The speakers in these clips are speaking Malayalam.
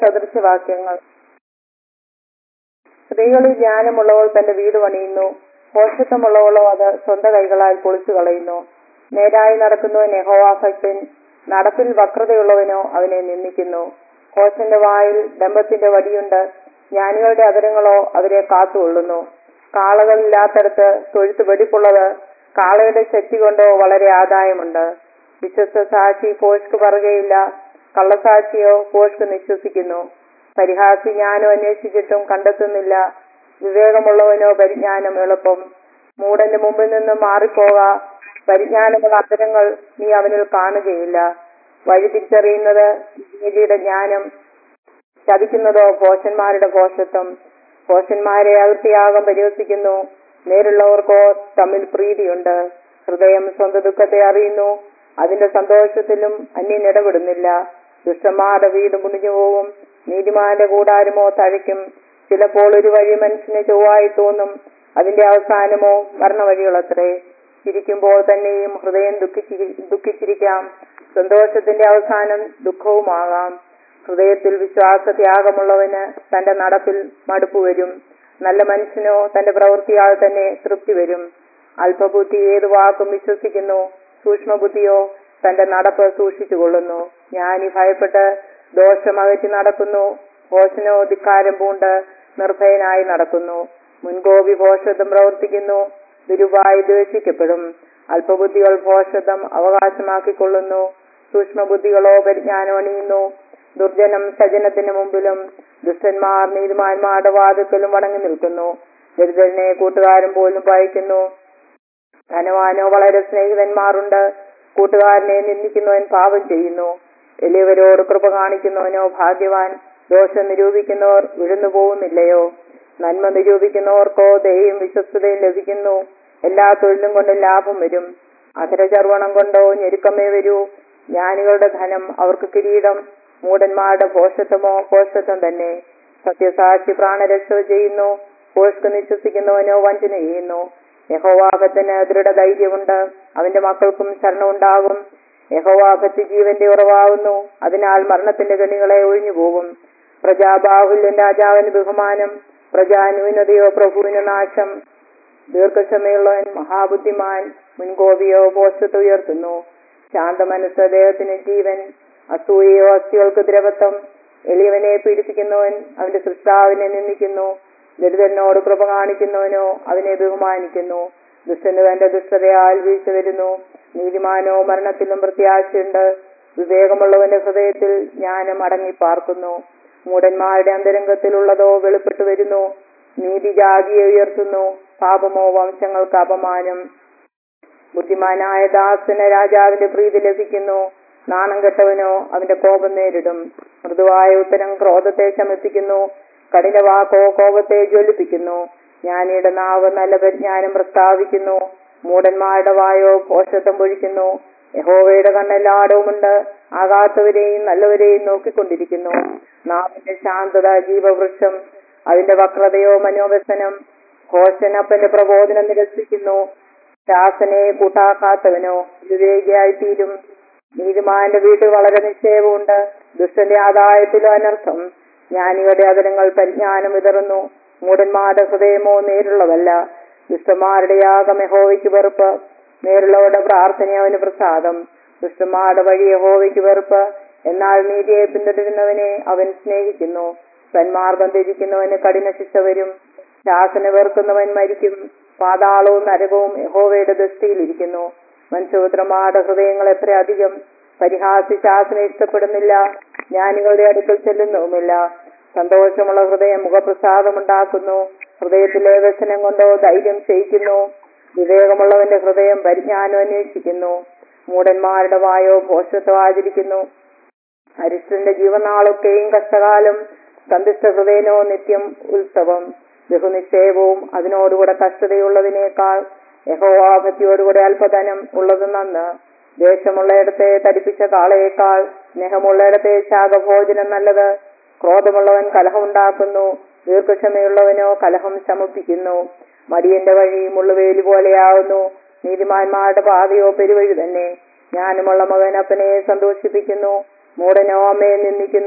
സദൃശവാക്യങ്ങൾ സ്ത്രീകളിൽ ജ്ഞാനമുള്ളവൾ തന്റെ വീട് പണിയുന്നു ഭോഷത്വമുള്ളവളോ അത് സ്വന്തം കൈകളാൽ പൊളിച്ചു കളയുന്നു നേരായി നടക്കുന്നവൻ യഹോവാഭക്തൻ നടപ്പിൽ വക്രതയുള്ളവനോ അവനെ നിന്ദിക്കുന്നു കോശന്റെ വായിൽ ഡംബത്തിന്റെ വടിയുണ്ട് ജ്ഞാനികളുടെ അതരങ്ങളോ അവരെ കാത്തുകൊള്ളുന്നു കാളകളില്ലാത്തടത്ത് തൊഴുത്ത് വെടിപ്പുള്ളത് കാളയുടെ ശക്തി കൊണ്ടോ വളരെ ആദായമുണ്ട് വിശ്വസ്ത സാക്ഷി പോഷ്ക്ക് പറയുകയില്ല കള്ളസാക്ഷിയോ പോഷ്ക്ക് നിശ്വസിക്കുന്നു പരിഹാസി ജ്ഞാനം അന്വേഷിച്ചിട്ടും കണ്ടെത്തുന്നില്ല വിവേകമുള്ളവനോ പരിജ്ഞാനം എളുപ്പം മൂടന്റെ മുമ്പിൽ നിന്ന് മാറിപ്പോക പരിജ്ഞാനമുള്ള അത്തരങ്ങൾ നീ അവനിൽ കാണുകയില്ല വഴി തിരിച്ചറിയുന്നത് നീതിയുടെ ജ്ഞാനം ചതിക്കുന്നതോ ഭോഷന്മാരുടെ ഭോഷത്വം ഭോഷന്മാരെ അകൃത്യാകം പരിഹസിക്കുന്നു നേരുള്ളവർക്കോ തമ്മിൽ പ്രീതിയുണ്ട് ഹൃദയം സ്വന്തം ദുഃഖത്തെ അറിയുന്നു അതിന്റെ സന്തോഷത്തിലും അന്യൻ ഇടപെടുന്നില്ല ദുഷ്ടന്മാരുടെ വീട് മുടിഞ്ഞു പോവും നീതിമാന്റെ കൂടാരമോ തഴയ്ക്കും ചിലപ്പോൾ ഒരു വഴി മനുഷ്യന് ചൊവ്വായി തോന്നും അതിന്റെ അവസാനമോ മരണവഴികളത്രേ ചിരിക്കുമ്പോൾ തന്നെയും ഹൃദയം ദുഃഖിച്ചി ദുഃഖിച്ചിരിക്കാം സന്തോഷത്തിന്റെ അവസാനം ദുഃഖവുമാകാം ഹൃദയത്തിൽ വിശ്വാസ ത്യാഗമുള്ളവന് തന്റെ നടപ്പിൽ മടുപ്പ് വരും നല്ല മനുഷ്യനോ തന്റെ പ്രവൃത്തിയാൽ തന്നെ തൃപ്തി വരും അല്പബുദ്ധി ഏത് വാക്കും വിശ്വസിക്കുന്നു സൂക്ഷ്മബുദ്ധിയോ തന്റെ നടപ്പ് സൂക്ഷിച്ചുകൊള്ളുന്നു ജ്ഞാനി ഭയപ്പെട്ട് ദോഷം അകറ്റി നടക്കുന്നു ഭോഷനോ ധിക്കാരം പൂണ്ട് നിർഭയനായി നടക്കുന്നു മുൻകോപി ഭോഷത്വം പ്രവർത്തിക്കുന്നു ദുരുപായി ദ്വേഷിക്കപ്പെടും അല്പബുദ്ധികൾ ഭോഷത്വം അവകാശമാക്കിക്കൊള്ളുന്നു സൂക്ഷ്മബുദ്ധികളോ പരിജ്ഞാനം അണിയുന്നു ദുർജനം സജനത്തിന് മുമ്പിലും ദുഷ്ടന്മാർ നീതിമാന്മാരുടെ വാതിക്കലും വണങ്ങി നിൽക്കുന്നു ദരിദ്രനെ കൂട്ടുകാരൻ പോലും പയക്കുന്നു ധനവാനോ വളരെ സ്നേഹിതന്മാരുണ്ട് കൂട്ടുകാരനെ നിന്ദിക്കുന്നവൻ പാപം ചെയ്യുന്നു എളിയവരോട് കൃപ കാണിക്കുന്നവനോ ഭാഗ്യവാൻ ദോഷം നിരൂപിക്കുന്നവർ വിഴുന്നു പോകുന്നില്ലയോ നന്മ നിരൂപിക്കുന്നവർക്കോ ദയയും വിശ്വസ്തതയും ലഭിക്കുന്നു എല്ലാ തൊഴിലും കൊണ്ട് ലാഭം വരും അധരചർവണം കൊണ്ടോ ഞെരുക്കമേ വരൂ ജ്ഞാനികളുടെ ധനം അവർക്ക് കിരീടം മൂടന്മാരുടെ ഭോഷത്വമോ ഭോഷത്വം തന്നെ സത്യസാക്ഷി പ്രാണരക്ഷ ചെയ്യുന്നു ഭോഷ്ക്ക് നിശ്വസിക്കുന്നവനോ വഞ്ചന ചെയ്യുന്നു യഹോവാഭത്തിന് ദൃഢധൈര്യമുണ്ട് അവന്റെ മക്കൾക്കും ശരണമുണ്ടാകും യഹോവാഭത്ത് ജീവന്റെ ഉറവാകുന്നു അതിനാൽ മരണത്തിന്റെ കണികളെ ഒഴിഞ്ഞു പോകും പ്രജാബാഹുല്യൻ രാജാവിന് ബഹുമാനം പ്രജാന്യൂനതയോ പ്രഭുവിന് നാശം ദീർഘക്ഷമയുള്ളവൻ മഹാബുദ്ധിമാൻ മുൻകോപിയോ പോഷത്ത് ഉയർത്തുന്നു ശാന്തമനസ് ദേഹത്തിന് ജീവൻ അസൂയയോ അസ്ഥികൾക്ക് ദ്രവത്വം എളിയവനെ പീഡിപ്പിക്കുന്നവൻ അവന്റെ സൃഷ്ടാവിനെ നിന്ദിക്കുന്നു ദരിദ്രനോട് കൃപ കാണിക്കുന്നവനോ അവനെ ബഹുമാനിക്കുന്നു ദുഷ്ടന് തന്റെ ദുഷ്ടതയാൽ വീഴ്ച വരുന്നു നീതിമാനോ മരണത്തിലും പ്രത്യാശയുണ്ട് വിവേകമുള്ളവന്റെ ഹൃദയത്തിൽ ജ്ഞാനം അടങ്ങി പാർക്കുന്നു മൂടന്മാരുടെ അന്തരംഗത്തിലുള്ളതോ വെളിപ്പെട്ടു വരുന്നു നീതി ജാതിയെ ഉയർത്തുന്നു പാപമോ വംശങ്ങൾക്ക് അപമാനം ബുദ്ധിമാനായ ദാസന് രാജാവിന്റെ പ്രീതി ലഭിക്കുന്നു നാണം കെട്ടവനോ അവന്റെ കോപം നേരിടും മൃദുവായ ഉത്തരം ക്രോധത്തെ ശമിപ്പിക്കുന്നു കഠിന വാക്കോ കോപത്തെ ജ്വലിപ്പിക്കുന്നു ജ്ഞാനിയുടെ നാവ് നല്ല പരിജ്ഞാനം പ്രസ്താവിക്കുന്നു മൂടന്മാരുടെ വായോ പോഷത്വം പൊഴിക്കുന്നു യഹോവയുടെ കണ്ണെല്ലാടവുമുണ്ട് ആകാത്തവരെയും നല്ലവരെയും നോക്കിക്കൊണ്ടിരിക്കുന്നു നാവിന്റെ ശാന്തത ജീവവൃക്ഷം അതിന്റെ വക്രതയോ മനോവ്യസനം ഘോഷനപ്പന്റെ പ്രബോധനം നിരസിക്കുന്നു ശാസനെ കൂട്ടാക്കാത്തവനോ വിവേകിയായി തീരും നീതിമാന്റെ വീട്ടിൽ വളരെ നിശ്ചയവുമുണ്ട് ദുഷ്ടന്റെ ആദായത്തിലും അനർത്ഥം ജ്ഞാനികളുടെ അതരങ്ങൾ പരിജ്ഞാനം വിതറുന്നു മൂടന്മാരുടെ ഹൃദയമോ നേരുള്ളതല്ല ദുഷ്ടന്മാരുടെ യാഗം യഹോവയ്ക്ക് വെറുപ്പ് നേരുള്ളവരുടെ പ്രാർത്ഥന അവന് പ്രസാദം ദുഷ്ടന്മാരുടെ വഴി യഹോവയ്ക്ക് വെറുപ്പ് എന്നാൽ നീതിയെ പിന്തുടരുന്നവനെ അവൻ സ്നേഹിക്കുന്നു സന്മാർഗം ധരിക്കുന്നവന് കഠിന ശിക്ഷ വരും ശാസന വെറുക്കുന്നവൻ മരിക്കും പാതാളവും നരകവും യഹോവയുടെ ദൃഷ്ടിയിലിരിക്കുന്നു മനുഷ്യപുത്രന്മാരുടെ ഹൃദയങ്ങൾ എത്ര അധികം പരിഹാസി ശാസന ഇഷ്ടപ്പെടുന്നില്ല ജ്ഞാനികളുടെ അടുക്കൽ ചെല്ലുന്നുമില്ല സന്തോഷമുള്ള ഹൃദയം മുഖപ്രസാദമുണ്ടാക്കുന്നു ഹൃദയത്തിലെ വ്യസനം കൊണ്ടോ ധൈര്യം ക്ഷയിക്കുന്നു വിവേകമുള്ളവന്റെ ഹൃദയം പരിജ്ഞാനം അന്വേഷിക്കുന്നു മൂടന്മാരുടെ വായോ ഭോഷത്വം ആചരിക്കുന്നു അരിഷ്ടന്റെ ജീവനാളൊക്കെയും കഷ്ടകാലം സന്തുഷ്ട ഹൃദയനോ നിത്യം ഉത്സവം ബഹുനിശ്ചയവും അതിനോടുകൂടെ കഷ്ടതയുള്ളതിനേക്കാൾ യഹോവാഭക്തിയോടുകൂടെ അല്പധനം ഉള്ളത് നന്ന് ദേശമുള്ളയിടത്തെ തടിപ്പിച്ച കാളയേക്കാൾ സ്നേഹമുള്ളയിടത്തെ ശാഖഭോജനം നല്ലത് ക്രോധമുള്ളവൻ കലഹമുണ്ടാക്കുന്നു ദീർഘക്ഷമയുള്ളവനോ കലഹം ശമിപ്പിക്കുന്നു മടിയന്റെ വഴി മുള്ളുവേലി പോലെയാവുന്നു നീതിമാന്മാരുടെ പാതയോ പെരുവഴി തന്നെ ജ്ഞാനമുള്ള മകൻ അപ്പനെ സന്തോഷിപ്പിക്കുന്നു മൂടനോ അമ്മയെ നിന്ദിക്കുന്നു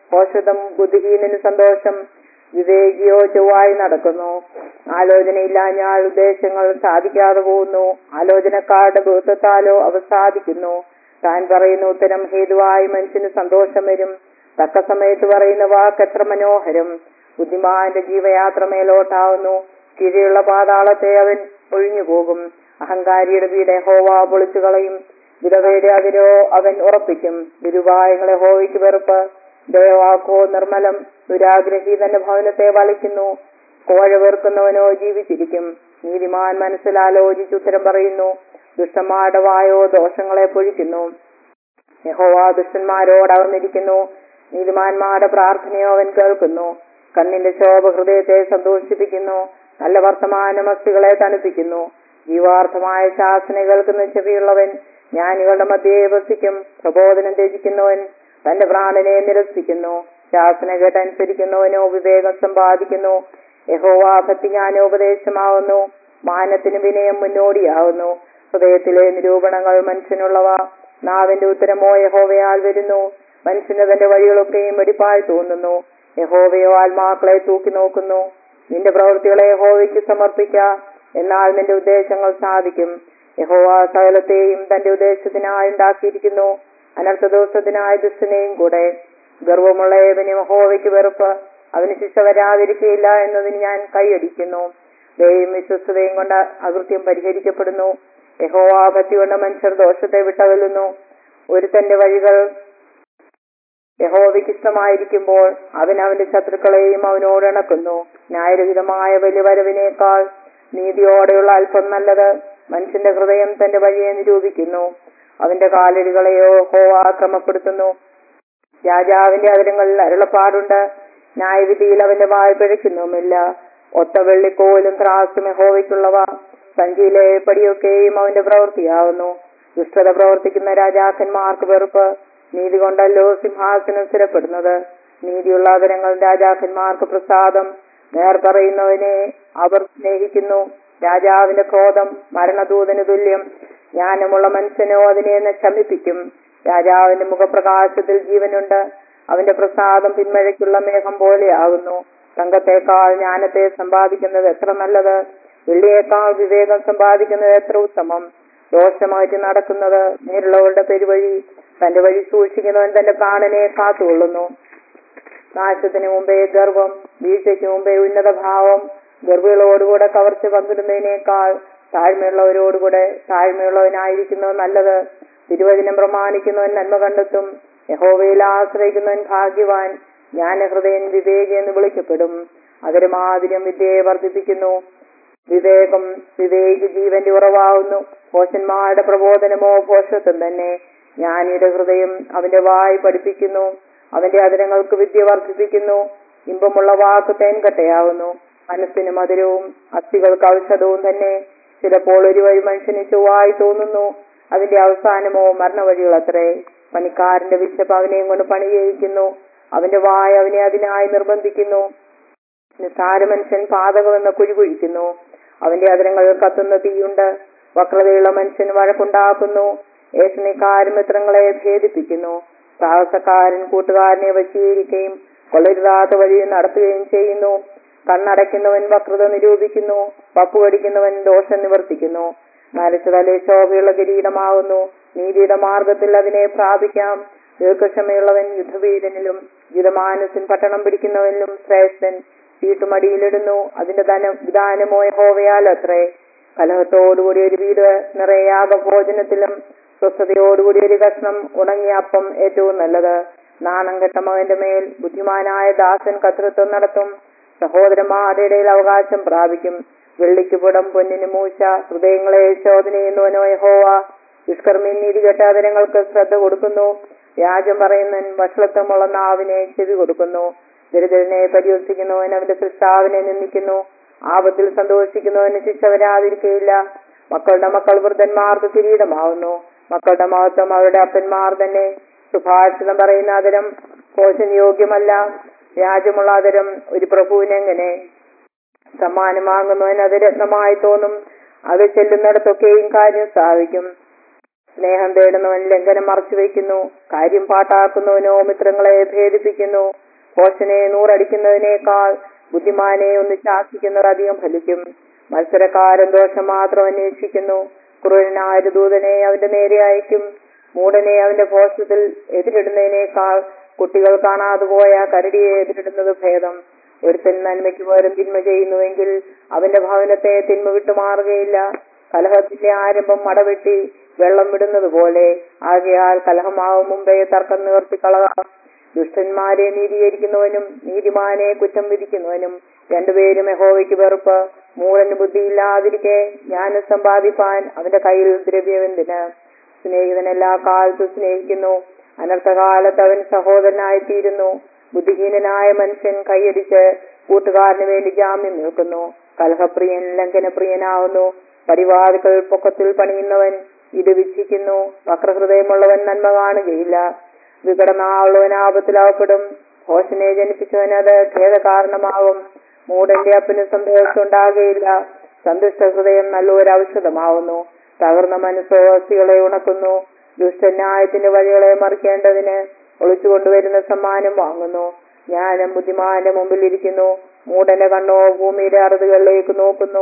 ഭോഷതം ബുദ്ധിഹീനന് സന്തോഷം വിവേകിയോ ചൊവ്വായി നടക്കുന്നു ആലോചനയില്ലാഞ്ഞാൽ ഉദ്ദേശങ്ങൾ സാധിക്കാതെ പോകുന്നു ആലോചനക്കാരുടെ ബോധത്താലോ അവ സാധിക്കുന്നു താൻ പറയുന്ന ഉത്തരം ഹേതുവായി മനുഷ്യന് സന്തോഷം വരും തക്ക സമയത്ത് പറയുന്ന വാക്ക് എത്ര മനോഹരം ബുദ്ധിമാന്റെ ജീവയാത്ര മേലോട്ടാവുന്നു കീഴെയുള്ള പാതാളത്തെ അവൻ ഒഴിഞ്ഞു പോകും അഹങ്കാരിയുടെ വീട് ഹോവ പൊളിച്ചു കളയും വിധവയുടെ അതിരോ അവൻ ഉറപ്പിക്കും ദുരുപായങ്ങളെ ഹോവയ്ക്ക് വെറുപ്പ് ദയവാക്കോ നിർമ്മലം ദുരാഗ്രഹി തന്റെ ഭവനത്തെ വളിക്കുന്നു കോഴ വെറുക്കുന്നവനോ ജീവിച്ചിരിക്കും നീതിമാൻ മനസ്സിൽ ആലോചിച്ച് ഉത്തരം പറയുന്നു ദുഷ്ടന്മാരുടെ വായോ ദോഷങ്ങളെ പൊഴിക്കുന്നു യഹോവ ദുഷ്ടന്മാരോട് അവർന്നിരിക്കുന്നു നീതിമാന്മാരുടെ പ്രാർത്ഥനയോ അവൻ കേൾക്കുന്നു കണ്ണിന്റെ ശോഭ ഹൃദയത്തെ സന്തോഷിപ്പിക്കുന്നു നല്ല വർത്തമാനം അസ്ഥികളെ തണുപ്പിക്കുന്നു ജീവാർത്ഥമായ ശാസന കേൾക്കുന്ന ചെവിയുള്ളവൻ ജ്ഞാനികളുടെ മധ്യേ വസിക്കും പ്രബോധനം ത്യജിക്കുന്നവൻ തന്റെ പ്രാണനെ നിരസിക്കുന്നു ശാസന കേട്ടനുസരിക്കുന്നവനോ വിവേകം സമ്പാദിക്കുന്നു യഹോവ ഭക്തി ജ്ഞാനോപദേശമാവുന്നു മാനത്തിന് വിനയം മുന്നോടിയാവുന്നു ഹൃദയത്തിലെ നിരൂപണങ്ങൾ മനുഷ്യനുള്ളവ നാവിന്റെ ഉത്തരമോ യഹോവയാൽ വരുന്നു മനുഷ്യന് തന്റെ വഴികളൊക്കെയും വെടിപ്പായി തോന്നുന്നു യഹോവയോ ആത്മാക്കളെ തൂക്കി നോക്കുന്നു നിന്റെ പ്രവൃത്തികളെ യഹോവയ്ക്ക് സമർപ്പിക്ക എന്നാൽ നിന്റെ ഉദ്ദേശങ്ങൾ സാധിക്കും യഹോവ സകലത്തെയും തന്റെ ഉദ്ദേശത്തിനായി ഉണ്ടാക്കിയിരിക്കുന്നു അനർത്ഥ ദിവസത്തിനായി ദുഷ്ടനെയും കൂടെ ഗർവമുള്ള ഏവനും യഹോവയ്ക്ക് വെറുപ്പ് അവന് ശിക്ഷ വരാതിരിക്കുകയില്ല എന്നതിന് ഞാൻ കൈയടിക്കുന്നു ദയയും വിശ്വസ്തതയും കൊണ്ട് അകൃത്യം പരിഹരിക്കപ്പെടുന്നു യഹോവ ഭക്തി കൊണ്ട് മനുഷ്യർ ദോഷത്തെ വിട്ടകലുന്നു ഒരുത്തന്റെ വഴികൾ യഹോവയ്ക്ക് ഇഷ്ടമായിരിക്കുമ്പോൾ അവൻ അവന്റെ ശത്രുക്കളെയും അവനോട് ഇണക്കുന്നു ന്യായരഹിതമായ വലിയ വരവിനേക്കാൾ നീതിയോടെയുള്ള അല്പം നല്ലത് മനുഷ്യന്റെ ഹൃദയം തന്റെ വഴിയെ നിരൂപിക്കുന്നു അവന്റെ കാലടികളെയോ ഹോവ ക്രമപ്പെടുത്തുന്നു രാജാവിന്റെ അതിരങ്ങളിൽ അരുളപ്പാടുണ്ട് ന്യായവിധിയിൽ അവന്റെ വായ പിഴയ്ക്കുന്നുമില്ല ഒത്ത വെള്ളിക്കോലും ത്രാസും യഹോവയ്ക്കുള്ളവ സഞ്ചിയിലെ പടിയൊക്കെയും അവന്റെ പ്രവൃത്തിയാവുന്നു ദുഷ്ടത പ്രവർത്തിക്കുന്ന രാജാക്കന്മാർക്ക് വെറുപ്പ് നീതി കൊണ്ടല്ലോ സിംഹാസനം സ്ഥിരപ്പെടുന്നത് നീതിയുള്ള അവരങ്ങൾ രാജാക്കന്മാർക്ക് പ്രസാദം നേർ പറയുന്നവനെ അവർ സ്നേഹിക്കുന്നു രാജാവിന്റെ ക്രോധം മരണദൂതന് തുല്യം ജ്ഞാനമുള്ള മനുഷ്യനോ അതിനെ ഒന്ന് ശമിപ്പിക്കും രാജാവിന്റെ മുഖപ്രകാശത്തിൽ ജീവനുണ്ട് അവന്റെ പ്രസാദം പിന്മഴയ്ക്കുള്ള മേഘം പോലെയാകുന്നു തങ്കത്തേക്കാൾ ജ്ഞാനത്തെ സമ്പാദിക്കുന്നത് എത്ര നല്ലത് വെള്ളിയേക്കാൾ വിവേകം സമ്പാദിക്കുന്നത് എത്ര ഉത്തമം ദോഷമായിട്ട് നടക്കുന്നത് നേരുള്ളവരുടെ പെരുവഴി തന്റെ വഴി സൂക്ഷിക്കുന്നവൻ തന്റെ പ്രാണനെ കാത്തുകൊള്ളുന്നു നാശത്തിന് മുമ്പേ ഗർവം വീഴ്ചയ്ക്ക് മുമ്പേ ഉന്നത ഭാവം ഗർഭികളോടുകൂടെ കവർച്ച പങ്കിടുന്നതിനേക്കാൾ താഴ്മയുള്ളവരോടുകൂടെ താഴ്മയുള്ളവനായിരിക്കുന്നവൻ നല്ലത് തിരുവചനം പ്രമാണിക്കുന്നവൻ നന്മ കണ്ടെത്തും യഹോവയിൽ ആശ്രയിക്കുന്നവൻ ഭാഗ്യവാൻ ജ്ഞാനഹൃദയൻ വിവേകി എന്ന് വിളിക്കപ്പെടും അതിരുമാതിരം വിദ്യയെ വർദ്ധിപ്പിക്കുന്നു വിവേകം വിവേകി ജീവന്റെ ഉറവാകുന്നു ഭോഷന്മാരുടെ പ്രബോധനമോ ഭോഷത്വം തന്നെ ജ്ഞാനിയുടെ ഹൃദയം അവന്റെ വായ് പഠിപ്പിക്കുന്നു അവന്റെ അതിരങ്ങൾക്ക് വിദ്യ വർദ്ധിപ്പിക്കുന്നു ഇമ്പമുള്ള വാക്ക് തേൻകട്ടയാവുന്നു മനസ്സിന് മധുരവും അസ്ഥികൾക്ക് ഔഷധവും തന്നെ ചിലപ്പോൾ ഒരു വഴി മനുഷ്യന് ചൊവ്വായി തോന്നുന്നു അതിന്റെ അവസാനമോ മരണവഴികളത്രേ പണിക്കാരന്റെ വിശപ്പ് അവനെയും കൊണ്ട് പണി ചെയ്യിക്കുന്നു അവന്റെ വായ അവനെ അതിനായി നിർബന്ധിക്കുന്നു നിസ്സാര മനുഷ്യൻ പാതകമെന്ന കുഴി കുഴിക്കുന്നു അവന്റെ അതിരങ്ങൾ കത്തുന്ന തീയുണ്ട് വക്രതയുള്ള മനുഷ്യൻ വഴക്കുണ്ടാക്കുന്നു ഏഷണിക്കാരും മിത്രങ്ങളെ ഭേദിപ്പിക്കുന്നു സാഹസക്കാരൻ കൂട്ടുകാരനെ വശീകരിക്കുകയും കൊള്ളരുതാത്ത വഴി നടത്തുകയും ചെയ്യുന്നു കണ്ണടയ്ക്കുന്നവൻ വക്രത നിരൂപിക്കുന്നു പപ്പു കടിക്കുന്നവൻ ദോഷം നിവർത്തിക്കുന്നു നരച്ചതലെ ശോഭയുള്ള കിരീടമാകുന്നു നീതിയുടെ മാർഗത്തിൽ അതിനെ പ്രാപിക്കാം ദീർഘക്ഷമയുള്ളവൻ യുദ്ധവീരനിലും ജിതമാനസിൻ പട്ടണം പിടിക്കുന്നവനിലും ശ്രേഷ്ഠൻ ചീട്ടുമടിയിലിടുന്നു അതിന്റെ ധനം വിധാനമോ യഹോവയാൽ അത്രേ കലഹത്തോടുകൂടി ഒരു വീട് നിറയാക ഭോജനത്തിലും സ്വസ്ഥതയോടുകൂടി ഒരു കഷ്ണം ഉണങ്ങിയ അപ്പം ഏറ്റവും നല്ലത് നാണം കെട്ട മകന്റെ മേൽ ബുദ്ധിമാനായ ദാസൻ കർത്തൃത്വം നടത്തും സഹോദരന്മാരുടെ ഇടയിൽ അവകാശം പ്രാപിക്കും വെള്ളിക്ക് പുടം പൊന്നിന് മൂശ ഹൃദയങ്ങളെ ശോധന ചെയ്യുന്നവനോ യഹോവ ദുഷ്കർമ്മി നീതി കെട്ടാതരങ്ങൾക്ക് ശ്രദ്ധ കൊടുക്കുന്നു വ്യാജം പറയുന്നവൻ വഷളത്വമുള്ള നാവിനെ ചെവി കൊടുക്കുന്നു ദരിദ്രനെ പരിഹസിക്കുന്നവൻ അവന്റെ സൃഷ്ടാവിനെ നിന്ദിക്കുന്നു ആപത്തിൽ സന്തോഷിക്കുന്നവന് ശിക്ഷ വരാതിരിക്കയില്ല മക്കളുടെ മക്കൾ വൃദ്ധന്മാർക്ക് കിരീടമാവുന്നു മക്കളുടെ മഹത്വം അവരുടെ അപ്പന്മാർ തന്നെ സുഭാഷിതം പറയുന്ന അതരം കോശൻ യോഗ്യമല്ല വ്യാജമുള്ള അതരം ഒരു പ്രഭുവിനെങ്ങനെ സമ്മാനം വാങ്ങുന്നവൻ അത് രത്നമായി തോന്നും അത് ചെല്ലുന്നിടത്തൊക്കെയും കാര്യം സാധിക്കും സ്നേഹം തേടുന്നവൻ ലംഘനം മറച്ചു വയ്ക്കുന്നു കാര്യം പാട്ടാക്കുന്നവനോ മിത്രങ്ങളെ ഭേദിപ്പിക്കുന്നു പോഷനെ നൂറടിക്കുന്നതിനേക്കാൾ ബുദ്ധിമാനെ ഒന്ന് ശാസിക്കുന്നവർ അധികം ഫലിക്കും മത്സരക്കാരൻ ദോഷം മാത്രം അന്വേഷിക്കുന്നു ക്രൂരനായ ഒരു ദൂതനെ അവന്റെ നേരെ അയക്കും മൂടനെ അവന്റെ ഭോഷത്തിൽ എതിരിടുന്നതിനേക്കാൾ കുട്ടികൾ കാണാതെ പോയ കരടിയെ എതിരിടുന്നത് ഭേദം ഒരുത്തൻ നന്മയ്ക്ക് പകരം തിന്മ ചെയ്യുന്നുവെങ്കിൽ അവന്റെ ഭവനത്തെ തിന്മ വിട്ടു മാറുകയില്ല കലഹത്തിന്റെ ആരംഭം മടവെട്ടി വെള്ളം വിടുന്നത് പോലെ ആകയാൽ കലഹമാവും മുമ്പേ തർക്കം നിവർത്തി കളകാം ദുഷ്ടന്മാരെ നീതീകരിക്കുന്നവനും നീതിമാനെ കുറ്റം വിധിക്കുന്നവനും രണ്ടുപേരും യഹോവയ്ക്ക് വെറുപ്പ് മൂടന് ബുദ്ധിയില്ലാതിരിക്കെ ജ്ഞാനം സമ്പാദിപ്പാൻ അവന്റെ കയ്യിൽ ദ്രവ്യമെന്തിന് സ്നേഹിതൻ എല്ലാ കാലത്തും സ്നേഹിക്കുന്നു അനർത്ഥകാലത്ത് അവൻ സഹോദരനായിത്തീരുന്നു ബുദ്ധിഹീനനായ മനുഷ്യൻ കൈയടിച്ച് കൂട്ടുകാരന് വേണ്ടി ജാമ്യം നിൽക്കുന്നു കലഹപ്രിയൻ ലംഘനപ്രിയനാവുന്നു പരിവാദികൾ പൊക്കത്തിൽ പണിയുന്നവൻ ഇത് വിച്ഛിക്കുന്നു വക്രഹൃദയമുള്ളവൻ നന്മ കാണുകയില്ല വികടനാവുള്ളവൻ ആപത്തിലാവപ്പെടും ഭോഷനെ ജനിപ്പിച്ചവന് അത് ഖേദകാരണമാകും മൂടന്റെ അപ്പന് സന്തോഷം ഉണ്ടാകുകയില്ല സന്തുഷ്ട ഹൃദയം നല്ലൊരു ഔഷധമാവുന്നു തകർന്ന മനസ്സോ അസ്ഥികളെ ഉണക്കുന്നു ദുഷ്ടന്യായത്തിന്റെ വഴികളെ മറിക്കേണ്ടതിന് ഒളിച്ചു കൊണ്ടുവരുന്ന സമ്മാനം വാങ്ങുന്നു ജ്ഞാനം ബുദ്ധിമാന്റെ മുമ്പിൽ ഇരിക്കുന്നു മൂടന്റെ കണ്ണോ ഭൂമിയുടെ അറുതുകളിലേക്ക് നോക്കുന്നു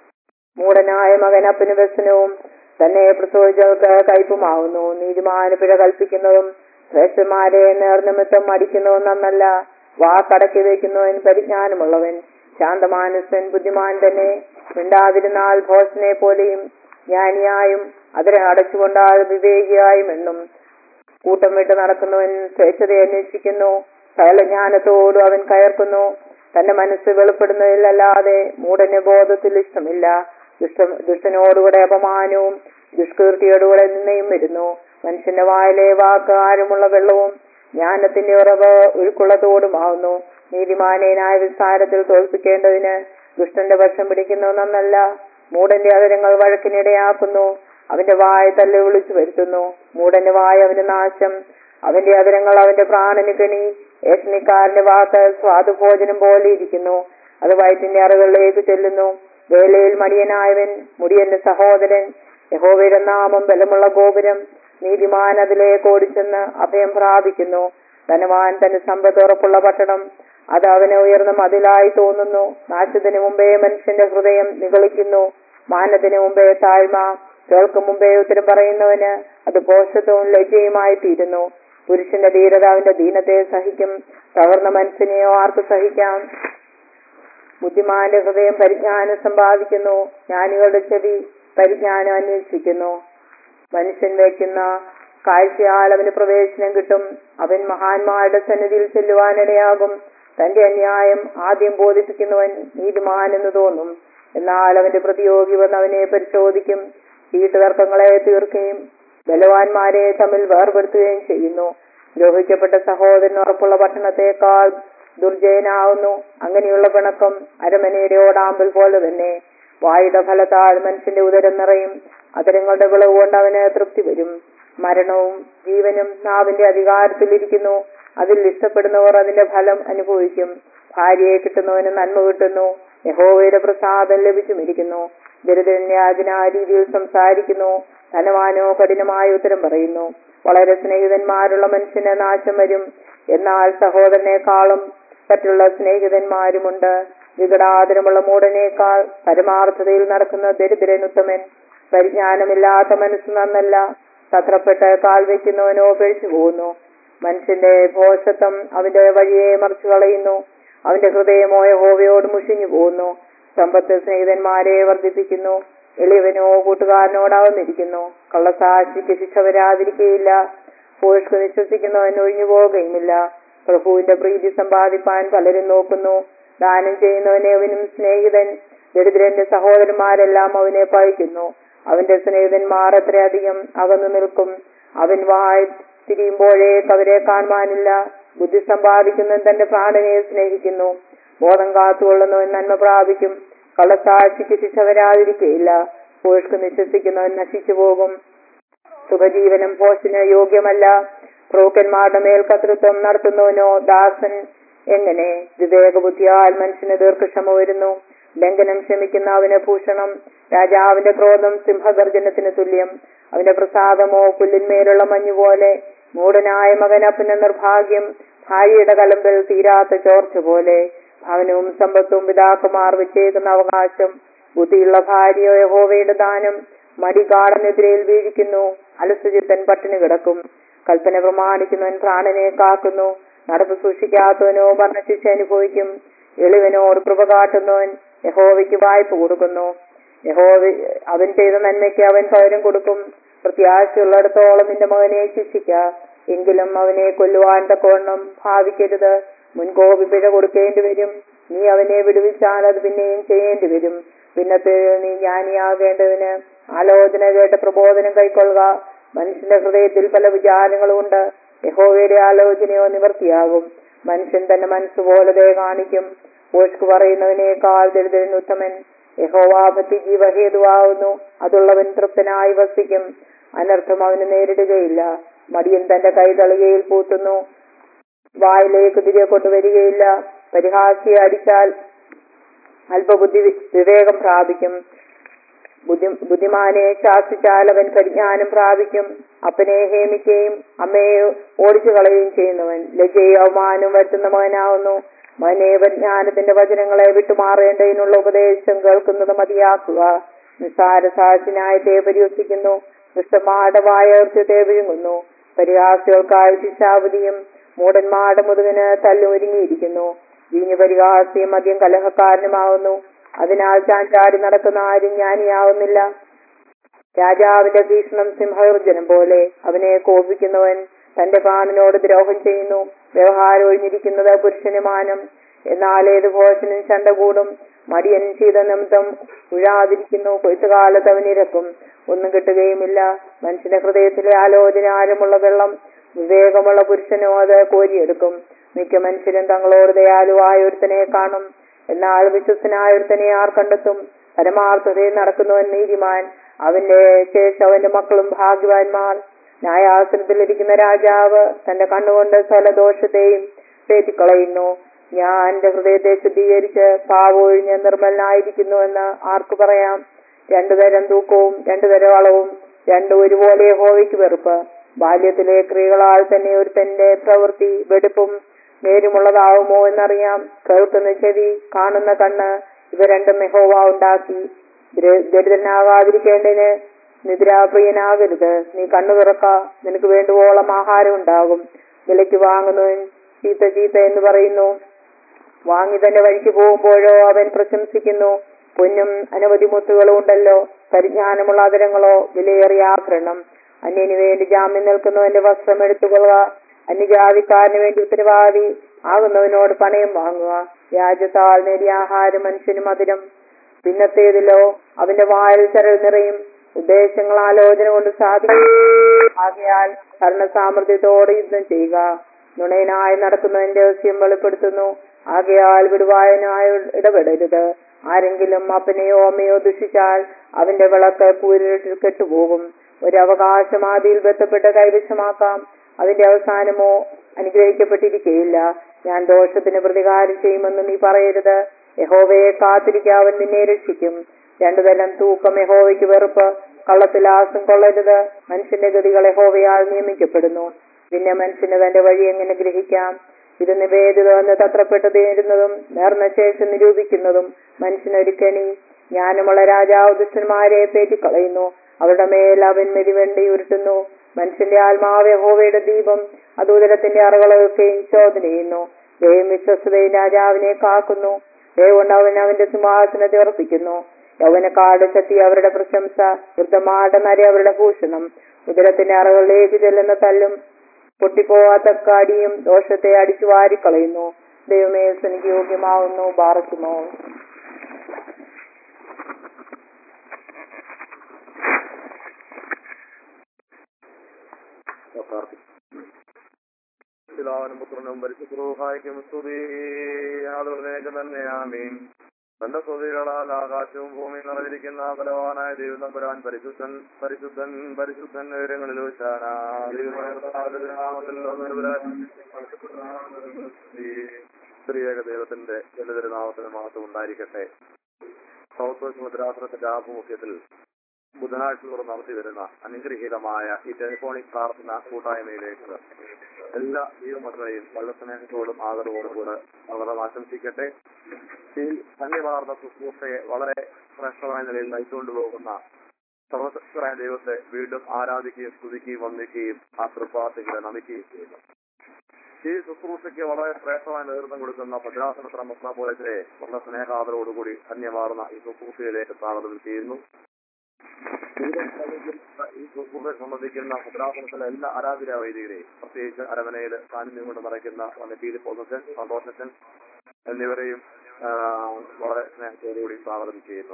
മൂടനായ മകൻ അപ്പന് വ്യസനവും തന്നെ പ്രസവിച്ചവർക്ക് കയ്പുമാവുന്നു നീതിമാന് പിഴ കൽപ്പിക്കുന്നതും ശ്രേഷ്ഠന്മാരെ നേർനിമിത്തം അടിക്കുന്നതും നന്നല്ല വാക്കടക്കി വയ്ക്കുന്നവൻ പരിജ്ഞാനമുള്ളവൻ ശാന്തമാനസൻ ബുദ്ധിമാൻ തന്നെ മിണ്ടാതിരുന്നാൽ ഭോഷനെ പോലെയും ജ്ഞാനിയായും അതിനെ അടച്ചുകൊണ്ടാൽ വിവേകിയായും എണ്ണും കൂട്ടം വിട്ട് നടക്കുന്നവൻ സ്വേച്ഛതയെ അന്വേഷിക്കുന്നു സകല ജ്ഞാനത്തോടും അവൻ കയർക്കുന്നു തന്റെ മനസ്സ് വെളിപ്പെടുന്നതിലല്ലാതെ മൂടന് ബോധത്തിൽ ഇഷ്ടമില്ല ദുഷ്ട ദുഷ്ടനോടുകൂടെ അപമാനവും ദുഷ്കീർത്തിയോടുകൂടെ നിന്നയും വരുന്നു മനുഷ്യന്റെ വായിലെ വാക്ക് ആരുമുള്ള വെള്ളവും ജ്ഞാനത്തിന്റെ ഉറവ് ഒഴുക്കുള്ളതോടുമാവുന്നു നീതിമാനെ ന്യായവിസ്താരത്തിൽ തോൽപ്പിക്കേണ്ടതിന് ദുഷ്ടന്റെ പക്ഷം പിടിക്കുന്നത് നന്നല്ല മൂടന്റെ അതിരങ്ങൾ വഴക്കിനിടയാക്കുന്നു അവന്റെ വായ തല്ല് വിളിച്ചു വരുത്തുന്നു മൂടന്റെ വായ അവന് നാശം അവന്റെ അതിരങ്ങൾ അവന്റെ പ്രാണന് കെണി ഏഷണിക്കാരന്റെ വാക്ക് സ്വാദുഭോജനം പോലെ ഇരിക്കുന്നു അത് വയറ്റിന്റെ അറകളിലേക്ക് ചെല്ലുന്നു വേലയിൽ മടിയനായവൻ മുടിയന്റെ സഹോദരൻ യഹോവയുടെ നാമം ബലമുള്ള ഗോപുരം നീതിമാൻ അതിലേക്ക് ഓടിച്ചെന്ന് അഭയം പ്രാപിക്കുന്നു ധനവാൻ തന്റെ സമ്പത്ത് ഉറപ്പുള്ള പട്ടണം അത് അവന് ഉയർന്ന മതിലായി തോന്നുന്നു നാശത്തിന് മുമ്പേ മനുഷ്യന്റെ ഹൃദയം നിഗളിക്കുന്നു മാനത്തിന് മുമ്പേ താഴ്മ കേൾക്കും മുമ്പേ ഉത്തരം പറയുന്നവന് അത് പോഷത്വവും ലജ്ജയുമായി തീരുന്നു പുരുഷന്റെ ധീരത അവന്റെ ദീനത്തെ സഹിക്കും തകർന്ന മനുഷ്യനെയോ ആർക്ക് സഹിക്കാം ബുദ്ധിമാന്റെ ഹൃദയം പരിജ്ഞാനം സമ്പാദിക്കുന്നു ജ്ഞാനികളുടെ ചെവി പരിജ്ഞാനം അന്വേഷിക്കുന്നു മനുഷ്യൻ വയ്ക്കുന്ന കാഴ്ചയാൽ അവന് പ്രവേശനം കിട്ടും അവൻ മഹാന്മാരുടെ സന്നിധിയിൽ ചെല്ലുവാനിടയാകും തന്റെ അന്യായം ആദ്യം ബോധിപ്പിക്കുന്നവൻ നീതിമാൻ എന്ന് തോന്നും എന്നാൽ അവന്റെ പ്രതിയോഗി വന്ന് അവനെ പരിശോധിക്കും വീട്ടുതർക്കങ്ങളെ തീർക്കുകയും ബലവാന്മാരെ തമ്മിൽ വേർപെടുത്തുകയും ചെയ്യുന്നു ദ്രോഹിക്കപ്പെട്ട സഹോദരൻ ഉറപ്പുള്ള പട്ടണത്തെക്കാൾ ദുർജയനാവുന്നു അങ്ങനെയുള്ള പിണക്കം അരമനയുടെ ഓടാമ്പൽ പോലെ തന്നെ വായുടെ ഫലത്താൽ മനുഷ്യന്റെ ഉദരം നിറയും അതരങ്ങളുടെ വിളവ് കൊണ്ട് അവന് തൃപ്തി വരും മരണവും ജീവനും നാവിന്റെ അധികാരത്തിലിരിക്കുന്നു അതിൽ ഇഷ്ടപ്പെടുന്നവർ അതിന്റെ ഫലം അനുഭവിക്കും ഭാര്യയെ കിട്ടുന്നവന് നന്മ കിട്ടുന്നു യഹോവയുടെ പ്രസാദം ലഭിച്ചുമിരിക്കുന്നു ദരിദ്രൻ യാചനാ രീതിയിൽ സംസാരിക്കുന്നു ധനവാനോ കഠിനമായ ഉത്തരം പറയുന്നു വളരെ സ്നേഹിതന്മാരുള്ള മനുഷ്യന് നാശം വരും എന്നാൽ സഹോദരനേക്കാളും മറ്റുള്ള സ്നേഹിതന്മാരുമുണ്ട് വികടാതരമുള്ള മൂടനേക്കാൾ പരമാർത്ഥതയിൽ നടക്കുന്ന ദരിദ്രൻ ഉത്തമൻ പരിജ്ഞാനമില്ലാത്ത മനസ്സ് നന്നല്ല തത്രപ്പെട്ട് കാൽ വയ്ക്കുന്നവനോ പിഴച്ചു പോകുന്നു മനുഷ്യന്റെ ഭോഷത്വം അവന്റെ വഴിയെ മറിച്ചു കളയുന്നു അവന്റെ ഹൃദയമോ യഹോവയോട് മുഷിഞ്ഞു പോകുന്നു സമ്പത്ത് സ്നേഹിതന്മാരെ വർദ്ധിപ്പിക്കുന്നു എളിയവനോ കൂട്ടുകാരനോടാവുന്നിരിക്കുന്നു കള്ളസാക്ഷിക്ക് ശിക്ഷ വരാതിരിക്കുകയില്ല ഭോഷ്ക്ക് വിശ്വസിക്കുന്നവൻ ഒഴിഞ്ഞു പോവുകയുമില്ല പ്രഭുവിന്റെ പ്രീതി സമ്പാദിപ്പാൻ പലരും നോക്കുന്നു ദാനം ചെയ്യുന്നവനെ അവനും സ്നേഹിതൻ ദരിദ്രന്റെ സഹോദരന്മാരെല്ലാം അവനെ പഴിക്കുന്നു അവന്റെ സ്നേഹിതന്മാർ എത്രയധികം അകന്നു നിൽക്കും അവൻ വായ് തിരിയുമ്പോഴേക്ക് അവരെ കാണുവാനില്ല ബുദ്ധി സമ്പാദിക്കുന്നവൻ തന്റെ പ്രാണനെ സ്നേഹിക്കുന്നു ബോധം കാത്തുകൊള്ളുന്നവൻ നന്മ പ്രാപിക്കും കള്ളസാക്ഷിക്ക് ശിക്ഷ വരാതിരിക്കുകയില്ല പോഷ്ക്ക് നിശ്വസിക്കുന്നവൻ നശിച്ചു പോകും സുഖജീവനം പോഷിന് യോഗ്യമല്ല ക്രൂക്കന്മാരുടെ മേൽ കർത്തൃത്വം നടത്തുന്നവനോ ദാസൻ എങ്ങനെ വിവേകബുദ്ധിയാൽ മനുഷ്യന് ദീർഘക്ഷമ വരുന്നു ലംഘനം ക്ഷമിക്കുന്ന അവന് ഭൂഷണം രാജാവിന്റെ ക്രോധം സിംഹഗർജനത്തിന് തുല്യം അവന്റെ പ്രസാദമോ പുല്ലിന്മേലുള്ള മഞ്ഞുപോലെ മൂടനായ മകനപ്പന് നിർഭാഗ്യം ഭാര്യയുടെ കലമ്പിൽ തീരാത്ത ചോർച്ച പോലെ അവനും സമ്പത്തും പിതാക്കുമാർ വെച്ചേക്കുന്ന അവകാശം ബുദ്ധിയുള്ള ഭാര്യയോ യഹോവയുടെ ദാനം മടി കാടനെതിരയിൽ വീഴിക്കുന്നു അലസുചിത്തൻ പട്ടിണി കിടക്കും കൽപ്പന പ്രമാണിക്കുന്നവൻ പ്രാണനെ കാക്കുന്നു നടപ്പ് സൂക്ഷിക്കാത്തവനോ മരണശിക്ഷ അനുഭവിക്കും എളിവനോട് കൃപ കാട്ടുന്നവൻ യഹോവയ്ക്ക് വായ്പ കൊടുക്കുന്നു യഹോവ അവൻ ചെയ്ത നന്മയ്ക്ക് അവൻ പകരം കൊടുക്കും പ്രത്യാശയുള്ളിടത്തോളം നിന്റെ മകനെ ശിക്ഷിക്ക എങ്കിലും അവനെ കൊല്ലുവാൻ തക്കവണ്ണം ഭാവിക്കരുത് മുൻകോപി പിഴ കൊടുക്കേണ്ടി വരും നീ അവനെ വിടുവിച്ചാൽ അത് പിന്നെയും ചെയ്യേണ്ടി വരും പിന്നത്തെ നീ ജ്ഞാനിയാകേണ്ടതിന് ആലോചന കേട്ട പ്രബോധനം കൈക്കൊള്ളുക മനുഷ്യന്റെ ഹൃദയത്തിൽ പല വിചാരങ്ങളുമുണ്ട് യഹോവയുടെ ആലോചനയോ നിവർത്തിയാകും മനുഷ്യൻ തന്റെ മനസ്സുപോലെ ദയ കാണിക്കും പോഷ്ക് പറയുന്നവനേക്കാൾ ദരിദ്രൻ ഉത്തമൻ യഹോവാഭക്തി ജീവഹേതുവാകുന്നു അതുള്ളവൻ തൃപ്തനായി വസിക്കും അനർത്ഥം അവന് നേരിടുകയില്ല മടിയൻ തന്റെ കൈ തളികയിൽ പൂത്തുന്നു വായിലേക്ക് തിരികെ കൊണ്ടുവരികയില്ല പരിഹാസിയെ അടിച്ചാൽ അല്പബുദ്ധി വിവേകം പ്രാപിക്കും ബുദ്ധി ബുദ്ധിമാനെ ശാസിച്ചാൽ അവൻ പരിജ്ഞാനം പ്രാപിക്കും അപ്പനെ ഹേമിക്കുകയും അമ്മയെ ഓടിച്ചു കളയുകയും ചെയ്യുന്നവൻ ലജ്ജയും അവമാനവും വരുത്തുന്ന മകനാവുന്നു മകനെ പരിജ്ഞാനത്തിന്റെ വചനങ്ങളെ വിട്ടുമാറേണ്ടതിനുള്ള ഉപദേശം കേൾക്കുന്നത് മതിയാക്കുക നിസ്സാര സാഹസിനായത്തെ പരിഹസിക്കുന്നു ദുഷ്ടന്മാരുടെ വായർച്ചത്തെ വിഴുങ്ങുന്നു പരിഹാസികൾക്കായി ശിക്ഷാവധിയും മൂടന്മാരുടെ മുതുകിന് തല്ലൊരുങ്ങിയിരിക്കുന്നു വീഞ്ഞു പരിഹാസിയും മദ്യം കലഹക്കാരനുമാവുന്നു അതിനാൽ ചാഞ്ചാടി നടക്കുന്ന ആരും ജ്ഞാനിയാവുന്നില്ല രാജാവിന്റെ ഭീഷണം സിംഹഗർജനം പോലെ അവനെ കോപിക്കുന്നവൻ തന്റെ പ്രാണനോട് ദ്രോഹം ചെയ്യുന്നു വ്യവഹാരം ഒഴിഞ്ഞിരിക്കുന്നത് പുരുഷന് മാനം എന്നാൽ ഏത് ഭോജനും ചണ്ട കൂടും മടിയൻ ചെയ്ത നിമിത്തം ഉഴാതിരിക്കുന്നു കൊയ്ത്തുകാലത്ത് അവൻ ഇരക്കും ഒന്നും കിട്ടുകയുമില്ല മനുഷ്യന്റെ ഹൃദയത്തിലെ ആലോചന ആഴമുള്ള വെള്ളം വിവേകമുള്ള പുരുഷനോ അത് കോരിയെടുക്കും മിക്ക മനുഷ്യരും തങ്ങളോട് ദയാലുവായ ഒരുത്തനെ കാണും എന്നാൽ വിശ്വസനായ ഒരുത്തനെ ആർ കണ്ടെത്തും പരമാർത്ഥതയിൽ നടക്കുന്നവൻ നീതിമാൻ അവന്റെ ശേഷം അവന്റെ മക്കളും ഭാഗ്യവാന്മാർ ന്യായാസനത്തിലിരിക്കുന്ന രാജാവ് തന്റെ കണ്ണുകൊണ്ട് സകല ദോഷത്തെയും പേറ്റിക്കളയുന്നു ഞാൻ എന്റെ ഹൃദയത്തെ ശുദ്ധീകരിച്ച് പാവൊഴിഞ്ഞ് നിർമ്മലനായിരിക്കുന്നു എന്ന് ആർക്ക് പറയാം രണ്ടുതരം തൂക്കവും രണ്ടുതരം അളവും രണ്ടും ഒരുപോലെ ഹോവയ്ക്ക് വെറുപ്പ് ബാല്യത്തിലെ ക്രിയകളാൽ തന്നെ ഒരുത്തന്റെ പ്രവൃത്തി വെടുപ്പും നേരുമുള്ളതാവുമോ എന്നറിയാം കേൾക്കുന്ന ചെവി കാണുന്ന കണ്ണ് ഇവ രണ്ടും മെഹോവ ഉണ്ടാക്കി ദരിദ്രനാകാതിരിക്കേണ്ടതിന് നിദ്രാപ്രിയനാകരുത് നീ കണ്ണു തുറക്ക നിനക്ക് വേണ്ടുവോളം ആഹാരം ഉണ്ടാകും വിലയ്ക്ക് വാങ്ങുന്നവൻ ചീത്ത ചീത്ത എന്ന് പറയുന്നു വാങ്ങി തന്നെ വഴിക്ക് പോകുമ്പോഴോ അവൻ പ്രശംസിക്കുന്നു പൊന്നും അനവധി മുത്തുകളും ഉണ്ടല്ലോ പരിജ്ഞാനമുള്ള ആദരങ്ങളോ വിലയേറിയ ആഭരണം അന്യന് വേണ്ടി ജാമ്യം നിൽക്കുന്നവന്റെ വസ്ത്രം എടുത്തുകൊള്ളുക അന്യജാതിക്കാരന് വേണ്ടി ഉത്തരവാദി ആകുന്നവനോട് പണയം വാങ്ങുക വ്യാജത്താൽ നേടിയ ആഹാരം മനുഷ്യന് മധുരം പിന്നത്തേതിലോ അവന്റെ വായിൽ ചരൽ നിറയും ഉദ്ദേശങ്ങൾ ആലോചന കൊണ്ട് സാധിക്കും ആകയാൽ ഭരണസാമർഥ്യത്തോടെ യുദ്ധം ചെയ്യുക നുണയനായി നടക്കുന്നതിന്റെ രഹസ്യം വെളിപ്പെടുത്തുന്നു ആകയാൽ വിടുവായനായി ഇടപെടരുത് ആരെങ്കിലും അപ്പനെയോ അമ്മയോ ദുഷിച്ചാൽ അവന്റെ വിളക്ക് പൂരിട്ട് കെട്ടുപോകും ഒരു അവകാശം ആദിയിൽ ബന്ധപ്പെട്ട് കൈവശമാക്കാം അതിന്റെ അവസാനമോ അനുഗ്രഹിക്കപ്പെട്ടിരിക്കുകയില്ല ഞാൻ ദോഷത്തിന് പ്രതികാരം ചെയ്യുമെന്ന് നീ പറയരുത് യഹോവയെ കാത്തിരിക്കാവൻ നിന്നെ രക്ഷിക്കും രണ്ടു തരം തൂക്കം യഹോവയ്ക്ക് വെറുപ്പ് കള്ളത്തിലാസം കൊള്ളരുത് മനുഷ്യന്റെ ഗതികൾ യഹോവയാൽ നിയമിക്കപ്പെടുന്നു പിന്നെ മനുഷ്യന് തന്റെ വഴി എങ്ങനെ ഗ്രഹിക്കാം ഇത് നിവേദിതമെന്ന് തത്രപ്പെട്ട് തീരുന്നതും നേർന്ന ശേഷം നിരൂപിക്കുന്നതും മനുഷ്യനൊരുക്കണി ജ്ഞാനമുള്ള രാജാവ് ദുഷ്ടന്മാരെ പേറ്റിക്കളയുന്നു അവരുടെ മേൽ അവൻ മെതിവണ്ടി ഉരുട്ടുന്നു മനുഷ്യന്റെ ആത്മാവ് യഹോവയുടെ ദീപം അത് ഉദരത്തിന്റെ അറകളൊക്കെ ശോധന ചെയ്യുന്നു ദൈവം വിശ്വസതയും രാജാവിനെ കാക്കുന്നു ദൈവം അവൻ അവന്റെ സിംഹാസനത്തെ ഉറപ്പിക്കുന്നു യൗവനക്കാട് ശക്തി അവരുടെ പ്രശംസ വൃദ്ധമാട നര അവരുടെ ഭൂഷണം ഉദരത്തിന്റെ അറകളിലേക്ക് ചെല്ലുന്ന തല്ലും പൊട്ടിപ്പോവാത്ത കാടിയും ദോഷത്തെ അടിച്ചു വാരിക്കളയുന്നു ദൈവമേ എനിക്ക് യോഗ്യമാവുന്നു ബാറക്കുമോ പിതാവിനും പുത്രനും പരിശുദ്ധ്രോഹായിക്കും സ്തുതി യാതൊരുനേക്ക് തന്നെ ആമീൻ തന്റെ സ്തുതികളാൽ ആകാശവും ഭൂമിയും നിറഞ്ഞിരിക്കുന്ന ബലവാനായ ദൈവം തമ്പുരാൻ പരിശുദ്ധൻ പരിശുദ്ധൻ പരിശുദ്ധൻ വിവരങ്ങളിൽ സ്ത്രീയേക ദൈവത്തിന്റെ ദളിതരനാമത്തിന് മഹത്വം ഉണ്ടായിരിക്കട്ടെ സൗത്ത് വെസ്റ്റ് മുദ്രാസനത്തിന്റെ ആഭിമുഖ്യത്തിൽ ബുധനാഴ്ച തോറും നടത്തി വരുന്ന അനുഗ്രഹീതമായ ഈ ടെലിഫോണിക് പ്രാർത്ഥന കൂട്ടായ്മയിലേക്ക് എല്ലാ ദൈവമക്കളെയും വളരെ സ്നേഹത്തോടും ആദരവോടും കൂടെ വളരെ ആശംസിക്കട്ടെ ഈ ധന്യവാർന്ന ശുശ്രൂഷയെ വളരെ ശ്രേഷ്ഠമായ നിലയിൽ നയിച്ചുകൊണ്ട് പോകുന്ന സർവശക്തരായ ദൈവത്തെ വീണ്ടും ആരാധിക്കുകയും സ്തുതിക്കുകയും വന്ദിക്കുകയും ആ കൃപാസികളെ നമിക്കുകയും ചെയ്യുന്നു ഈ ശുശ്രൂഷയ്ക്ക് വളരെ ശ്രേഷ്ഠമായ നേതൃത്വം കൊടുക്കുന്ന ഭദ്രാസന മെത്രാപോലത്തെ വളരെ സ്നേഹാദരോടുകൂടി ധന്യമാർന്ന ഈ ശുശ്രൂഷയിലേക്ക് സ്വാഗതം ചെയ്യുന്നു ഈ ശുശ്രൂഷയെ സംബന്ധിക്കുന്ന ഭദ്രാസനത്തിലെ എല്ലാ ആരാധന വൈദികരെയും പ്രത്യേകിച്ച് അരമനയിൽ സാന്നിധ്യം കൊണ്ട് നിറയ്ക്കുന്ന വന്നപ്പീലി പൊന്നച്ചൻ സന്തോഷച്ചൻ എന്നിവരെയും ആ, വളരെ സ്നേഹത്തോടുകൂടി സ്വാഗതം ചെയ്യുന്നു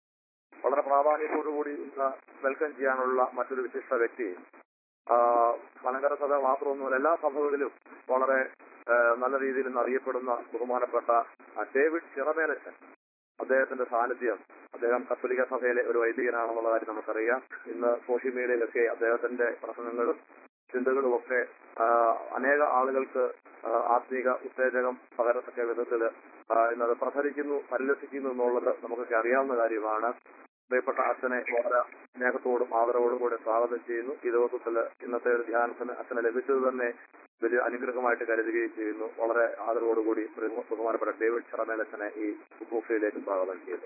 വളരെ പ്രാധാന്യത്തോടുകൂടി ഇന്ന് വെൽക്കം ചെയ്യാനുള്ള മറ്റൊരു വിശിഷ്ട വ്യക്തി ആ, മലങ്കര സഭ മാത്രമൊന്നുമല്ല എല്ലാ സഭകളിലും വളരെ ആ, നല്ല രീതിയിൽ ഇന്ന് അറിയപ്പെടുന്ന ബഹുമാനപ്പെട്ട ആ, ഡേവിഡ് ചിറമേലച്ചൻ അദ്ദേഹത്തിന്റെ സാന്നിധ്യം അദ്ദേഹം കത്തോലിക്ക സഭയിലെ ഒരു വൈദികനാണെന്നുള്ള കാര്യം നമുക്കറിയാം ഇന്ന് സോഷ്യൽ മീഡിയയിലൊക്കെ അദ്ദേഹത്തിന്റെ പ്രസംഗങ്ങളും ചിന്തകളും ഒക്കെ ആ, അനേക ആളുകൾക്ക് ആ, ആത്മീക ഉത്തേജകം പകരത്തക്ക വിധത്തിൽ ഇന്നത് പ്രസരിക്കുന്നു പരിലസിക്കുന്നു എന്നുള്ളത് നമുക്കൊക്കെ അറിയാവുന്ന കാര്യമാണ് പ്രിയപ്പെട്ട അച്ഛനെ വളരെ സ്നേഹത്തോടും ആദരവോടും കൂടെ സ്വാഗതം ചെയ്യുന്നു ഈ ദിവസത്തിൽ ഇന്നത്തെ ഒരു ധ്യാനത്തിന് അച്ഛനെ ലഭിച്ചത് തന്നെ വലിയ അനുഗ്രഹമായിട്ട് കരുതുകയും ചെയ്യുന്നു വളരെ ആദരവോടുകൂടി ബഹു- ബഹുമാനപ്പെട്ട ഡേവിഡ് ചറമേലച്ചനെ ഈ ശുശ്രൂഷയിലേക്ക് സ്വാഗതം ചെയ്യുന്നു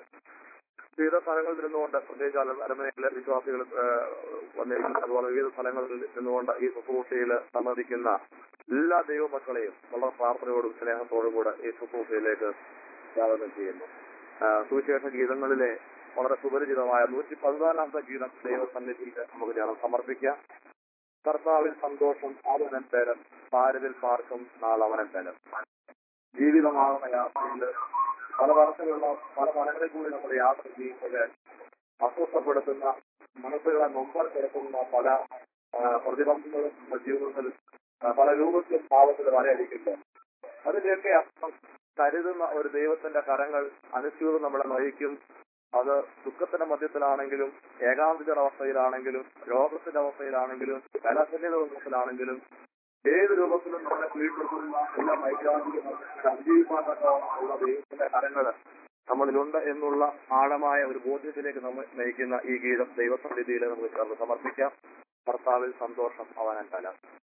വിവിധ സ്ഥലങ്ങളിൽ നിന്നുകൊണ്ട് പ്രത്യേകിച്ച് അല- അരമനയിലെ വിശ്വാസികൾ വന്നിരിക്കുന്നു അതുപോലെ വിവിധ സ്ഥലങ്ങളിൽ നിന്നുകൊണ്ട് ഈ ശുശ്രൂഷയിൽ സമ്മതിക്കുന്ന എല്ലാ ദൈവമക്കളെയും വളരെ പ്രാർത്ഥനയോടും സ്നേഹത്തോടും കൂടെ ഈ ശുശ്രൂഷയിലേക്ക് സ്വാഗതം ചെയ്യുന്നു ആ, സുവിശേഷ ഗീതങ്ങളിലെ വളരെ സുപരിചിതമായ നൂറ്റി പതിനാലാമത്തെ ഗീതം ദൈവസന്നിധിയിൽ നമുക്ക് ഞാൻ സമർപ്പിക്കാം കർത്താവിൽ സന്തോഷം അവനൻ തരം ഭാരതിൽ പാർക്കും നാളവനൻ തരം ജീവിതമാകുന്ന യാത്രയിൽ പല വർഷങ്ങളുള്ള പല മലകളിൽ കൂടി നമ്മൾ യാത്ര ചെയ്യുമ്പോൾ അസ്വസ്ഥപ്പെടുത്തുന്ന മനസ്സുകളെ നൊമ്പർ കിടക്കുന്ന പല ആ, പ്രതിബന്ധങ്ങളും നമ്മുടെ ജീവിതത്തിൽ ആ, പല രൂപത്തിലും ഭാവത്തിൽ വരയടിക്കുമ്പോൾ അതിന്റെയൊക്കെ അർത്ഥം കരുതുന്ന ഒരു ദൈവത്തിന്റെ കരങ്ങൾ അനുസ്യൂതം നമ്മളെ നയിക്കും അത് ദുഃഖത്തിന്റെ മധ്യത്തിലാണെങ്കിലും ഏകാന്തിയുടെ അവസ്ഥയിലാണെങ്കിലും രോഗത്തിന്റെ അവസ്ഥയിലാണെങ്കിലും കലാശല്യയുടെ അവസ്ഥയിലാണെങ്കിലും ഏത് രൂപത്തിലും നമ്മളെ കീഴ്പ്പെടുത്തുന്ന എല്ലാ വൈകാരിക അതിജീവിക്കാനുള്ള ദൈവത്തിന്റെ കരങ്ങൾ നമ്മളിലുണ്ട് എന്നുള്ള ആഴമായ ഒരു ബോധ്യത്തിലേക്ക് നമ്മൾ നയിക്കുന്ന ഈ ഗീതം ദൈവസന്നിധിയിൽ നമുക്ക് ചേർന്ന് സമർപ്പിക്കാം കർത്താവിൽ സന്തോഷം അവനൻ തല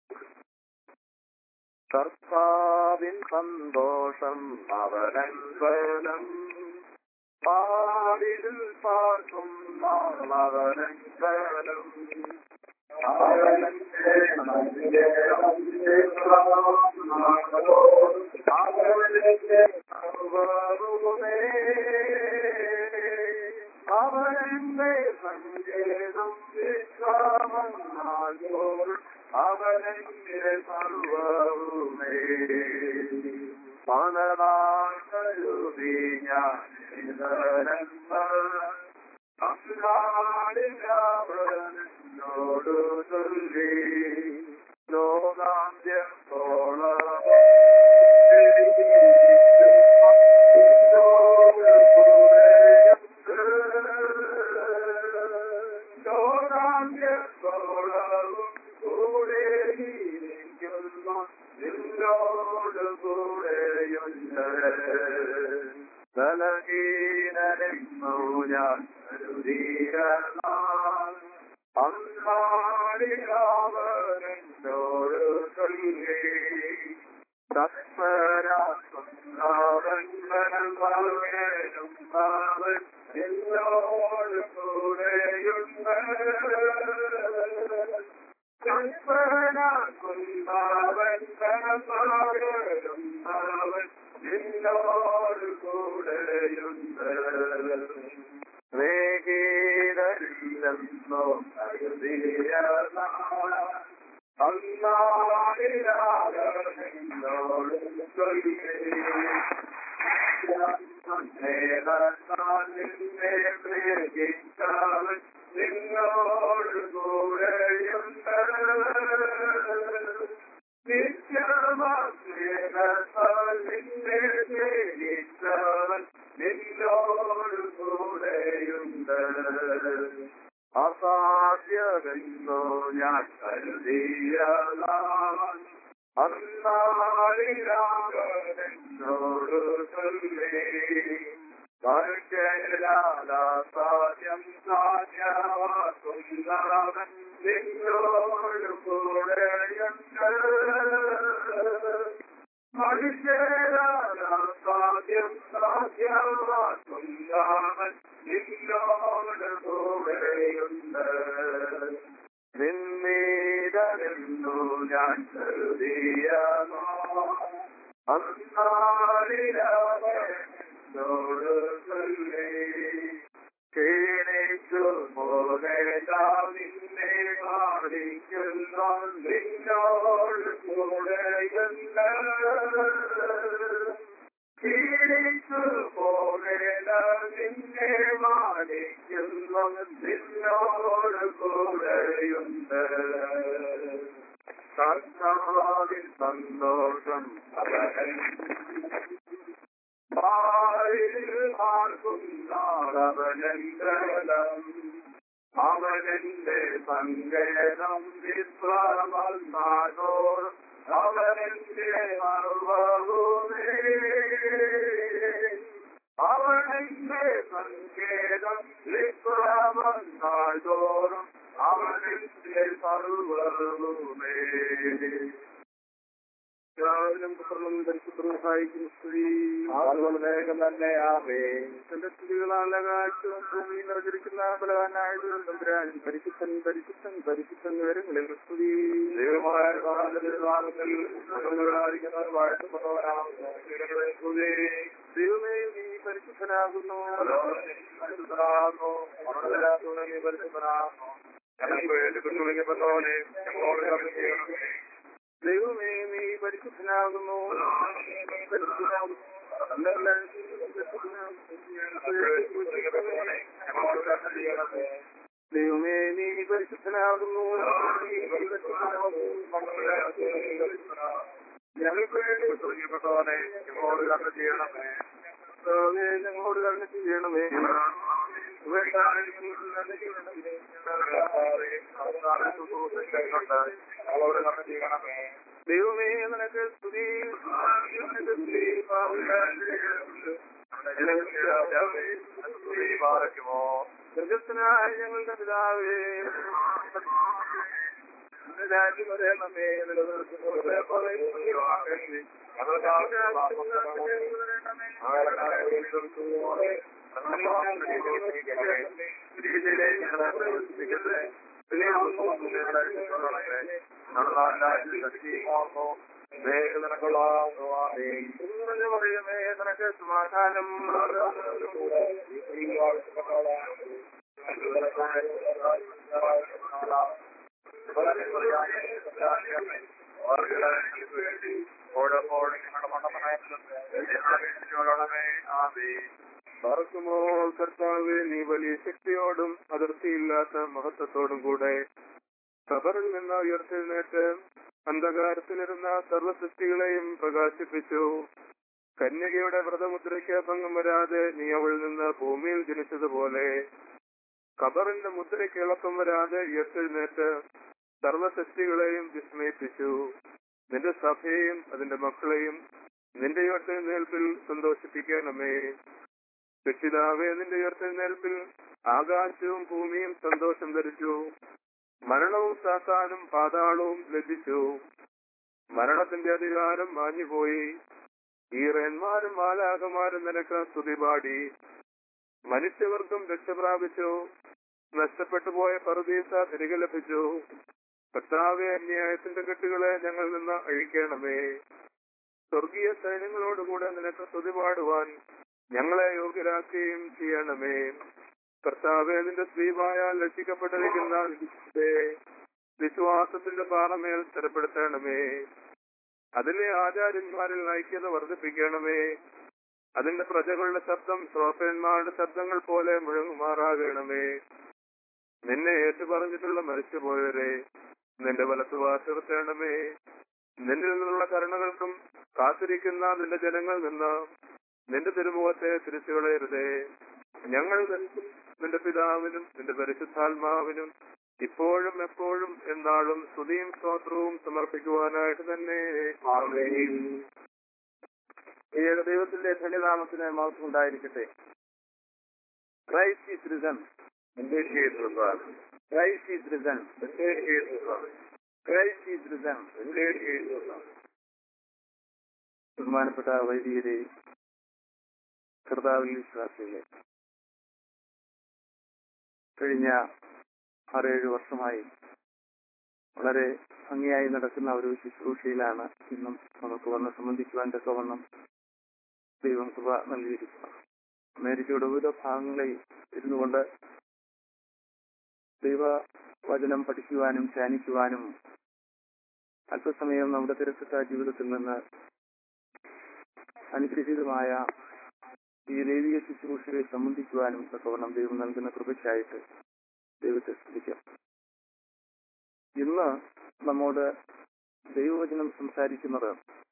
കർത്താവിൻ സന്തോഷം അവനൻ ബലം പാടിൽ പാർക്കും അവനൻ ബലം അവനന്റെ അവനന്റെ സർവ്വവുമേ അവനന്റെ സങ്കേതം വിശ്രാമം നാൾതോറും അവനന്റെ സർവ്വവുമേ മനനാളുതി ഞാൻ അങ്ങാടിനോട് ചൊല്ലി ലോകാന്ത്യത്തോളം ലോകാന്ത്യത്തോളവും കൂടെ ഇരിക്കുന്നു നിന്നോട് കൂടെയുണ്ട് ബലഹീനനെന്നു ഞാൻ കരുതിയാൽ അന്നാടിയാവനോട് ചൊല്ലി അവൻ എന്നോട് കൂടെയുണ്ട് കൽപ്പനാക്കുന്നവൻ കനസാകരും അവൻ നിന്നോട് കൂടെയുണ്ട് സ്നേഹിതരില്ലെന്നോ അന്നാടിനോട് ചൊല്ലി നിന്നെ പ്രേരിച്ചവൻ നിന്നോട് കൂടെയുണ്ട് നിത്യമാസ്നേഹത്താൽ നിന്നെ പ്രേരിച്ചവൻ നിന്നോട് കൂടെയുണ്ട് അസാധ്യമെന്നോ ഞാൻ കരുതിയതാണ് അന്നാളിരാകനോട് ചൊല്ലി സാധ്യം സാധ്യവാസുന്ദരവൻ നിന്നോട് കൂടെയുണ്ട് മനുഷ്യരാസാദ്യം സാധ്യവാസുന്ദരവൻ നിന്നോട് കൂടെയുണ്ട് നിന്നീതനെന്നു ഞാൻ കരുതിയാണോ അന്നാളിലവനോട് ചൊല്ലി ക്ഷീണിച്ചു പോകേണ്ട നിന്നെ കാണിക്കുന്നു നിന്നോട് കൂടെയുണ്ട് ക്ഷീണിച്ചു പോകേണ്ട നിന്നെ മാനിക്കുന്നു നിന്നോട് കൂടെയുണ്ട് കർത്താവിൻ സന്തോഷം അവനെന്തരം അവനെന്റെ സങ്കേതം വിശ്രമോർ അവനെന്റെ സർവഭൂമി അവനെന്റെ സങ്കേതം വിശ്രമോറും അവനെന്റെ സർവഭൂമി രാവിലും പുത്രനും പരിശുദ്ധനും സഹായിക്കുന്നു സ്ത്രീ വേഗം തന്നെ ആവേ തന്റെ സ്ത്രീകളാണ് കാഴ്ചയും ഭൂമിയിൽ നിറഞ്ഞിരിക്കുന്ന ബലവാനായതും തമ്പുരാൻ പരിശുദ്ധൻ പരിശുദ്ധൻ പരിശുദ്ധൻ വിവരങ്ങളിൽ സ്തുതി ദൈവമായ നാമത്തിൽ വാഴ്ത്തപ്പെട്ടവരാണ് ദൈവമേ നീ പരിശുദ്ധനാകുന്നു പരിശുദ്ധനാകുന്നു നീ പരിശുദ്ധനാകുന്നു ഞങ്ങൾക്ക് വേണ്ടി കുഞ്ഞുവിളിക്കപ്പെട്ടവനെ ഞങ്ങളോട് കർമ്മ ചെയ്യണമേ ദൈവമേ നീ പരിശുദ്ധനാകുന്നു പരിശുദ്ധനാകുന്നു ദൈവമേ നീ പരിശുദ്ധനാകുന്നു ഞങ്ങൾക്ക് വേണ്ടി കുഞ്ഞുപ്പെട്ടവനെ ഞങ്ങളോട് കർമ്മ ചെയ്യണമേ കർത്താവേ, ഞങ്ങളോട് കർമ്മ ചെയ്യണമേ ഞങ്ങളോട് കർമ്മ ചെയ്യണമേ ദൈവമേ നിനക്ക് സ്തുതി നിനക്ക് സ്തുതി പാറയ്ക്കുമോ ദീർഘസ്ഥനായ ഞങ്ങളുടെ പിതാവേ രാജ്യം വരണമേ പറയുമേ നിനക്ക് സമാധാനം പറക്കുമ്പോൾ കർത്താവ് നീ വലിയ ശക്തിയോടും അതിർത്തിയില്ലാത്ത മഹത്വത്തോടും കൂടെ ഖബറിൽ നിന്ന് ഉയർത്തെഴുന്നേറ്റ് അന്ധകാരത്തിലിരുന്ന സർവസൃഷ്ടികളെയും പ്രകാശിപ്പിച്ചു കന്യകയുടെ വ്രതമുദ്രയ്ക്ക് ഭംഗം വരാതെ നീ അവളിൽ നിന്ന് ഭൂമിയിൽ ജനിച്ചതുപോലെ ഖബറിന്റെ മുദ്രയ്ക്ക് ഇളക്കം വരാതെ ഉയർത്തെഴുന്നേറ്റ് സർവസൃഷ്ടികളെയും വിസ്മയിപ്പിച്ചു നിന്റെ സഭയെയും അതിന്റെ മക്കളെയും നിന്റെ ഉയർത്തെഴുന്നേൽപ്പിൽ സന്തോഷിപ്പിക്കണമേ രക്ഷിതാവേ നിന്റെ ഉയർത്തെഴുന്നേൽപ്പിൽ ആകാശവും ഭൂമിയും സന്തോഷം ധരിച്ചു മരണവും സാത്താനും പാതാളവും ലഭിച്ചു മരണത്തിന്റെ അധികാരം മാഞ്ഞുപോയി ഈറന്മാരും മാലാകമാരും നിനക്ക് സ്തുതി പാടി മനുഷ്യവർഗം രക്ഷ പ്രാപിച്ചു നഷ്ടപ്പെട്ടു പോയ പറുദീസ തിരികെ ലഭിച്ചു കർത്താവെ അന്യായത്തിന്റെ കെട്ടുകളെ ഞങ്ങളിൽ നിന്ന് അഴിക്കണമേ സ്വർഗീയ സൈന്യങ്ങളോടുകൂടെ നിനക്ക് സ്തുതി പാടുവാൻ ഞങ്ങളെ യോഗ്യരാക്കുകയും ചെയ്യണമേ കർത്താവെ നിന്റെ സ്ത്രീമായാൽ രക്ഷിക്കപ്പെട്ടിരിക്കുന്ന വിശുദ്ധേ, വിശ്വാസത്തിന്റെ പാറമേൽ സ്ഥിരപ്പെടുത്തണമേ അതിലെ ആചാര്യന്മാരിൽ ഐക്യത വർദ്ധിപ്പിക്കണമേ അതിന്റെ പ്രജകളുടെ ശബ്ദം ശ്രോഫന്മാരുടെ ശബ്ദങ്ങൾ പോലെ മുഴങ്ങുമാറാകണമേ നിന്നെ ഏറ്റുപറഞ്ഞിട്ടുള്ള മരിച്ചുപോയവരെ നിന്റെ വലത്തുവാസിർത്തേണമേ നിന്നിൽ നിന്നുള്ള കരുണകൾക്കും കാത്തിരിക്കുന്ന നിന്റെ ജനങ്ങൾ നിന്ന് നിന്റെ തിരുമുഖത്തെ തിരിച്ചു കളയരുതേ ഞങ്ങൾ നിനക്കും നിന്റെ പിതാവിനും നിന്റെ പരിശുദ്ധാത്മാവിനും ഇപ്പോഴും എപ്പോഴും എന്നാളും സ്തുതിയും സ്തോത്രവും സമർപ്പിക്കുവാനായിട്ട് തന്നെ ആമേൻ. ഈ ഏകദൈവത്തിന്റെ ധന്യനാമത്തിന് മഹത്വം ഉണ്ടായിരിക്കട്ടെ Christ is risen Christ is risen Christ is risen ബഹുമാനപ്പെട്ട വൈദികരെ കർത്താവിൽ വിശ്വാസികളെ കഴിഞ്ഞ ആറേഴ് വർഷമായി വളരെ ഭംഗിയായി നടക്കുന്ന ഒരു ശുശ്രൂഷയിലാണ് ഇന്നും നമുക്ക് വന്ന് സംബന്ധിക്കുവാൻ തക്കവണ്ണം ദൈവം കൃപ നൽകിയിരിക്കുന്നത് അമേരിക്കയുടെ വിവിധ ഭാഗങ്ങളിൽ ഇരുന്നുകൊണ്ട് ദൈവ വചനം പഠിക്കുവാനും ധ്യാനിക്കുവാനും അല്പസമയം നമ്മുടെ തിരക്കിട്ട ജീവിതത്തിൽ നിന്ന് അനുഗ്രഹീതമായ ഈ ദൈവിക ശുശ്രൂഷയെ സംബന്ധിക്കുവാനും തക്കവണ്ണം ദൈവം നൽകുന്ന കൃപയ്ക്കായിട്ട് ദൈവത്തെ സ്തുതിക്കാം ഇന്ന് നമ്മോട് ദൈവവചനം സംസാരിക്കുന്നത്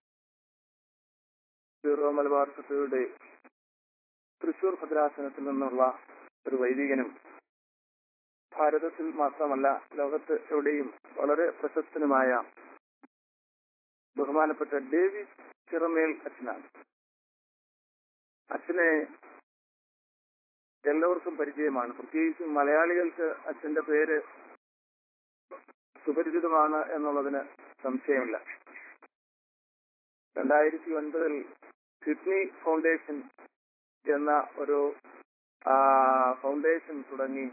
സീറോ മലബാർ സഭയുടെ തൃശൂർ ഭദ്രാസനത്തിൽ നിന്നുള്ള ഒരു വൈദികനും ഭാരതത്തിൽ മാത്രമല്ല ലോകത്ത് എവിടെയും വളരെ പ്രശസ്തനുമായ ബഹുമാനപ്പെട്ട ഡേവിഡ് ചിറമേൽ അച്ഛനാണ് അച്ഛനെ എല്ലാവർക്കും പരിചയമാണ് പ്രത്യേകിച്ചും മലയാളികൾക്ക് അച്ഛന്റെ പേര് സുപരിചിതമാണ് എന്നുള്ളതിന് സംശയമില്ല രണ്ടായിരത്തി ഒൻപതിൽ കിഡ്നി ഫൗണ്ടേഷൻ എന്ന ഒരു ആ, ഫൗണ്ടേഷൻ തുടങ്ങി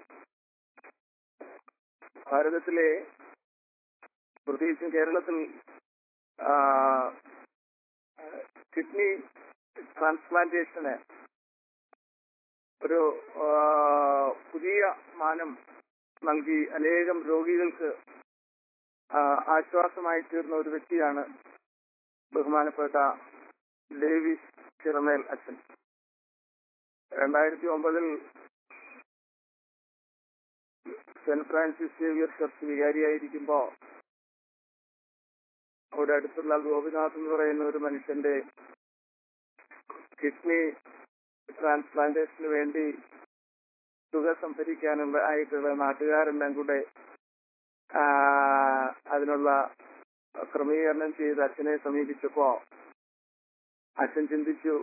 ഭാരതത്തിലെ പ്രത്യേകിച്ചും കേരളത്തിൽ ആ, കിഡ്നി ട്രാൻസ്പ്ലാന്റേഷന് ഒരു ആ, പുതിയ മാനം നൽകി അനേകം രോഗികൾക്ക് ആ, ആശ്വാസമായി തീർന്ന ഒരു വ്യക്തിയാണ് ബഹുമാനപ്പെട്ട ഡേവിസ് ചിറമേൽ അച്ഛൻ രണ്ടായിരത്തി ഒമ്പതിൽ സെന്റ് ഫ്രാൻസിസ് സേവിയർ ചർച്ച് വികാരിയായിരിക്കുമ്പോ അവിടെ അടുത്തുള്ള ഗോപിനാഥ് എന്ന് പറയുന്ന ഒരു മനുഷ്യന്റെ കിഡ്നി ട്രാൻസ്പ്ലാന്റേഷന് വേണ്ടി തുക സംഭരിക്കാനുള്ള ആയിട്ടുള്ള നാട്ടുകാരെല്ലാം കൂടെ ആ, അതിനുള്ള ക്രമീകരണം ചെയ്ത് അച്ഛനെ സമീപിച്ചപ്പോ അച്ഛൻ ചിന്തിച്ചു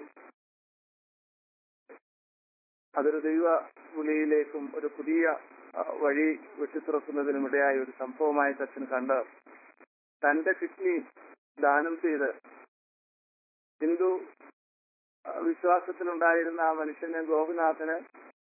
അതൊരു ദൈവ വിളിയിലേക്കും ഒരു പുതിയ ആ, വഴി വെട്ടിത്തുറക്കുന്നതിനും ഇടയായ ഒരു സംഭവമായിട്ട് അച്ഛൻ കണ്ട് തന്റെ കിഡ്നി ദാനം ചെയ്ത് ഹിന്ദു ആ, വിശ്വാസത്തിലുണ്ടായിരുന്ന ആ മനുഷ്യന് ഗോപിനാഥന്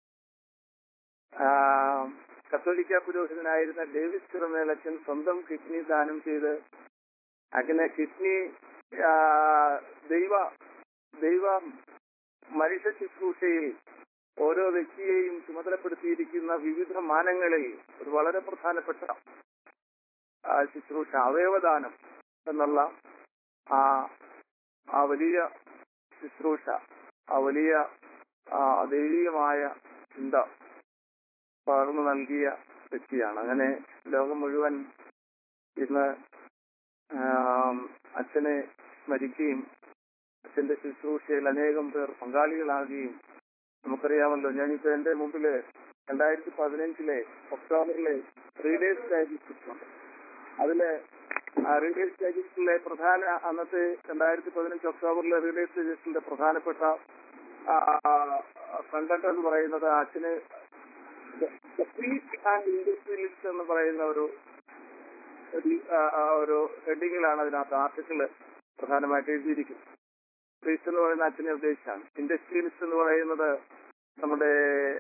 ആ, കത്തോലിക്ക പുരോഹിതനായിരുന്ന ഡേവിസ് ചിറമേലച്ചൻ സ്വന്തം കിഡ്നി ദാനം ചെയ്ത് അങ്ങനെ കിഡ്നി ആ, ദൈവ ദൈവ മനുഷ്യ ശുശ്രൂഷയിൽ ഓരോ വ്യക്തിയെയും ചുമതലപ്പെടുത്തിയിരിക്കുന്ന വിവിധ മാനങ്ങളിൽ ഒരു വളരെ പ്രധാനപ്പെട്ട ആ, ശുശ്രൂഷ അവയവദാനം എന്നുള്ള ആ ആ വലിയ ശുശ്രൂഷ ആ വലിയ ആ ദൈവികമായ ചിന്ത പകർന്നു നൽകിയ വ്യക്തിയാണ് അങ്ങനെ ലോകം മുഴുവൻ ഇന്ന് ആം, അച്ഛനെ സ്മരിക്കുകയും അച്ഛന്റെ ശുശ്രൂഷയിൽ അനേകം പേർ പങ്കാളികളാകുകയും നമുക്കറിയാമല്ലോ ഞാനിപ്പോ എന്റെ മുമ്പില് രണ്ടായിരത്തി പതിനഞ്ചിലെ ഒക്ടോബറിലെ റീഡേഴ്സ് ഡൈജസ്റ്റ് ഉണ്ട് അതില് ആ റീഡേഴ്സ് ഡൈജസ്റ്റിലെ പ്രധാന അന്നത്തെ രണ്ടായിരത്തി പതിനഞ്ച് ഒക്ടോബറിലെ റീഡേഴ്സ് ഡൈജസ്റ്റിന്റെ പ്രധാനപ്പെട്ട കണ്ടന്റ് എന്ന് പറയുന്നത് അച്ഛന് ആൻഡ് ഇൻഡസ്ട്രിയലിസ്റ്റ് എന്ന് പറയുന്ന ഒരു ഒരു, ആ, ആ, ഒരു ഹെഡിങ്ങിലാണ് അതിനകത്ത് ആർട്ടിക്കിൾ പ്രധാനമായിട്ട് എഴുതിയിരിക്കുന്നത് ക്രീസ്റ്റ് എന്ന് പറയുന്ന അച്ഛനെ ഉദ്ദേശിച്ചാണ് ഇൻഡസ്ട്രിയലിസ്റ്റ് എന്ന് പറയുന്നത് നമ്മുടെ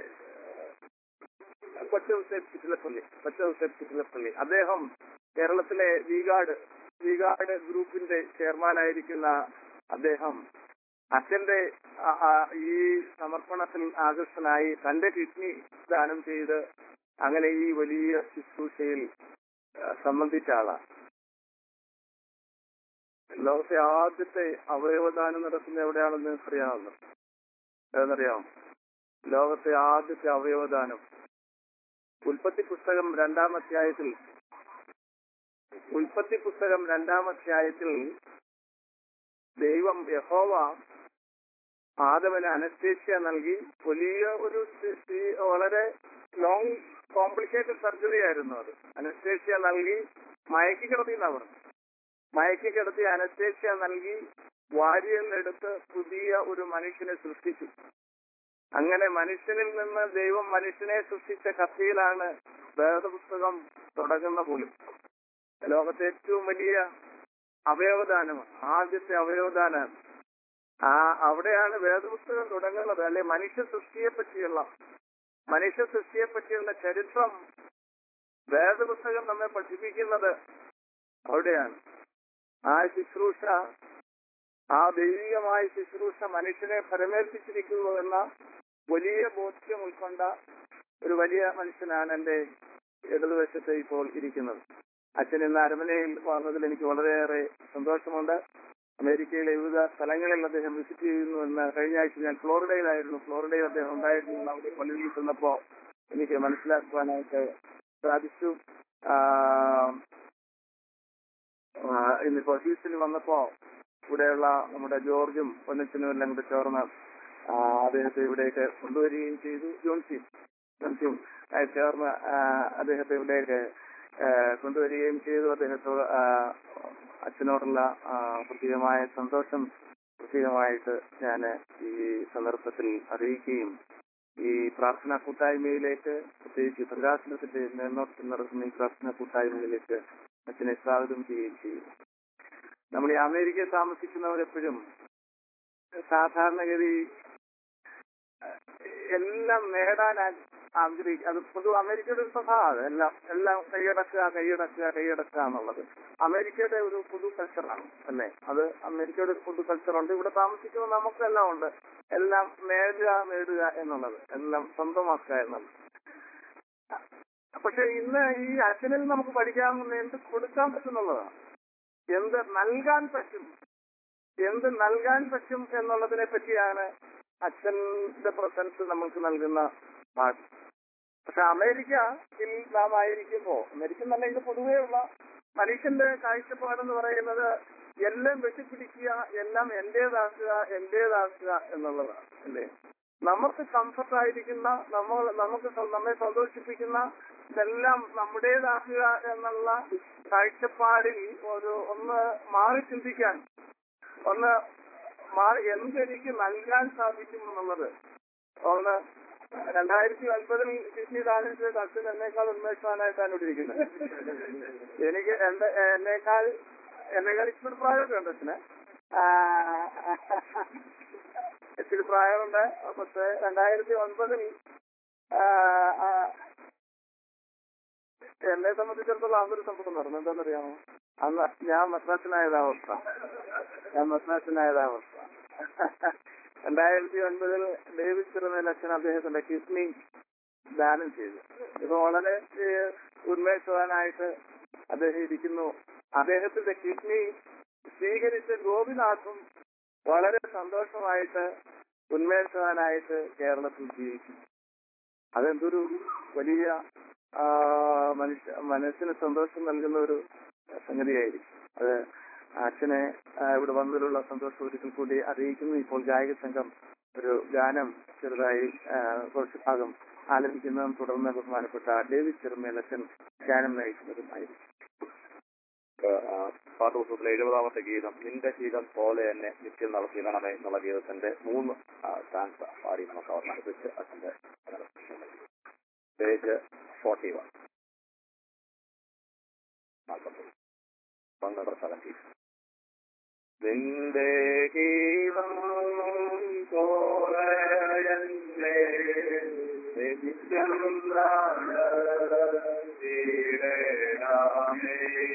കൊച്ചൗസേബ് ചിറ്റിലപ്പള്ളി കൊച്ചൗസേബ് ചിറ്റിലപ്പള്ളി അദ്ദേഹം കേരളത്തിലെ വീഗാട് വീഗാട് ഗ്രൂപ്പിന്റെ ചെയർമാനായിരിക്കുന്ന അദ്ദേഹം അച്ഛന്റെ ആ, ആ, ഈ സമർപ്പണത്തിൽ ആകർഷനായി തന്റെ കിഡ്നി ദാനം ചെയ്ത് അങ്ങനെ ഈ വലിയ ശുശ്രൂഷയിൽ ആ, സംബന്ധിച്ച ആളാണ് ലോകത്തെ ആദ്യത്തെ അവയവദാനം നടക്കുന്ന എവിടെയാണെന്ന് നിങ്ങൾക്ക് അറിയാമല്ലോ ഏതെന്നറിയാമോ ലോകത്തെ ആദ്യത്തെ അവയവദാനം ഉൽപ്പത്തി പുസ്തകം രണ്ടാം അധ്യായത്തിൽ ഉൽപ്പത്തി പുസ്തകം രണ്ടാം അധ്യായത്തിൽ ദൈവം യഹോവ ആദവന് അനസ്തേഷ്യ നൽകി വലിയ ഒരു സി- സി- വളരെ ലോങ് കോംപ്ലിക്കേറ്റഡ് സർജറി ആയിരുന്നു അത് അനസ്തേഷ്യ നൽകി മയക്കി കിടത്തി എന്നാ പറഞ്ഞു മയക്കി കിടത്തി അനസ്തേഷ്യ നൽകി വാരിയെടുത്ത് പുതിയ ഒരു മനുഷ്യനെ സൃഷ്ടിച്ചു അങ്ങനെ മനുഷ്യനിൽ നിന്ന് ദൈവം മനുഷ്യനെ സൃഷ്ടിച്ച കഥയിലാണ് വേദപുസ്തകം തുടങ്ങുന്ന പോലും ലോകത്തെ ഏറ്റവും വലിയ അവയവദാനമാണ് ആദ്യത്തെ അവയവദാനമാണ് ആ അവിടെയാണ് വേദപുസ്തകം തുടങ്ങുന്നത് അല്ലെ മനുഷ്യ സൃഷ്ടിയെ പറ്റിയുള്ള മനുഷ്യ സൃഷ്ടിയെ പറ്റിയുള്ള ചരിത്രം വേദപുസ്തകം നമ്മെ പഠിപ്പിക്കുന്നത് അവിടെയാണ് ആ ശുശ്രൂഷ ആ ദൈവികമായ ശുശ്രൂഷ മനുഷ്യനെ ഫലമേൽപ്പിച്ചിരിക്കുന്നു എന്ന വലിയ ബോധ്യം ഉൾക്കൊണ്ട ഒരു വലിയ മനുഷ്യനാണ് എന്റെ ഇടതുവശത്ത് ഇപ്പോൾ ഇരിക്കുന്നത് അച്ഛൻ ഇന്ന് അരമനയിൽ വന്നതിൽ എനിക്ക് വളരെയേറെ സന്തോഷമുണ്ട് അമേരിക്കയിലെ വിവിധ സ്ഥലങ്ങളിൽ അദ്ദേഹം വിസിറ്റ് ചെയ്യുന്നു എന്ന് കഴിഞ്ഞ ആഴ്ച ഞാൻ ഫ്ലോറിഡയിലായിരുന്നു ഫ്ലോറിഡയിൽ അദ്ദേഹം ഉണ്ടായിരുന്നു അവിടെ പള്ളിയിൽ ചെന്നപ്പോ എനിക്ക് മനസ്സിലാക്കുവാനായിട്ട് സാധിച്ചു ആ, ആ, ഇന്നിപ്പോ ഹ്യൂസിൽ വന്നപ്പോ ഇവിടെയുള്ള നമ്മുടെ ജോർജും പൊന്നച്ചനും എല്ലാം കൂടെ ചേർന്ന് ആ, അദ്ദേഹത്തെ ഇവിടേക്ക് കൊണ്ടുവരികയും ചെയ്തു ജോൺസിയും ജോൺസിയും ആയി ചേർന്ന് ആ, അദ്ദേഹത്തെ ഇവിടേക്ക് ആ, കൊണ്ടുവരികയും ചെയ്തു അദ്ദേഹത്തോട് ആ, അച്ഛനോടുള്ള ആ, പ്രത്യേകമായ സന്തോഷം പ്രത്യേകമായിട്ട് ഞാൻ ഈ സന്ദർഭത്തിൽ അറിയിക്കുകയും ഈ പ്രാർത്ഥനാ കൂട്ടായ്മയിലേക്ക് പ്രത്യേകിച്ച് പ്രകാശനത്തിന്റെ മേൽനോട്ടത്തിൽ നടക്കുന്ന ഈ പ്രാർത്ഥനാ കൂട്ടായ്മയിലേക്ക് അച്ഛനെ സ്വാഗതം ചെയ്യുകയും ചെയ്തു നമ്മൾ ഈ അമേരിക്കയിൽ താമസിക്കുന്നവരെപ്പോഴും സാധാരണഗതി അഹ് എല്ലാം നേടാൻ ആഗ്രഹിക്കും അത് പൊതു അമേരിക്കയുടെ ഒരു സ്വഭാവം എല്ലാം എല്ലാം കൈയടക്കുക കൈയടക്കുക കൈയടക്കുക എന്നുള്ളത് അമേരിക്കയുടെ ഒരു പൊതു കൾച്ചറാണ് അല്ലേ അത് അമേരിക്കയുടെ ഒരു പൊതു കൾച്ചറുണ്ട് ഇവിടെ താമസിക്കുന്ന നമുക്കെല്ലാം ഉണ്ട് എല്ലാം നേടുക നേടുക എന്നുള്ളത് എല്ലാം സ്വന്തമാക്കുക എന്നുള്ളത് പക്ഷെ ഇന്ന് ഈ അച്ഛനിൽ നമുക്ക് പഠിക്കാവുന്ന എന്ത് കൊടുക്കാൻ പറ്റുന്നുള്ളതാണ് എന്ത് നൽകാൻ പറ്റും എന്ത് നൽകാൻ പറ്റും എന്നുള്ളതിനെ പറ്റിയാണ് അച്ഛന്റെ പ്രസൻസ് നമുക്ക് നൽകുന്ന പാഠം പക്ഷെ അമേരിക്കയിൽ നാം ആയിരിക്കുമ്പോ അമേരിക്ക നല്ല ഇത് പൊതുവെയുള്ള മനുഷ്യന്റെ കാഴ്ചപ്പാടെന്ന് പറയുന്നത് എല്ലാം വെട്ടിപ്പിടിക്കുക എല്ലാം എന്റേതാക്കുക എന്റേതാക്കുക എന്നുള്ളതാണ് അല്ലേ നമുക്ക് കംഫർട്ട് ആയിരിക്കുന്ന നമ്മൾ നമുക്ക് സ- നമ്മെ സന്തോഷിപ്പിക്കുന്ന ഇതെല്ലാം നമ്മുടേതാക്കുക എന്നുള്ള കാഴ്ചപ്പാടിൽ ഒരു ഒന്ന് മാറി ചിന്തിക്കാൻ ഒന്ന് മാറി എന്തെനിക്ക് നൽകാൻ സാധിക്കും എന്നുള്ളത് ഒന്ന് രണ്ടായിരത്തി ഒൻപതിൽ കിഡ്നി ദാനം അച്ഛൻ എന്നേക്കാൾ ഉന്മേഷവാനായിട്ടാണ് ഇവിടെ ഇരിക്കുന്നത് എനിക്ക് എന്റെ എന്നേക്കാൾ എന്നേക്കാൾ ഇച്ചിരി പ്രായമൊക്കെ ഉണ്ട് അച്ഛന് ആ, ഇച്ചിരി പ്രായമുണ്ട് പക്ഷെ രണ്ടായിരത്തി ഒൻപതിൽ ആ, ആ, എന്നെ സംബന്ധിച്ചിടത്തോളം അന്നൊരു സംഭവം നടന്നു എന്താണെന്നറിയാമോ അന്ന് ഞാൻ മദ്രാസിനായത് അവസ്ഥ ഞാൻ മദ്രാസിനായത് അവസ്ഥ രണ്ടായിരത്തി ഒൻപതിൽ ഡേവിഡ് ചിറമേൽ അച്ഛൻ അദ്ദേഹത്തിന്റെ കിഡ്നി ദാനം ചെയ്തു ഇപ്പൊ വളരെ ഏഹ്, ഉന്മേഷവാനായിട്ട് അദ്ദേഹം ഇരിക്കുന്നു അദ്ദേഹത്തിന്റെ കിഡ്നി സ്വീകരിച്ച ഗോപിനാഥും വളരെ സന്തോഷമായിട്ട് ഉന്മേഷവാനായിട്ട് കേരളത്തിൽ ജീവിക്കുന്നു അതെന്തൊരു വലിയ ആ, മനുഷ്യ മനസ്സിന് സന്തോഷം നൽകുന്ന ഒരു സംഗതിയായിരിക്കും അത് അച്ഛനെ ആ, ഇവിടെ വന്നതിലുള്ള സന്തോഷം ഒരിക്കൽ കൂടി അറിയിക്കുന്നു ഇപ്പോൾ ഗായക സംഘം ഒരു ഗാനം ചെറുതായി ആ, കുറച്ച് ഭാഗം ആലപിക്കുന്നതും തുടർന്ന് ബഹുമാനപ്പെട്ട ഡേവിഡ് ചെറുമേൽ അച്ഛൻ ഗാനം നയിക്കുന്നതുമായിരിക്കും പാട്ടുപുസ്തകത്തിലെ എഴുപതാമത്തെ ഗീതം നിന്റെ ഗീതം പോലെ തന്നെ നിത്യം നടത്തിയിടണമേ എന്നുള്ള ഗീതത്തിന്റെ മൂന്ന് സ്റ്റാൻസ് പാടി നമുക്ക് അവസാനിപ്പിച്ച് അതിന്റെ പേജ് ഫോർട്ടി വൺ നാൽപ്പത്തൊന്ന് പന്ത്രണ്ട് സെവൻറ്റി നിന്റെ ഗീതം പോലെ തന്നെ നിത്യം നടത്തിയിടണമേ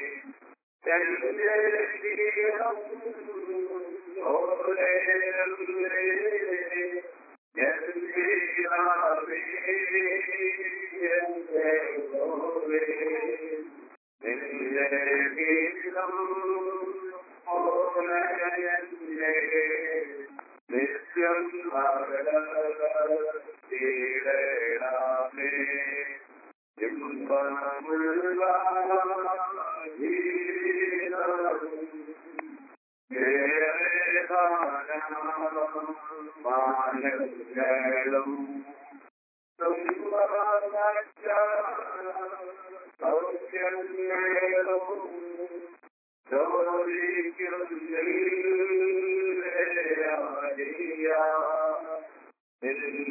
നിത്യം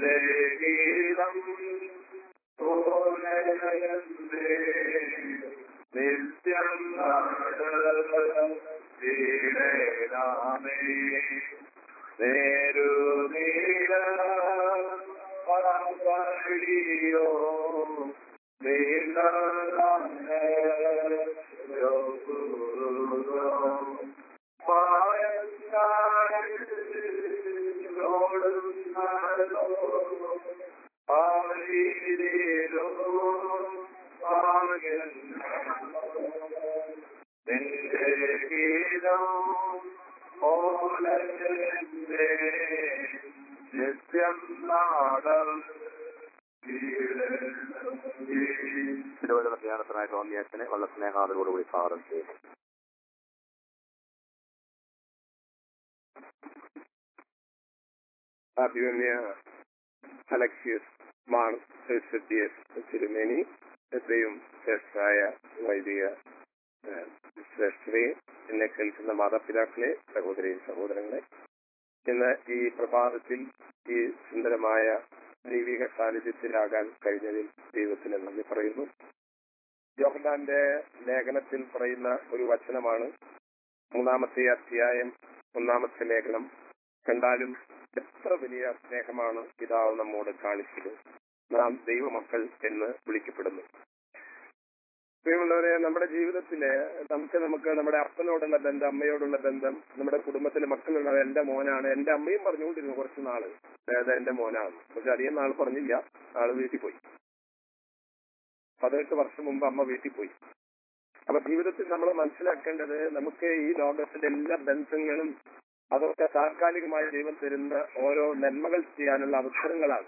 നിന്റെ ഗീതം ഓലയന്തേ നിത്യം നാടേ നേരു നീല പരമ്പരയോ നീല നിന്റെ ഗീതം ഓലന്റെ നിത്യം നാടൽ തിരുവനന്തപുരം ധ്യാനത്തിനായി സ്വാമിയച്ഛനെ വളരെ സ്നേഹാദരോടുകൂടി സ്വാഗതം ചെയ്യുന്നു അഭിമന്യ അലക്ഷ്യസ് മാർ എസ് തിരുമേനി എത്രയും ശ്രേഷ്ഠായ വൈദിക ഏഹ്, ശ്രേഷ്ഠരെ എന്നെ കേൾക്കുന്ന മാതാപിതാക്കളെ സഹോദരി സഹോദരങ്ങളെ ഇന്ന് ഈ പ്രഭാതത്തിൽ ഈ സുന്ദരമായ ദൈവിക സാന്നിധ്യത്തിലാകാൻ കഴിഞ്ഞതിൽ ദൈവത്തിന് നന്ദി പറയുന്നു യോഹന്നാന്റെ ലേഖനത്തിൽ പറയുന്ന ഒരു വചനമാണ് മൂന്നാമത്തെ അധ്യായം ഒന്നാമത്തെ ലേഖനം കണ്ടാലും എത്ര വലിയ സ്നേഹമാണ് പിതാവ് നമ്മോട് കാണിച്ചത് നാം ദൈവമക്കൾ എന്ന് വിളിക്കപ്പെടുന്നു പ്രിയമുള്ളവരെ നമ്മുടെ ജീവിതത്തില് നമുക്ക് നമുക്ക് നമ്മുടെ അപ്പനോടുള്ള ബന്ധം അമ്മയോടുള്ള ബന്ധം നമ്മുടെ കുടുംബത്തിലെ മക്കളുള്ള എന്റെ മോനാണ് എന്റെ അമ്മയും പറഞ്ഞുകൊണ്ടിരുന്നു കുറച്ച് നാള് അതായത് എന്റെ മോനാണ് പക്ഷെ അധികം നാൾ പറഞ്ഞില്ല ആള് വീട്ടിൽ പോയി പതിനെട്ട് വർഷം മുമ്പ് അമ്മ വീട്ടിൽ പോയി അപ്പൊ ജീവിതത്തിൽ നമ്മൾ മനസ്സിലാക്കേണ്ടത് നമുക്ക് ഈ ലോകത്തിലെ എല്ലാ ബന്ധങ്ങളും അതൊക്കെ താൽക്കാലികമായി ദൈവം തരുന്ന ഓരോ നന്മകൾ ചെയ്യാനുള്ള അവസരങ്ങളാണ്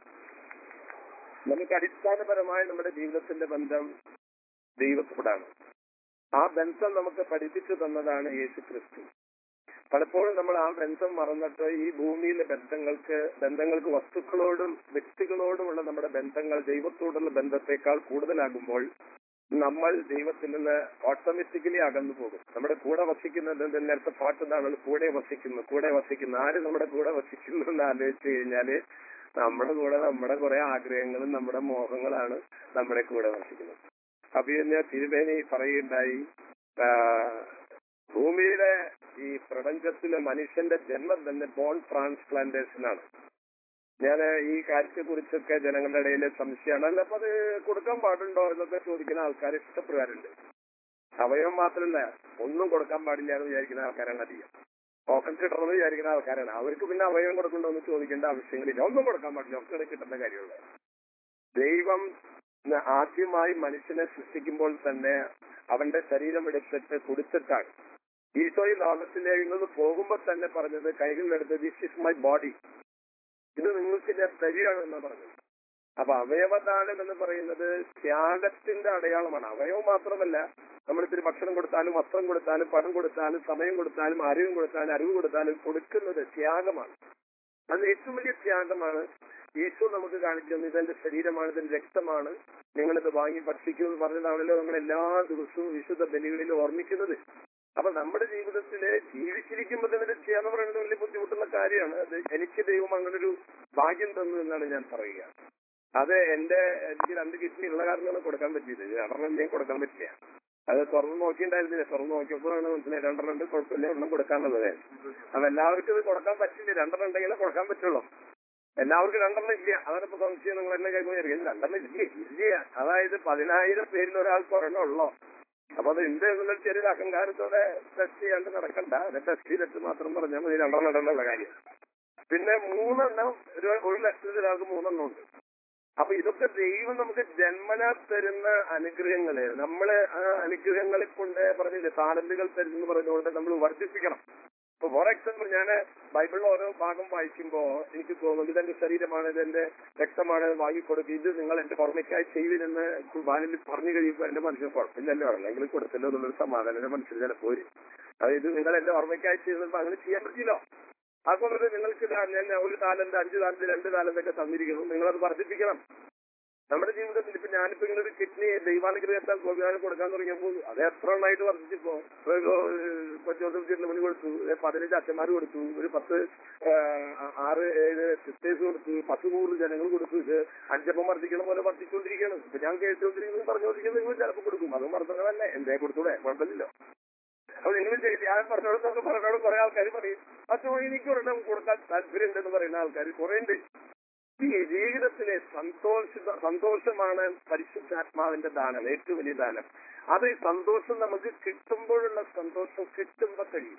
നമുക്ക് അടിസ്ഥാനപരമായി നമ്മുടെ ജീവിതത്തിന്റെ ബന്ധം ദൈവത്തോടാണ് ആ ബന്ധം നമുക്ക് പഠിപ്പിച്ചു തന്നതാണ് യേശു ക്രിസ്തു പലപ്പോഴും നമ്മൾ ആ ബന്ധം മറന്നിട്ട് ഈ ഭൂമിയിലെ ബന്ധങ്ങൾക്ക് ബന്ധങ്ങൾക്ക് വസ്തുക്കളോടും വ്യക്തികളോടുമുള്ള നമ്മുടെ ബന്ധങ്ങൾ ദൈവത്തോടുള്ള ബന്ധത്തെക്കാൾ കൂടുതലാകുമ്പോൾ നമ്മൾ ദൈവത്തിൽ നിന്ന് ഓട്ടോമാറ്റിക്കലി അകന്നു പോകും നമ്മുടെ കൂടെ വസിക്കുന്നത് എന്ത് നേരത്തെ പാട്ടുന്നാണ് കൂടെ വസിക്കുന്നു കൂടെ വസിക്കുന്നു ആര് നമ്മുടെ കൂടെ വസിക്കുന്നു എന്ന് ആലോചിച്ചു കഴിഞ്ഞാല് നമ്മുടെ കൂടെ നമ്മുടെ കുറെ ആഗ്രഹങ്ങളും നമ്മുടെ മോഹങ്ങളാണ് നമ്മുടെ കൂടെ വസിക്കുന്നത് അപ്പൊ ഞാൻ തിരുമേനി പറയുണ്ടായി ആ, ഭൂമിയിലെ ഈ പ്രപഞ്ചത്തിലെ മനുഷ്യന്റെ ജന്മം തന്നെ ബോൺ ട്രാൻസ്പ്ലാന്റേഷൻ ആണ് ഞാൻ ഈ കാര്യത്തെ കുറിച്ചൊക്കെ ജനങ്ങളുടെ ഇടയിൽ സംശയമാണ് അല്ല അപ്പൊ അത് കൊടുക്കാൻ പാടുണ്ടോ എന്നൊക്കെ ചോദിക്കുന്ന ആൾക്കാർ ഇഷ്ടപ്പെടാറുണ്ട് അവയവം മാത്രമല്ല ഒന്നും കൊടുക്കാൻ പാടില്ല എന്ന് വിചാരിക്കുന്ന ആൾക്കാരാണ് അധികം ഓപ്പൺ കിട്ടണമെന്ന് വിചാരിക്കുന്ന ആൾക്കാരാണ് അവർക്ക് പിന്നെ അവയവം കൊടുക്കണ്ടോ എന്ന് ചോദിക്കേണ്ട ആവശ്യങ്ങളില്ല ഒന്നും കൊടുക്കാൻ പാടില്ല അവർക്ക് കിട്ടുന്ന കാര്യമുള്ള ദൈവം ന- ആദ്യമായി മനുഷ്യനെ സൃഷ്ടിക്കുമ്പോൾ തന്നെ അവന്റെ ശരീരം എടുത്തിട്ട് കൊടുത്തിട്ടാണ് ഈശോ ഈ ലോകത്തിലേക്ക് നിന്ന് പോകുമ്പോൾ തന്നെ പറഞ്ഞത് കൈകളിലെടുത്ത് ദിസ് ഇസ് മൈ ബോഡി ഇത് നിങ്ങൾക്ക് ഞാൻ തരികയാണ് എന്ന് പറഞ്ഞത് അപ്പൊ അവയവദാനം എന്ന് പറയുന്നത് ത്യാഗത്തിന്റെ അടയാളമാണ് അവയവം മാത്രമല്ല നമ്മൾ ഇത്തിരി ഭക്ഷണം കൊടുത്താലും വസ്ത്രം കൊടുത്താലും പണം കൊടുത്താലും സമയം കൊടുത്താലും അറിവും കൊടുത്താലും അറിവ് കൊടുത്താലും കൊടുക്കുന്നത് ത്യാഗമാണ് അത് ഏറ്റവും വലിയ ത്യാഗമാണ് ഈശോ നമുക്ക് കാണിക്കുന്നത് ഇതെന്റെ ശരീരമാണ് ഇതിന്റെ രക്തമാണ് നിങ്ങളിത് വാങ്ങി ഭക്ഷിക്കുമെന്ന് പറഞ്ഞതാണല്ലോ നമ്മൾ എല്ലാ ദിവസവും വിശുദ്ധ ബലികളിൽ ഓർമ്മിക്കുന്നത് അപ്പൊ നമ്മുടെ ജീവിതത്തില് ജീവിച്ചിരിക്കുമ്പോൾ തന്നെ ഇത് ചെയ്യാന്ന് പറയുന്നത് വലിയ ബുദ്ധിമുട്ടുള്ള കാര്യമാണ് അത് എനിക്ക് ദൈവം അങ്ങനെ ഒരു ഭാഗ്യം തന്നു എന്നാണ് ഞാൻ പറയുക അത് എന്റെ എനിക്ക് രണ്ട് കിഡ്നി ഉള്ള കാരണമാണ് കൊടുക്കാൻ പറ്റിയത് രണ്ടെണ്ണം എന്തെങ്കിലും കൊടുക്കാൻ പറ്റില്ല അത് തുറന്നു നോക്കിയിട്ടുണ്ടായിരുന്നില്ല തുറന്നു നോക്കിയപ്പോഴാണ് മനസ്സിലായി രണ്ടെണ്ണം ഉണ്ട് കുഴപ്പമില്ല ഒന്നും കൊടുക്കാനുള്ളത് അപ്പൊ എല്ലാവർക്കും ഇത് കൊടുക്കാൻ പറ്റില്ല രണ്ടെണ്ണം ഉണ്ടെങ്കിലേ കൊടുക്കാൻ പറ്റുള്ളൂ എല്ലാവർക്കും രണ്ടെണ്ണം ഇല്ല അതാണ് ഇപ്പൊ സംശയം നിങ്ങൾ എന്നെ കൈമാറിയിരിക്കുന്നത് രണ്ടെണ്ണം ഇല്ല ഇല്ല അതായത് പതിനായിരം പേരിൽ ഒരാൾക്ക് ഒരെണ്ണം ഉള്ളോ അപ്പൊ അത് എന്ത് എന്നുള്ള ചെറിയ അഹങ്കാരത്തോടെ ടെസ്റ്റ് ചെയ്യാണ്ട് നടക്കണ്ട അത് ടെസ്റ്റ് ചെയ്തിട്ട് മാത്രം പറഞ്ഞാൽ മതി രണ്ടെണ്ണം ഇടേണ്ട കാര്യം പിന്നെ മൂന്നെണ്ണം ഒരു ഒരു ലക്ഷത്തിൽ ഒരാൾക്ക് മൂന്നെണ്ണം ഉണ്ട് അപ്പൊ ഇതൊക്കെ ദൈവം നമുക്ക് ജന്മനാ തരുന്ന അനുഗ്രഹങ്ങള് നമ്മള് ആ അനുഗ്രഹങ്ങളെ കൊണ്ട് പറഞ്ഞില്ലേ താലന്തുകൾ തരുന്നു പറഞ്ഞുകൊണ്ട് നമ്മൾ വർദ്ധിപ്പിക്കണം ഇപ്പൊ ഫോർ എക്സാമ്പിൾ ഞാൻ ബൈബിളിൽ ഓരോ ഭാഗം വായിക്കുമ്പോ എനിക്ക് തോന്നുന്നു ഇതെന്റെ ശരീരമാണ് ഇതെന്റെ രക്തമാണ് വാങ്ങിക്കൊടുക്കുക ഇത് നിങ്ങൾ എന്റെ ഓർമ്മയ്ക്കായി ചെയ്യുവിനെന്ന് കുർബാനിൽ പറഞ്ഞു കഴിയുമ്പോൾ എന്റെ മനസ്സിന് കുഴപ്പമില്ലല്ലോ അല്ലെങ്കിൽ കൊടുത്തല്ലോ എന്നുള്ളൊരു സമാധാനം എന്റെ മനസ്സിൽ ചിലപ്പോൾ വരും അതായത് നിങ്ങൾ എന്റെ ഓർമ്മയ്ക്കായി ചെയ്യുന്നപ്പോൾ അങ്ങനെ ചെയ്യാൻ പറ്റില്ലോ അതുകൊണ്ട് നിങ്ങൾക്ക് ഇതാ ഞാൻ ഒരു താലന്ത് അഞ്ച് താലന്ത് രണ്ട് താലന്തൊക്കെ തന്നിരിക്കുന്നു നിങ്ങളത് വർദ്ധിപ്പിക്കണം നമ്മുടെ ജീവിതത്തിൽ ഇപ്പൊ ഞാനിപ്പോ ഇങ്ങനെ ഒരു കിഡ്നി ദൈവാനുഗ്രഹത്താൽ ഗോപികാരം കൊടുക്കാൻ തുടങ്ങിയപ്പോൾ അത് എത്ര എണ്ണമായിട്ട് വർദ്ധിച്ചിപ്പോ ജോസഫ് മണി കൊടുത്തു ഏ, പതിനഞ്ച് അച്ഛന്മാർ കൊടുത്തു ഒരു പത്ത് ആ, ആറ് ഏഴ് സിസ്റ്റേഴ്സ് കൊടുത്തു പത്ത് നൂറ് ജനങ്ങൾ കൊടുക്കും ഇത് അഞ്ചപ്പം വർദ്ധിക്കണ പോലെ വർദ്ധിച്ചുകൊണ്ടിരിക്കുകയാണ് ഇപ്പൊ ഞാൻ കേട്ടുകൊണ്ടിരിക്കുന്നത് പറഞ്ഞുകൊണ്ടിരിക്കുന്നത് നിങ്ങൾ ചിലപ്പോൾ കൊടുക്കും അതും വർദ്ധനമല്ലേ എന്തേ കൊടുത്തൂടെ കുഴപ്പമില്ലല്ലോ അപ്പൊ നിങ്ങൾ ചെയ്ത് ഞാൻ പറഞ്ഞോടത്തൊക്കെ പറഞ്ഞോട് കുറെ ആൾക്കാർ പറയും അച്ഛോ എനിക്ക് ഒരെണ്ണം കൊടുക്കാൻ താല്പര്യം ഉണ്ടെന്ന് പറയുന്ന ആൾക്കാർ കുറെ ഉണ്ട് ഈ ജീവിതത്തിലെ സന്തോഷ സന്തോഷമാണ് പരിശുദ്ധാത്മാവിന്റെ ദാനം ഏറ്റവും വലിയ ദാനം അത് ഈ സന്തോഷം നമുക്ക് കിട്ടുമ്പോഴുള്ള സന്തോഷം കിട്ടുമ്പോ കഴിയും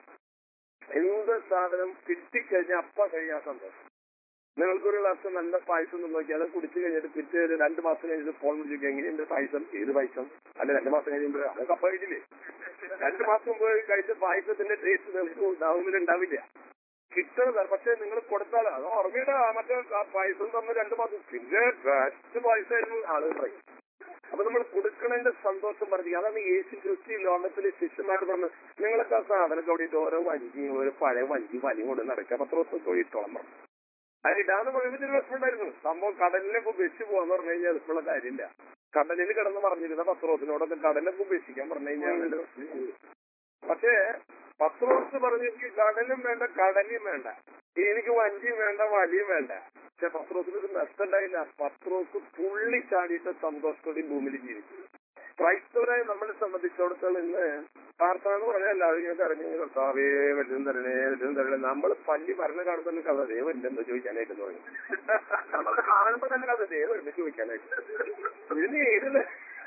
എന്ത് സാധനം കിട്ടിക്കഴിഞ്ഞാൽ അപ്പ കഴിയാൻ സന്തോഷം നിങ്ങൾക്കൊരു ഗ്ലാസ് നല്ല പായസം ഒന്ന് നോക്കി അത് കുടിച്ചു കഴിഞ്ഞിട്ട് പിറ്റേ ഒരു രണ്ട് മാസം കഴിഞ്ഞിട്ട് ഫോൺ വിളിച്ചു എങ്ങനെയുണ്ട് പായസം ഏത് പായസം അല്ല രണ്ട് മാസം കഴിയുമ്പോൾ അത് കപ്പ കഴിച്ചില്ലേ രണ്ട് മാസം മുമ്പ് കഴിച്ച പായസത്തിന്റെ ടേസ്റ്റ് നിങ്ങൾക്ക് ഉണ്ടാവുന്നില്ല ഉണ്ടാവില്ല കിട്ടണതാണ് പക്ഷെ നിങ്ങൾ കൊടുത്താൽ അത് ഓർമ്മയുടെ മറ്റേ ആ പായസം തന്ന രണ്ട് മാസം പിന്നെ ബെസ്റ്റ് പായസമായിരുന്നു ആളുകൾ പറയും അപ്പൊ നമ്മൾ കൊടുക്കണതിന്റെ സന്തോഷം പറഞ്ഞിരിക്കുക അതാണ് യേശു ക്രിസ്തു ലോകത്തിലെ ശിഷ്യന്മാർ പറഞ്ഞു നിങ്ങളൊക്കെ ആ സാധനം കൂടിയിട്ട് ഓരോ വഞ്ചി ഒരു പഴയ വഞ്ചി വലി കൊണ്ട് നടക്കുക പത്ത് ദിവസം തൊഴിട്ടോളം പറഞ്ഞു അത് ഇടാന്ന് പറയുമ്പോൾ ഒരു വിഷമുണ്ടായിരുന്നു സംഭവം കടലിലൊക്കെ ഉപേക്ഷിച്ച് പോകാന്ന് പറഞ്ഞു കഴിഞ്ഞാൽ എളുപ്പമുള്ള കാര്യമില്ല കടലിൽ കിടന്ന് പറഞ്ഞിരുന്ന പത്രോസിനോടൊക്കെ കടലൊക്കെ ഉപേക്ഷിക്കാൻ പറഞ്ഞു കഴിഞ്ഞാൽ അതിന്റെ പ്രശ്നം ചെയ്യും. പക്ഷേ പത്രോസ് പറഞ്ഞു എനിക്ക് കടലും വേണ്ട കടലും വേണ്ട എനിക്ക് വഞ്ചിയും വേണ്ട വലിയും വേണ്ട പക്ഷെ പത്രോസിന് ഒരു നഷ്ടം ഉണ്ടായില്ല പത്രോസ് തുള്ളി ചാടിയിട്ട് സന്തോഷത്തോടെ ഈ ഭൂമിയിൽ ജീവിച്ചു ക്രൈസ്തവരായി നമ്മളെ സംബന്ധിച്ചിടത്തോളം ഇന്ന് പ്രാർത്ഥന എന്ന് പറഞ്ഞാൽ എല്ലാവരും ഇങ്ങനെ കരഞ്ഞു കർത്താവേ വല്ലതും തരണേ വല്ലതും തരണേ നമ്മൾ പള്ളി ഭരണ കാണുമ്പോൾ തന്നെ കഥ ദൈവം ഇല്ലെന്ന് ചോദിക്കാനായിട്ട് തുടങ്ങി നമ്മൾ കാണുമ്പോൾ തന്നെ കഥ ദൈവം ഇല്ലെന്ന് ചോദിക്കാനായിട്ട് ഇതിന് ഏതില്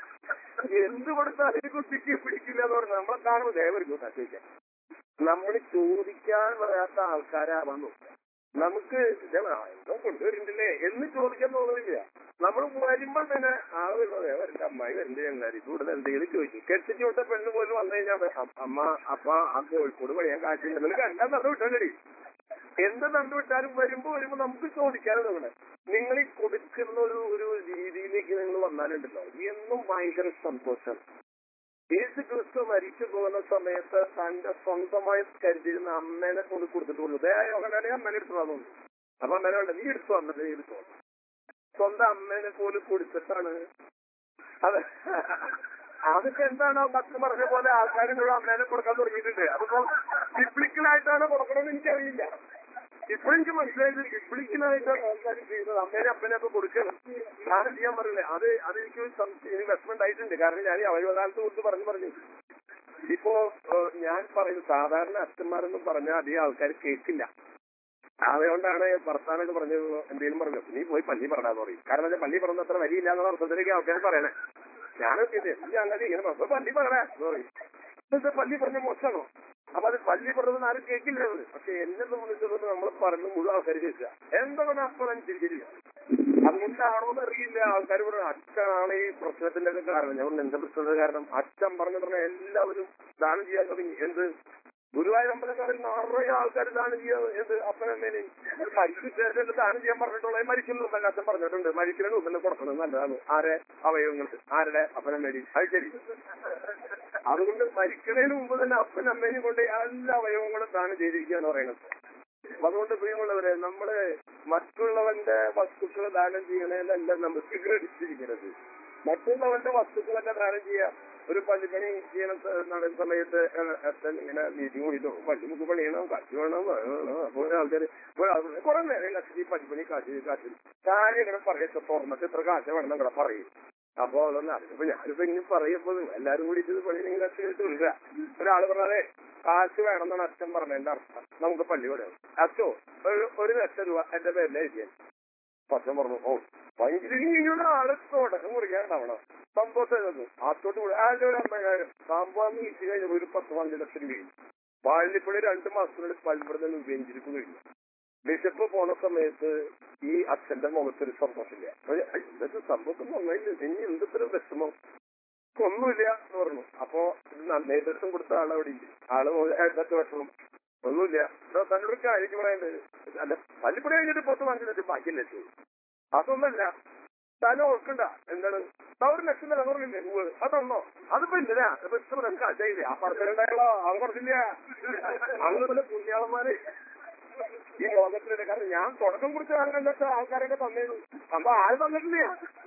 എന്ത് കൊടുത്താലും ഈ കുട്ടിക്ക് പിടിക്കില്ല എന്ന് പറഞ്ഞാൽ നമ്മളെ കാണുമ്പോൾ ദൈവം ഇരിക്കും ചോദിക്കാൻ നമ്മൾ ചോദിക്കാൻ വരാത്ത ആൾക്കാരാവാൻ നോക്കുക നമുക്ക് ഇത് ആ, എന്തോ കൊണ്ടുവരുന്നില്ലേ എന്ന് ചോദിക്കാൻ തോന്നുന്നില്ല നമ്മൾ വരുമ്പോൾ തന്നെ ആളുകൾ എന്റെ അമ്മായി എന്റെ ചങ്ങാരി കൂടുതൽ എന്തെങ്കിലും ചോദിക്കും കെട്ടിച്ചു വിട്ട പെണ്ണ് പോലും വന്നു കഴിഞ്ഞാൽ അ- അമ്മ അപ്പ ആ കോഴിക്കോട് പണിയാൻ കാറ്റുണ്ടെങ്കിൽ കണ്ടാ നടു വിട്ടാൽ എന്ത് കണ്ടുവിട്ടാലും വരുമ്പോ വരുമ്പോ നമുക്ക് ചോദിക്കാനും തോന്നണേ നിങ്ങൾ ഈ കൊടുക്കുന്ന ഒരു ഒരു രീതിയിലേക്ക് നിങ്ങൾ വന്നാലുണ്ടല്ലോ എന്നും ഭയങ്കര സന്തോഷം യേശു ക്രിസ്തു മരിച്ചു പോകുന്ന സമയത്ത് തന്റെ സ്വന്തമായി കരുതിയിരുന്ന അമ്മേനെ കൊണ്ട് കൊടുത്തിട്ട് കൊള്ളു ദയായോഗനാണെങ്കിൽ അമ്മേനെ എടുത്തു വന്നു അപ്പൊ അമ്മേനെ വേണ്ട നീ എടുത്തു വന്നത് നീ എടുത്തു വന്നു സ്വന്തം അമ്മേനെ പോലും കൊടുത്തിട്ടാണ് അത് അതൊക്കെ എന്താണോ ഭക്തി പറഞ്ഞ പോലെ ആൾക്കാരും കൂടെ അമ്മേനെ കൊടുക്കാൻ തുടങ്ങിയിട്ടുണ്ട് അതിപ്പോ ബിബ്ലിക്കലായിട്ടാണ് കൊടുക്കണമെന്ന് എനിക്കറിയില്ല ഇപ്പൊ എനിക്ക് മനസ്സിലായത് ബിബ്ലിക്കലായിട്ടാണ് ആൾക്കാർ ചെയ്യുന്നത് അമ്മേനെ അപ്പനെ ഒക്കെ കൊടുക്കണം ഞാൻ ചെയ്യാൻ പറഞ്ഞില്ലേ അത് അതെനിക്ക് ഇൻവെസ്റ്റ്മെന്റ് ആയിട്ടുണ്ട് കാരണം ഞാൻ ഈ അവയവകാലത്ത് കുറിച്ച് പറഞ്ഞു പറഞ്ഞു ഇപ്പോ ഏഹ്, ഞാൻ പറയുന്നത് സാധാരണ അച്ഛന്മാരെന്നും പറഞ്ഞാൽ അധികം ആൾക്കാർ കേൾക്കില്ല അതുകൊണ്ടാണ് ഭർത്താനൊക്കെ പറഞ്ഞത് എന്തെങ്കിലും പറഞ്ഞു നീ പോയി പള്ളി പറഞ്ഞാന്ന് പറയും കാരണം എന്താ പള്ളി പറഞ്ഞ അത്ര വരിയില്ല എന്നുള്ള അർത്ഥത്തിലേക്ക് ആൾക്കാർ പറയണേ ഞാനൊക്കെ ഇത് ഈ അങ്ങനെ ഇങ്ങനെ പറഞ്ഞു, "പോയി പള്ളി പറയണേ എന്ന് പറയും എന്താ പള്ളി പറഞ്ഞ മോശമാണോ അപ്പൊ അത് പള്ളി പറഞ്ഞത് ആരും കേൾക്കില്ല അത്. പക്ഷെ എന്നെ സംബന്ധിച്ചിടത്തോളം നമ്മൾ പറയുന്നത് മുഴുവൻ ആൾക്കാർ കേൾക്കുക എന്താണ് അപ്പോൾ അനുസരിച്ചില്ല അതുകൊണ്ടാണോ എന്ന് അറിയില്ല ആൾക്കാർ പറഞ്ഞു അച്ഛനാണ് ഈ പ്രശ്നത്തിന്റെ ഒക്കെ കാരണം ഞാൻ പറഞ്ഞു, എന്താ പ്രശ്നത്തിന്റെ കാരണം അച്ഛൻ പറഞ്ഞു പറഞ്ഞ എല്ലാവരും ദാനം ചെയ്യാൻ തുടങ്ങി എന്ത് ഗുരുവായൂർ അമ്പലക്കാരിൽ നിറയെ ആൾക്കാർ ദാനം ചെയ്യാൻ എന്ത് അപ്പനമ്മേനെ മരിച്ചിട്ട് ദാനം ചെയ്യാൻ പറഞ്ഞിട്ടുള്ള മരിക്കുന്ന മുമ്പ് അച്ഛൻ പറഞ്ഞിട്ടുണ്ട് മരിക്കുന്ന മുമ്പ് കൊടുക്കണം നല്ലതാണ് ആരെ അവയവങ്ങൾ ആരുടെ അപ്പനമ്മേരി അത് ശരി അതുകൊണ്ട് മരിക്കുന്നതിന് മുമ്പ് തന്നെ അപ്പനമ്മേനെ കൊണ്ട് എല്ലാ അവയവങ്ങളും ദാനം ചെയ്തിരിക്കുക എന്ന് പറയുന്നത് അപ്പൊ അതുകൊണ്ട് പ്രിയമുള്ളവരെ നമ്മള് മറ്റുള്ളവന്റെ വസ്തുക്കൾ ദാനം ചെയ്യണേലല്ല നമുക്ക് ക്രെഡിറ്റിരിക്കുന്നത് മറ്റുള്ളവന്റെ വസ്തുക്കളൊക്കെ ദാനം ചെയ്യാം ഒരു പള്ളിപ്പണി ചെയ്യണ സ- നടന്ന സമയത്ത് ഏഹ് അച്ഛൻ ഇങ്ങനെ മീറ്റിംഗ് കൂടിയിട്ട് പള്ളി മുക്ക് പണിയണം കാശ് വേണം അത് വേണം. അപ്പൊ ആൾക്കാർ കുറെ നേരം കത്തി പള്ളിപ്പണി കാശ് കാശ് കാര്യം ഇങ്ങനെ പറയട്ടെ തുറന്നിട്ട് ഇത്ര കാശ് വേണം നിങ്ങളെ പറയും അപ്പൊ അതൊന്നും അറിയിപ്പൊ ഞാനിപ്പോ ഇങ്ങനെ പറയപ്പോ എല്ലാരും കൂടി ഇത് പണി നിങ്ങൾ അച്ഛനിട്ടുണ്ട് ഒരാള് പറഞ്ഞാലേ കാശ് വേണമെന്നാണ് അച്ഛൻ പറഞ്ഞതിന്റെ അർത്ഥം നമുക്ക് പള്ളി പറയാം അച്ഛോ ഒരു ഒരു ലക്ഷം രൂപ എന്റെ പേരിൽ എഴുതിയാൽ പച്ചൻ പറഞ്ഞു ഓ ഭയങ്കര ആള് തുടക്കം മുറിക്കാണ്ടാവണം സന്തോഷം ആത്തോട്ട് കൂടെ ആരുടെ ഒരു അമ്പതിനായിരം സംഭവം വീട്ടിൽ കഴിഞ്ഞ ഒരു പത്ത് പതിനഞ്ച് ലക്ഷം രൂപയും വാഴലിപ്പള്ളി രണ്ട് മാസത്തിനുള്ളിൽ പൽപ്പെടുന്ന ഉപയോഗിച്ചിരിക്കും കഴിഞ്ഞു ബിഷപ്പ് പോണ സമയത്ത് ഈ അച്ഛന്റെ മുഖത്തൊരു സന്തോഷമില്ല അപ്പൊ എന്തൊക്കെ സംഭവം നന്നായില്ല ഇനി എന്തൊരു വിഷമം ഒന്നുമില്ല എന്ന് പറഞ്ഞു അപ്പോ നേതൃത്വം കൊടുത്ത ആൾ അവിടെ ഇല്ല ആള് എന്തൊക്കെ വിഷമം ഒന്നുമില്ല ഇതാ തന്നോട് ഒരു കാര്യം പറയണ്ടത് അല്ല പള്ളിപ്പടി കഴിഞ്ഞിട്ട് പുറത്ത് വാങ്ങിച്ചിട്ട് ബാക്കിയല്ലേ ചെയ്യും അതൊന്നല്ല താൻ ഓർക്കണ്ട എന്താണ് താ ഒരു ലക്ഷം നില കുറവില്ലേ ഉവ്വ്. അതൊന്നോ അതിപ്പോ എന്തിനാ ഇപ്പൊ ഇത്ര നമുക്ക് അജയില്ലേ ആ പറച്ചിലുണ്ടായാലോ അത് കുറച്ചില്ല അങ്ങനെ പുണ്യാളന്മാര് ഈ ലോകത്തിലെ കാരണം ഞാൻ തുടക്കം കുറിച്ച് കണ്ടിട്ട് ആൾക്കാരൊക്കെ തന്നേന്നു അപ്പൊ ആര് തന്നിട്ടില്ല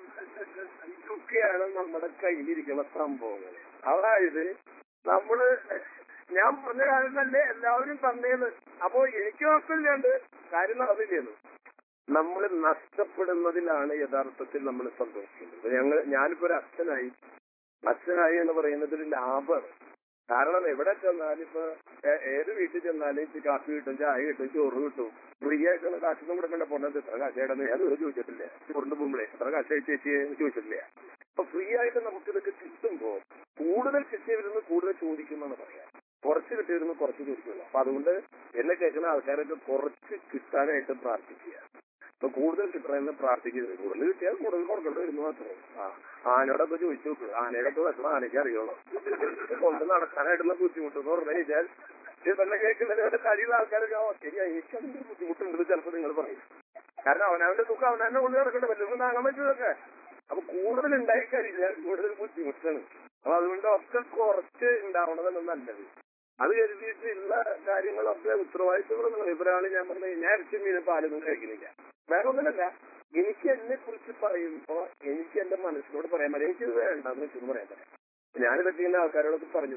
ഇതൊക്കെയാണ് നമ്മുടെ കയ്യിലിരിക്കുന്ന സംഭവങ്ങൾ അതായത് നമ്മള് ഞാൻ പറഞ്ഞ കാര്യം തന്നെ എല്ലാവരും തന്നേന്ന് അപ്പോ എനിക്ക് നോക്കില്ലാണ്ട് കാര്യം നടന്നില്ലേന്ന് നമ്മൾ നഷ്ടപ്പെടുന്നതിലാണ് യഥാർത്ഥത്തിൽ നമ്മൾ സന്തോഷിക്കുന്നത് ഞങ്ങൾ ഞാനിപ്പോ ഒരു അച്ഛനായി അച്ഛനായി എന്ന് പറയുന്നത് ഒരു ലാഭമാണ് കാരണം എവിടെ ചെന്നാലും ഇപ്പൊ ഏ- ഏത് വീട്ടിൽ ചെന്നാലും ഇച്ചിരി കാപ്പി കിട്ടും ചായ കിട്ടും ചോറ് കിട്ടും ഫ്രീ ആയിട്ടുള്ള കാശൊന്നും കൊടുക്കണ്ട പോണത് എത്ര കാശായിടെന്ന് ഞാൻ ഒരു ചോദിച്ചിട്ടില്ല ചോറിന്റെ മുമ്പിളെ എത്ര കാശായി ചേച്ചി എന്ന് ചോദിച്ചിട്ടില്ല അപ്പൊ ഫ്രീ ആയിട്ട് നമുക്ക് ഇതൊക്കെ കിട്ടുമ്പോ കൂടുതൽ കിട്ടിയവരുന്ന് കൂടുതൽ ചോദിക്കുമെന്നാണ് പറയാം കുറച്ച് കിട്ടിയവരുന്ന് കുറച്ച് ചോദിക്കുള്ളൂ അപ്പൊ അതുകൊണ്ട് എന്നെ കേൾക്കുന്ന ആൾക്കാരൊക്കെ കുറച്ച് കിട്ടാനായിട്ട് പ്രാർത്ഥിക്കുക അപ്പൊ കൂടുതൽ കിട്ടണമെന്ന് പ്രാർത്ഥിക്കുന്നത് കൂടുതൽ കിട്ടിയാൽ കൂടുതൽ കൊടുക്കേണ്ടി വരുന്നു മാത്രമേ ആ ആനയോടൊക്കെ ചോദിച്ചു നോക്ക് ആനയോടൊക്കെ വിഷമം ആനയ്ക്ക് അറിയുള്ളൂ കൊണ്ട് നടക്കാനായിട്ടുള്ള ബുദ്ധിമുട്ട് എന്ന് പറഞ്ഞു കഴിഞ്ഞാൽ ഇത് തന്നെ കേൾക്കുന്നതിന് കഴിയുന്ന ആൾക്കാരൊക്കെ "ഓ, ശരിയാ എനിക്ക് അതിന്റെ ഒരു ബുദ്ധിമുട്ടുണ്ട് ചിലപ്പോൾ നിങ്ങൾ പറയും കാരണം അവനവന്റെ സുഖം അവനവന്റെ ഉള്ളിൽ നടക്കണ്ട പറ്റുമ്പോൾ താങ്ങാൻ പറ്റുന്നതൊക്കെ അപ്പൊ കൂടുതൽ ഉണ്ടായി കഴിഞ്ഞാൽ കൂടുതൽ ബുദ്ധിമുട്ടാണ് അപ്പൊ അതുകൊണ്ട് ഒക്കെ കുറച്ച് ഉണ്ടാവണതാണ് നല്ലത് അത് കരുതിയിട്ടുള്ള കാര്യങ്ങളൊക്കെ ഉത്തരവാദിത്തങ്ങളൊന്നും ഇവരാണ് ഞാൻ പറഞ്ഞത് ഞാൻ ഇറച്ചി മീൻ പാലൊന്നും കഴിക്കുന്നില്ല വേറെ ഒന്നുമല്ല എനിക്ക് എന്നെ കുറിച്ച് പറയുമ്പോ എനിക്ക് എന്റെ മനസ്സിനോട് പറയാൻ പറ്റും എനിക്കിത് വേണ്ടെന്ന് വെച്ചൊന്നും പറയാൻ പറ്റില്ല ഞാനിതൊക്കെ ഇങ്ങനെ ആൾക്കാരോടൊക്കെ പറഞ്ഞു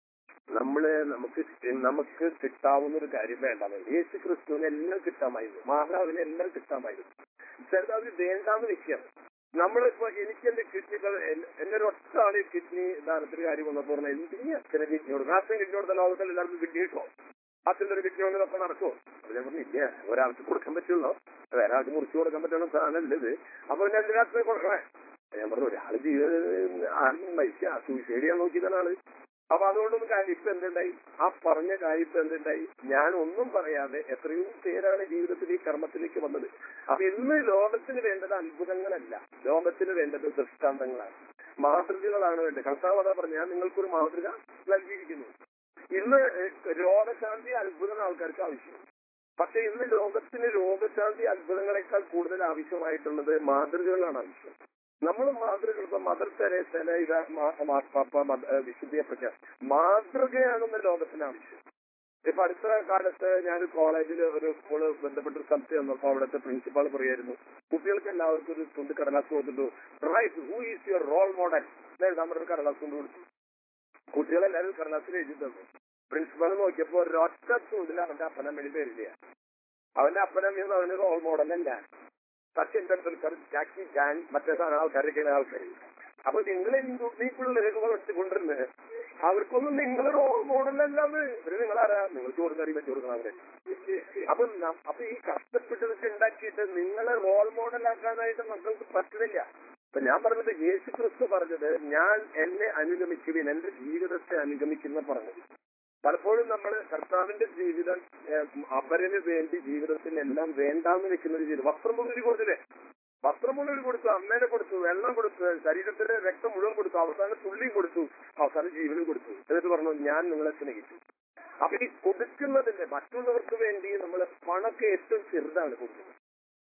നമ്മള് നമുക്ക് നമുക്ക് കിട്ടാവുന്ന ഒരു കാര്യം വേണ്ടാന്ന് യേശു ക്രിസ്തുവിന് എല്ലാം കിട്ടാമായിരുന്നു മാതാവിന് എല്ലാം കിട്ടാമായിരുന്നു ചിലത് അത് വേണ്ടാന്ന് വെക്കുകയാണ് നമ്മളിപ്പോ എനിക്ക് എന്റെ കിഡ്നി എന്റെ ഒരു ഒറ്റ ആള് കിഡ്നി ദാനത്തിന് കാര്യം വന്നപ്പോ പറഞ്ഞാൽ എന്തിനാ അച്ഛനെ കിഡ്നി കൊടുക്കും അച്ഛൻ കിഡ്നി കൊടുത്ത ലോകത്തിൽ എല്ലാവർക്കും കിഡ്നി കിട്ടുമോ അച്ഛൻ്റെ ഒരു കിഡ്നി കൊണ്ട് അപ്പൊ നടക്കുമോ അപ്പൊ ഞാൻ പറഞ്ഞു ഇല്ല ഒരാൾക്ക് കൊടുക്കാൻ പറ്റുള്ളൂ വേറെ ആൾക്ക് മുറിച്ചു കൊടുക്കാൻ പറ്റുന്ന സാധനമല്ല ഇത് അപ്പൊ പിന്നെ എന്തിനാ അച്ഛനെ കൊടുക്കണേ ഞാൻ പറഞ്ഞു ഒരാള് ജീവിതം ആരും മരിക്കുക സൂയിസൈഡ് ചെയ്യാൻ നോക്കിയതാണ് ആള് അപ്പൊ അതുകൊണ്ടൊന്നും കാര്യം ഇപ്പൊ എന്തുണ്ടായി ആ പറഞ്ഞ കാര്യം ഇപ്പൊ എന്തുണ്ടായി ഞാൻ ഒന്നും പറയാതെ എത്രയോ പേരാണ് ജീവിതത്തിൽ ഈ കർമ്മത്തിലേക്ക് വന്നത് അപ്പൊ ഇന്ന് ലോകത്തിന് വേണ്ടത് അത്ഭുതങ്ങളല്ല ലോകത്തിന് വേണ്ടത് ദൃഷ്ടാന്തങ്ങളാണ് മാതൃകകളാണ് വേണ്ടത് കർത്താവ് അതാ പറഞ്ഞു ഞാൻ നിങ്ങൾക്കൊരു മാതൃക നൽകിയിരിക്കുന്നു ഇന്ന് ഏഹ്, രോഗശാന്തി അത്ഭുതം ആൾക്കാർക്ക് ആവശ്യം പക്ഷെ ഇന്ന് ലോകത്തിന് രോഗശാന്തി അത്ഭുതങ്ങളെക്കാൾ കൂടുതൽ ആവശ്യമായിട്ടുള്ളത് മാതൃകകളാണ് ആവശ്യം നമ്മൾ മാതൃകൾ ഇപ്പൊ മദർ തെരേസനെ ഇത് മാർപ്പാപ്പ വിശുദ്ധിയെ പറ്റി മാതൃകയാണെന്ന് ലോകത്തിന് ആവശ്യം ഇപ്പൊ അടുത്ത കാലത്ത് ഞാൻ കോളേജിൽ ഒരു സ്കൂള് ബന്ധപ്പെട്ട ഒരു സ്ഥലത്ത് ചെന്നപ്പോ അവിടുത്തെ പ്രിൻസിപ്പാൾ പറയായിരുന്നു കുട്ടികൾക്ക് എല്ലാവർക്കും ഒരു തുണ്ട് കടലാസ് കൊടുത്തിട്ടു right who is your role model എഴുതാൻ ഒരു കടലാസ് കൊണ്ട് കൊടുത്തു കുട്ടികളെല്ലാവരും കടലാസിൽ എഴുതി തന്നു പ്രിൻസിപ്പാൾ നോക്കിയപ്പോ ഒരൊറ്റ തുണ്ടിൽ അവന്റെ അപ്പനമ്മയുടെ പേരില്ല അവന്റെ അപ്പനമ്മയൊന്നും അവന് റോൾ മോഡലല്ല സച്ചിൻ ടെണ്ടുൽക്കർ ജാക്കി ജാൻ മറ്റേ സാധനം ആൾക്കാരൊക്കെയാണ് ആൾക്കാർ അപ്പൊ നിങ്ങൾ ഈ പിള്ളേരൊക്കെ വെച്ചുകൊണ്ടിരുന്നത് അവർക്കൊന്നും നിങ്ങൾ റോൾ മോഡലല്ലാന്ന് ഇവര് നിങ്ങളാരാ നിങ്ങൾ ചോറ് കറി വെച്ചു കൊടുക്കണം അവരെ അപ്പൊ ന- അപ്പൊ ഈ കഷ്ടപ്പെട്ടതൊക്കെ ഉണ്ടാക്കിയിട്ട് നിങ്ങളെ റോൾ മോഡലാക്കാനായിട്ട് മക്കൾക്ക് പറ്റുന്നില്ല അപ്പൊ ഞാൻ പറഞ്ഞത് യേശു ക്രിസ്തു പറഞ്ഞത് ഞാൻ എന്നെ അനുഗമിക്കുവിൻ എന്റെ ജീവിതത്തെ അനുഗമിക്കുന്ന പറഞ്ഞത് പലപ്പോഴും നമ്മൾ കർത്താവിന്റെ ജീവിതം ഏഹ്, അപരന് വേണ്ടി ജീവിതത്തിന് എല്ലാം വേണ്ടാന്ന് വെക്കുന്ന ഒരു ജീവിതം വസ്ത്രം മുഴുവൻ കൊടുത്തില്ലേ വസ്ത്രം മുഴുവൻ കൊടുത്തു അമ്മേനെ കൊടുത്തു വെള്ളം കൊടുത്തു ശരീരത്തിലെ രക്തം മുഴുവൻ കൊടുത്തു അവസാനം തുള്ളിയും കൊടുത്തു അവസാനം ജീവനും കൊടുത്തു എന്നിട്ട് പറഞ്ഞു ഞാൻ നിങ്ങളെ സ്നേഹിച്ചു അപ്പൊ ഈ കൊടുക്കുന്നതിന്റെ മറ്റുള്ളവർക്ക് വേണ്ടി നമ്മൾ പണമൊക്കെ ഏറ്റവും ചെറുതാണ് കൊടുക്കുന്നത്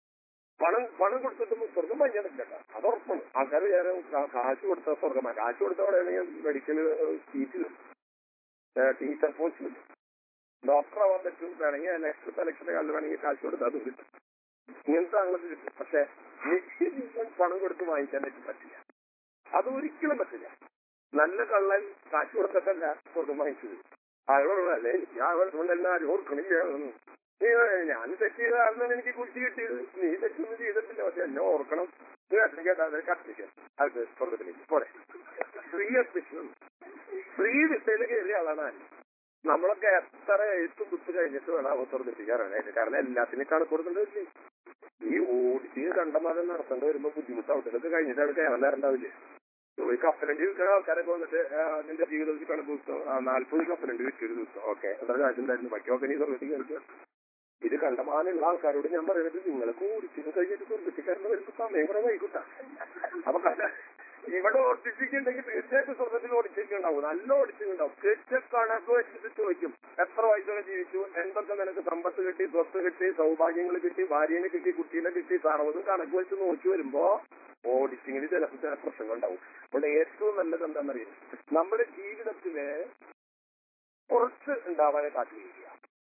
പണം പണം കൊടുത്തിട്ട് സ്വർഗം വാങ്ങിയാൽ അത് ഉറപ്പാണ് ആൾക്കാർ വേറെ കാ- കാശ് കൊടുത്ത സ്വർഗമാണ് കാശ് കൊടുത്തവിടെയാണെങ്കിൽ മെഡിക്കൽ സീറ്റ് ടീച്ചർ പോസ്റ്റ് കിട്ടും ഡോക്ടർ ആവാൻ പറ്റും വേണമെങ്കിൽ നെക്സ്റ്റ് സെലക്ഷന്റെ കാലത്ത് വേണമെങ്കിൽ കാശ് കൊടുത്താൽ അതും കിട്ടും ഇങ്ങനത്തെ ആളുകൾ കിട്ടും പക്ഷെ നിത്യജീവൻ പണം കൊടുത്ത് വാങ്ങിക്കാനായിട്ട് പറ്റില്ല അത് ഒരിക്കലും പറ്റില്ല നല്ല കള്ളൻ കാശ് കൊടുത്തിട്ടല്ല സ്വർഗം വാങ്ങിച്ചത് അയാളോടല്ലേ ഞാൻ അതുകൊണ്ടെല്ലാം ആരും ഓർക്കണില്ല എന്ന്. നീ ഞാൻ തെറ്റ് ചെയ്ത ആളിനാണ് എനിക്ക് കുറിച്ച് കിട്ടിയത് നീ തെറ്റൊന്നും ചെയ്തിട്ടില്ല പക്ഷെ എന്നെ ഓർക്കണം നീ കത്തിക്കേണ്ട കത്തിക്കാൻ അത് സ്വർഗത്തിലേക്ക് പോരെ ഫ്രീ അഡ്മിഷൻ ഫ്രീ വിസയിൽ കയറിയ ആളാണ് ആര് നമ്മളൊക്കെ എത്ര എഴുത്ത് കുത്ത് കഴിഞ്ഞിട്ട് വേണം അവ തുറന്നിപ്പിക്കാറാനായിട്ട് കാരണം എല്ലാത്തിനും കണക്ക് കൊടുക്കേണ്ടതില്ലേ ഈ ഓടിച്ച് കണ്ടമാനം നടത്തേണ്ടി വരുമ്പോ ബുദ്ധിമുട്ടാവും ഇതൊക്കെ കഴിഞ്ഞിട്ടാണ് കയറാൻ നേരണ്ടാവില്ലേ ഒരു കപ്പലണ്ടി വിൽക്കുന്ന ആൾക്കാരൊക്കെ വന്നിട്ട് ആ, നിന്റെ ജീവിതത്തിൽ കണക്ക് ദിവസം നാല്പത് കപ്പലണ്ടി വിൽക്കും ഒരു ദിവസം ഓക്കെ എത്ര കാശുണ്ടായിരുന്നു ബാക്കിയൊക്കെ നീ തുറന്നിട്ട് കയറിക്കുക ഇത് കണ്ടമാനുള്ള ആൾക്കാരോട് ഞാൻ പറയുന്നത് നിങ്ങൾക്ക് ഓടിച്ചിട്ട് കഴിഞ്ഞിട്ട് തുറന്നിപ്പിക്കാരുടെ വരുമ്പോ സമയം കുറെ വൈകിട്ടാ അപ്പൊ കണ്ട- ഇവിടെ ഓടിച്ചിട്ടുണ്ടെങ്കിൽ തീർച്ചയായിട്ടും സ്വർഗത്തിൽ ഓടിച്ചിട്ടുണ്ടാവും നല്ല ഓടിച്ചിട്ടുണ്ടാവും കൃത്യ കണക്ക് വെച്ചിട്ട് ചോദിക്കും എത്ര വയസ്സോടെ ജീവിച്ചു എന്തൊക്കെ നിനക്ക് സമ്പത്ത് കിട്ടി സ്വത്ത് കിട്ടി സൗഭാഗ്യങ്ങൾ കിട്ടി ഭാര്യനെ കിട്ടി കുട്ടീനെ കിട്ടി സർവ്വതും കണക്ക് വെച്ച് നോക്കി വരുമ്പോ ഓഡിറ്റിങ്ങിന് ചിലപ്പോൾ ചില പ്രശ്നങ്ങൾ ഉണ്ടാവും അതുകൊണ്ട് ഏറ്റവും നല്ലത് എന്താണെന്നറിയാം നമ്മുടെ ജീവിതത്തില് കുറച്ച് ഉണ്ടാവാനെ കാത്തിരിക്കുക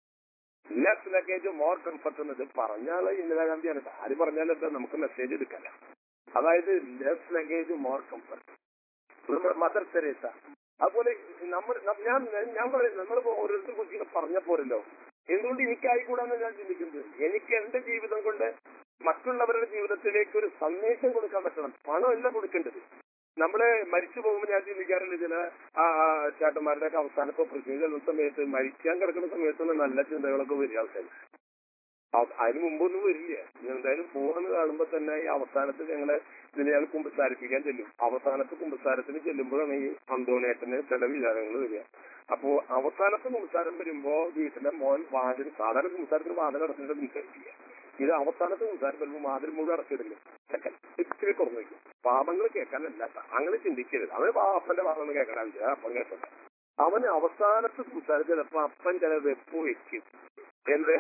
ലെസ് ലഗേജ് മോർ കംഫർട്ട് എന്നത് പറഞ്ഞാൽ ഇന്ദിരാഗാന്ധിയാണ് ആര് പറഞ്ഞാലും എന്താ നമുക്ക് മെസ്സേജ് എടുക്കല്ല അതായത് ലെസ് ലഗേജ് മോർ കംഫർട്ട് നമ്മുടെ മദർ തെരേസ അതുപോലെ നമ്മൾ ന- ഞാൻ ഞാൻ പറയും നമ്മളിപ്പോ ഓരോരുത്തർ കുറിച്ച് പറഞ്ഞ പോരല്ലോ എന്തുകൊണ്ട് എനിക്കായിക്കൂടാന്ന് ഞാൻ ചിന്തിക്കുന്നത് എനിക്ക് എന്റെ ജീവിതം കൊണ്ട് മറ്റുള്ളവരുടെ ജീവിതത്തിലേക്ക് ഒരു സന്ദേശം കൊടുക്കാൻ പറ്റണം പണമല്ല കൊടുക്കേണ്ടത് നമ്മള് മരിച്ചു പോകുമ്പോൾ ഞാൻ ചിന്തിക്കാറുണ്ട് ചില ആ ആ ചേട്ടന്മാരുടെ ഒക്കെ അവസാനത്തെ പ്രത്യേക സമയത്ത് മരിക്കാൻ കിടക്കുന്ന സമയത്തൊന്നും നല്ല ചിന്തകളൊക്കെ വരിക ആൾക്കാർ അ- അതിന് മുമ്പൊന്നും വരില്ല എന്തായാലും പോവാന്ന് കാണുമ്പോ തന്നെ ഈ അവസാനത്ത് ഞങ്ങളെ ഇതിനെ ഞങ്ങൾ കുമ്പസാരിപ്പിക്കാൻ ചെല്ലും അവസാനത്തെ കുമ്പസാരത്തിന് ചെല്ലുമ്പോഴാണ് ഈ അന്തോണേട്ടന് ചില വിചാരങ്ങൾ വരിക അപ്പോ അവസാനത്തെ കുമ്പസാരം വരുമ്പോ വീട്ടിലെ മോൻ വാതിൽ സാധാരണ കുമ്പസാരത്തിന് വാതിൽ അടച്ചിട്ട് നിൽക്കില്ല ഇത് അവസാനത്തെ കുമ്പസാരം വരുമ്പോ വാതിൽ മുഴുവൻ അടച്ചിടില്ല ചെക്കൻ ഇത്തിരി തുറന്നു വയ്ക്കും പാപങ്ങൾ കേൾക്കാനല്ല അങ്ങനെ ചിന്തിക്കരുത് അവന് പാ- അപ്പന്റെ പാപങ്ങൾ കേൾക്കണമെന്നില്ല അപ്പം കേട്ടത് അവന് അവസാനത്തെ കുമ്പസാരം ചിലപ്പോ അപ്പൻ ചില വെപ്പ് വെക്കും എന്ത്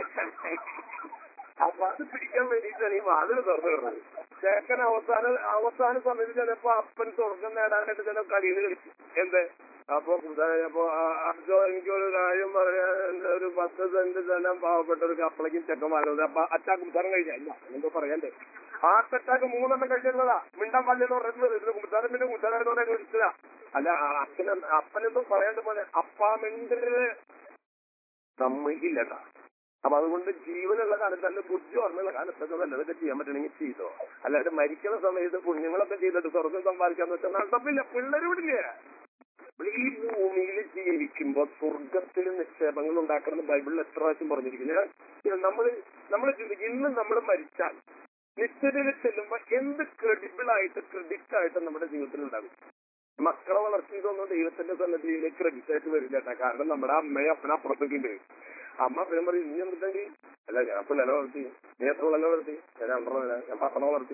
അപ്പൊ അത് പിടിക്കാൻ വേണ്ടിയിട്ടാണ് ഈ വാതിൽ തുറന്നു വരുന്നത് ചേക്കൻ അവസാന അവസാന സമയത്ത് ചിലപ്പോ അപ്പൻ സ്വർഗം നേടാനായിട്ട് ചില കളിയിൽ കളിക്കും എന്ത് അപ്പൊ കുതാ- അപ്പൊ ആ- അർജോ എനിക്കൊരു കാര്യം പറയാൻ എന്താ ഒരു പത്ത് സെന്റ് സ്ഥലം പാവപ്പെട്ട ഒരു കപ്പളയ്ക്കും ചെക്കന്മാരുണ്ട് അപ്പൊ അറ്റാക്ക് കുമ്പസാരം കഴിഞ്ഞ ഇല്ല എന്തോ പറയണ്ടേ ആ അറ്റാക്ക് മൂന്നെണ്ണം കഴിഞ്ഞതാ മിണ്ടാൻ പല്ലെന്ന് പറഞ്ഞിട്ട് കുമ്പസാരം പിന്നെ കുമ്പസാരം പറയാൻ വിളിച്ചതാ അല്ല ആ അച്ഛനെ അപ്പനെന്തോ പറയേണ്ട പോലെ അപ്പാമെന്റിന് സമ്മതിക്കില്ലട്ടാ അപ്പൊ അതുകൊണ്ട് ജീവനുള്ള കാലത്ത് അല്ല ബുദ്ധി ഓർമ്മയുള്ള കാലത്തൊക്കെ വല്ലതൊക്കെ ചെയ്യാൻ പറ്റണമെങ്കിൽ ചെയ്തോ അല്ലാതെ മരിക്കുന്ന സമയത്ത് പുണ്യങ്ങളൊക്കെ ചെയ്തിട്ട് സ്വർഗം സമ്പാദിക്കാന്ന് വെച്ചാൽ നടപ്പില്ല പിള്ളേർ വിടില്ല ഈ ഭൂമിയിൽ ജീവിക്കുമ്പോ സ്വർഗത്തിൽ നിക്ഷേപങ്ങൾ ഉണ്ടാക്കണം ബൈബിളിൽ എത്ര പ്രാവശ്യം പറഞ്ഞിരിക്കുന്നത് നമ്മൾ നമ്മൾ ചിന്തിക്കും ഇന്ന് നമ്മൾ മരിച്ചാൽ നിശ്ചയത്തിൽ ചെല്ലുമ്പോ എന്ത് ക്രെഡിബിൾ ആയിട്ട് ക്രെഡിറ്റ് ആയിട്ട് നമ്മുടെ ജീവിതത്തിൽ ഉണ്ടാകും മക്കളെ വളർത്തിയതൊന്നും ദൈവത്തിന്റെ സന്നദ്ധിയിലേക്ക് ക്രെഡിറ്റ് ആയിട്ട് വരില്ല കേട്ടോ കാരണം നമ്മുടെ അമ്മയും അപ്പനും അപ്പുറത്തൊക്കെ ഉണ്ട് അമ്മ അപ്പനും പറയും ഇനി എന്തുണ്ടെങ്കിൽ അല്ല ഞാൻ പിള്ളേരെ വളർത്തി നീ എത്ര പിള്ളേരെ വളർത്തി ഞാൻ രണ്ടെണ്ണം ഞാൻ പത്തെണ്ണം വളർത്തി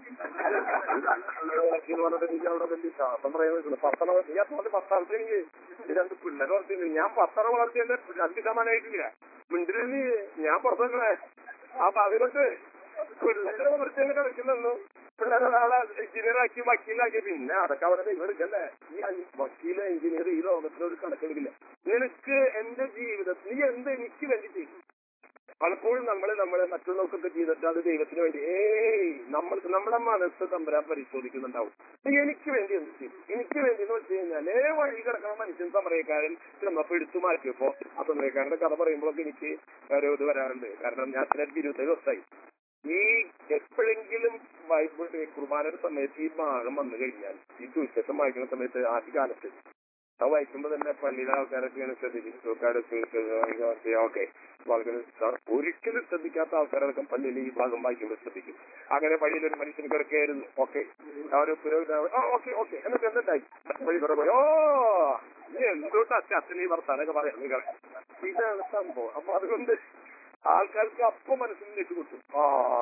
വളർത്തി എന്ന് പറഞ്ഞിട്ട് എനിക്ക് അവിടെ വലിയ ശാസം പറയാൻ പറ്റില്ല പത്തെണ്ണം വളർത്തി ഞാൻ പറഞ്ഞ പത്താമത്തെ എനിക്ക് രണ്ട് പിള്ളേരെ വളർത്തി ഞാൻ പത്തെണ്ണം വളർത്തി എന്റെ രണ്ട് ശതമാനമായിട്ടില്ല മിണ്ടില് ഞാൻ പുറത്തേക്കണേ അപ്പൊ അതുകൊണ്ട് പിള്ളേരെ വളർത്തി എന്നെ കളിക്കുന്നു പിള്ളേരെ നാളെ എഞ്ചിനീയർ ആക്കി വക്കീലാക്കി പിന്നെ അതൊക്കെ അവിടെ ദൈവം എടുക്കല്ലേ ഈ അഞ്ച് വക്കീല് എഞ്ചിനീയർ ഈ ലോകത്തിലൊരു കണക്കെടുക്കില്ല നിനക്ക് എന്റെ ജീവിതത്തിൽ നീ എന്ത് എനിക്ക് വേണ്ടി ചെയ്യും പലപ്പോഴും നമ്മൾ നമ്മളെ മറ്റുള്ളവർക്കൊക്കെ ചെയ്തിട്ട് അത് ദൈവത്തിന് വേണ്ടി ഏയ് നമ്മൾ നമ്മുടെ മനസ്സ് തമ്പരാൻ പരിശോധിക്കുന്നുണ്ടാവും നീ എനിക്ക് വേണ്ടി എന്ത് ചെയ്യും എനിക്ക് വേണ്ടി എന്ന് വെച്ച് കഴിഞ്ഞാൽ ഏ വഴി കിടക്കണ മനുഷ്യൻ സമരക്കാരൻ ചെന്നപ്പോ എടുത്തു മാറ്റിയപ്പോ ആ സമരക്കാരന്റെ കഥ പറയുമ്പോഴൊക്കെ എനിക്ക് ഒരു ഇത് വരാറുണ്ട് കാരണം ഞാൻ അതിനൊരു ഇരുപത്തേഴ് വർഷമായി ഈ എപ്പോഴെങ്കിലും ബൈബിൾ കുർബാനയുടെ സമയത്ത് ഈ ഭാഗം വന്നു കഴിഞ്ഞാൽ ഈ സുവിശേഷം വായിക്കുന്ന സമയത്ത് ആദ്യ കാലത്ത് അത് വായിക്കുമ്പോ തന്നെ പള്ളിയിലെ ആൾക്കാരൊക്കെയാണ് ശ്രദ്ധിക്കും ഓക്കെ വളരെ ഒരിക്കലും ശ്രദ്ധിക്കാത്ത ആൾക്കാരൊക്കെ പള്ളിയിൽ ഈ ഭാഗം വായിക്കുമ്പോൾ ശ്രദ്ധിക്കും അങ്ങനെ പള്ളിയിൽ ഒരു മനുഷ്യൻ കിടക്കുകയായിരുന്നു ഓക്കെ അവര് പുരോഹിത ഓക്കെ ഓക്കെ എന്നിട്ട് എന്തുണ്ടായി വഴി കുറെ പോയി ഓ നീ എന്തോട്ട് അച്ഛൻ അച്ഛൻ ഈ വർത്താനൊക്കെ പറയാം നിങ്ങൾ ഇതാണ് സംഭവം അപ്പൊ അതുകൊണ്ട് ആൾക്കാർക്ക് അപ്പം മനസ്സിലേക്ക് കിട്ടും ആ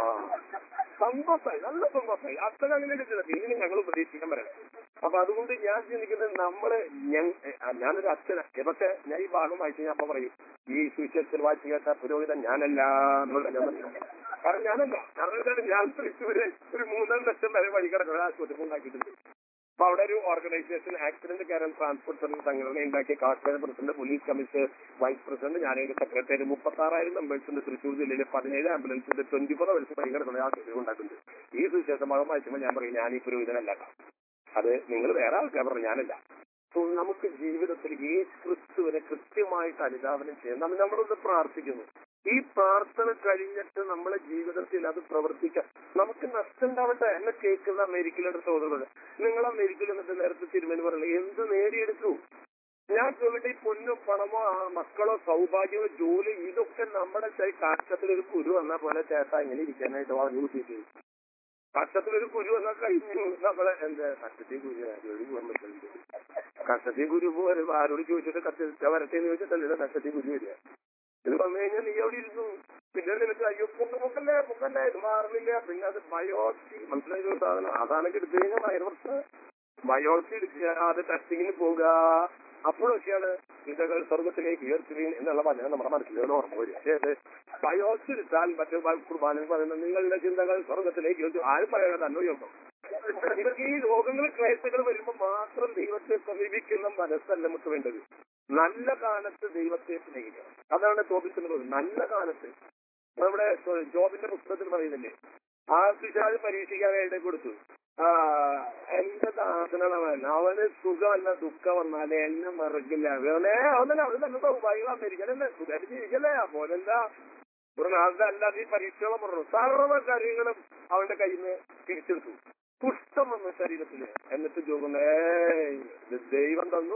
സന്തോഷമായി നല്ല സന്തോഷമായി അച്ഛൻ അങ്ങനെ ചിലത് ഇനി ഞങ്ങൾ പ്രതീക്ഷിക്കാൻ വരാം അപ്പൊ അതുകൊണ്ട് ഞാൻ ചിന്തിക്കുന്നത് നമ്മള് ഞാൻ- ആ, ഞാനൊരു അച്ഛനാണ് പക്ഷെ ഞാൻ ഈ ഭാഗം വായിച്ചു ഞാൻ അപ്പൊ പറയും ഈ സുവിശേഷത്തിൽ വായിച്ചു കേട്ട പുരോഹിതൻ ഞാനല്ല എന്നുള്ള ഞാൻ പറയും. കാരണം ഞാനല്ല കാരണം എന്താണ് ഞാൻ തൃശ്ശൂര് ഒരു മൂന്നാം ലക്ഷം വരെ വഴി കിടക്കുന്ന ആശുപത്രി ഉണ്ടാക്കിയിട്ടുണ്ട് അപ്പൊ അവിടെ ഒരു organisation accident care and transport service സംഘടന ഉണ്ടാക്കിയ കാർഷക president police commissioner vice president ഞാനതിന്റെ സെക്രട്ടറി മുപ്പത്തി ആറായിരം മെമ്പേഴ്സ് ഉണ്ട് തൃശ്ശൂർ ജില്ലയിലെ പതിനേഴ് ആംബുലൻസ് ഉണ്ട് ട്വന്റി ഫോർ അവേഴ്സ് വഴി കിടക്കുന്ന ആശുപത്രി ഉണ്ടാക്കുന്നുണ്ട് ഈ സുവിശേഷം ഭാഗം വായിക്കുമ്പോൾ ഞാൻ പറയും ഞാൻ ഈ പുരോഹിതനല്ല അത് നിങ്ങൾ വേറെ ആൾക്കാർ പറഞ്ഞു ഞാനല്ല സോ നമുക്ക് ജീവിതത്തിൽ ഈ ക്രിസ്തുവിനെ കൃത്യമായിട്ട് അനുധാവനം ചെയ്യാം നമ്മൾ നമ്മളൊന്ന് പ്രാർത്ഥിക്കുന്നു ഈ പ്രാർത്ഥന കഴിഞ്ഞിട്ട് നമ്മളെ ജീവിതത്തിൽ അത് പ്രവർത്തിക്കാം നമുക്ക് നഷ്ടം ഉണ്ടാവട്ടെ എന്നെ കേൾക്കുന്ന അമേരിക്കയിലെ സഹോദരങ്ങൾ നിങ്ങൾ അമേരിക്കയിൽ എന്നിട്ട് നേരത്തെ തിരുമേനി പറയുന്നത് എന്ത് നേടിയെടുത്തു ഞാൻ ചോദിക്കട്ടെ ഈ പൊന്നോ പണമോ ആ മക്കളോ സൗഭാഗ്യമോ ജോലി ഇതൊക്കെ നമ്മുടെ ചെ- കാഷ്ടത്തിലൊരു കുരു വന്ന പോലെ ചേട്ടാ ഇങ്ങനെ ഇരിക്കാനായിട്ട് പറഞ്ഞു കൂട്ടിയിട്ട് കഷ്ടത്തിലൊരു കുരു വന്നാൽ കഴിഞ്ഞു നമ്മളെ എന്താ കഷ്ടത്തിൽ കുരു ആരോട് പോകാൻ പറ്റുന്നുണ്ട് കഷ്ടത്തിൽ കുരു പോലെ ആരോട് ചോദിച്ചിട്ട് കഷ്ട വരട്ടെ എന്ന് ചോദിച്ചിട്ടല്ലേ കഷ്ടത്തിൽ കുരു വരിക ഇത് വന്നു കഴിഞ്ഞാൽ നീ അവിടെ ഇരുന്നു പിന്നെ നിനക്ക് അയ്യോ പൊങ്ങ പൊക്കല്ലേ പൊക്കല്ലേ ഇത് മാറുന്നില്ല പിന്നെ അത് ബയോപ്സി മനസ്സിലായ സാധനം അതാണെങ്കിൽ എടുത്തു കഴിഞ്ഞാൽ വയറുവർഷം ബയോപ്സി എടുക്കുക അത് ടെസ്റ്റിങ്ങിന് പോവുക അപ്പോഴൊക്കെയാണ് ചിന്തകൾ സ്വർഗത്തിലേക്ക് ഉയർത്തുകയും എന്നുള്ള വചനം നമ്മുടെ മനസ്സിലേക്ക് ഓർമ്മ വരിക ഏത് ബയോപ്സി എടുത്താൽ മറ്റു കുർബാനകൾ പറയുന്നത് നിങ്ങളുടെ ചിന്തകൾ സ്വർഗത്തിലേക്ക് ഉയർത്തും ആരും പറയാതെ അന്വയോഗം ഇവർക്ക് ഈ രോഗങ്ങൾ ക്ലേശങ്ങൾ വരുമ്പോൾ മാത്രം ദൈവത്തെ സമീപിക്കുന്ന മനസ്സല്ല നമുക്ക് വേണ്ടത് നല്ല കാലത്ത് ദൈവത്തെ സ്നേഹിക്കണം അതാണ് ജോബിത്തിന് പറയുന്നത് നല്ല കാലത്ത് നമ്മുടെ ജോബിന്റെ പുസ്തകത്തിൽ പറയുന്നില്ലേ ആ പിശാജ് പരീക്ഷിക്കാനായിട്ട് കൊടുത്തു ആ, എന്റെ ദാസനവൻ അവന് സുഖമല്ല ദുഃഖം വന്നാലേ എന്നെ മറക്കില്ല അവനെ അവനെ അവന് തന്നെ സൗഭാഗ്യം അമേരിക്കനല്ലേ സുഖമായിട്ട് ജീവിക്കല്ലേ അപ്പോൾ എന്താ ഒരു നാളത്തെ അല്ലാതെ ഈ പരീക്ഷകളും പറഞ്ഞു സർവ്വ കാര്യങ്ങളും അവന്റെ കയ്യിൽ നിന്ന് തിരിച്ചെടുത്തു പുഷ്ടം വന്നു ശരീരത്തില് എന്നിട്ട് ചോദിക്കുന്നു ഏയ് ഇത് ദൈവം തന്നു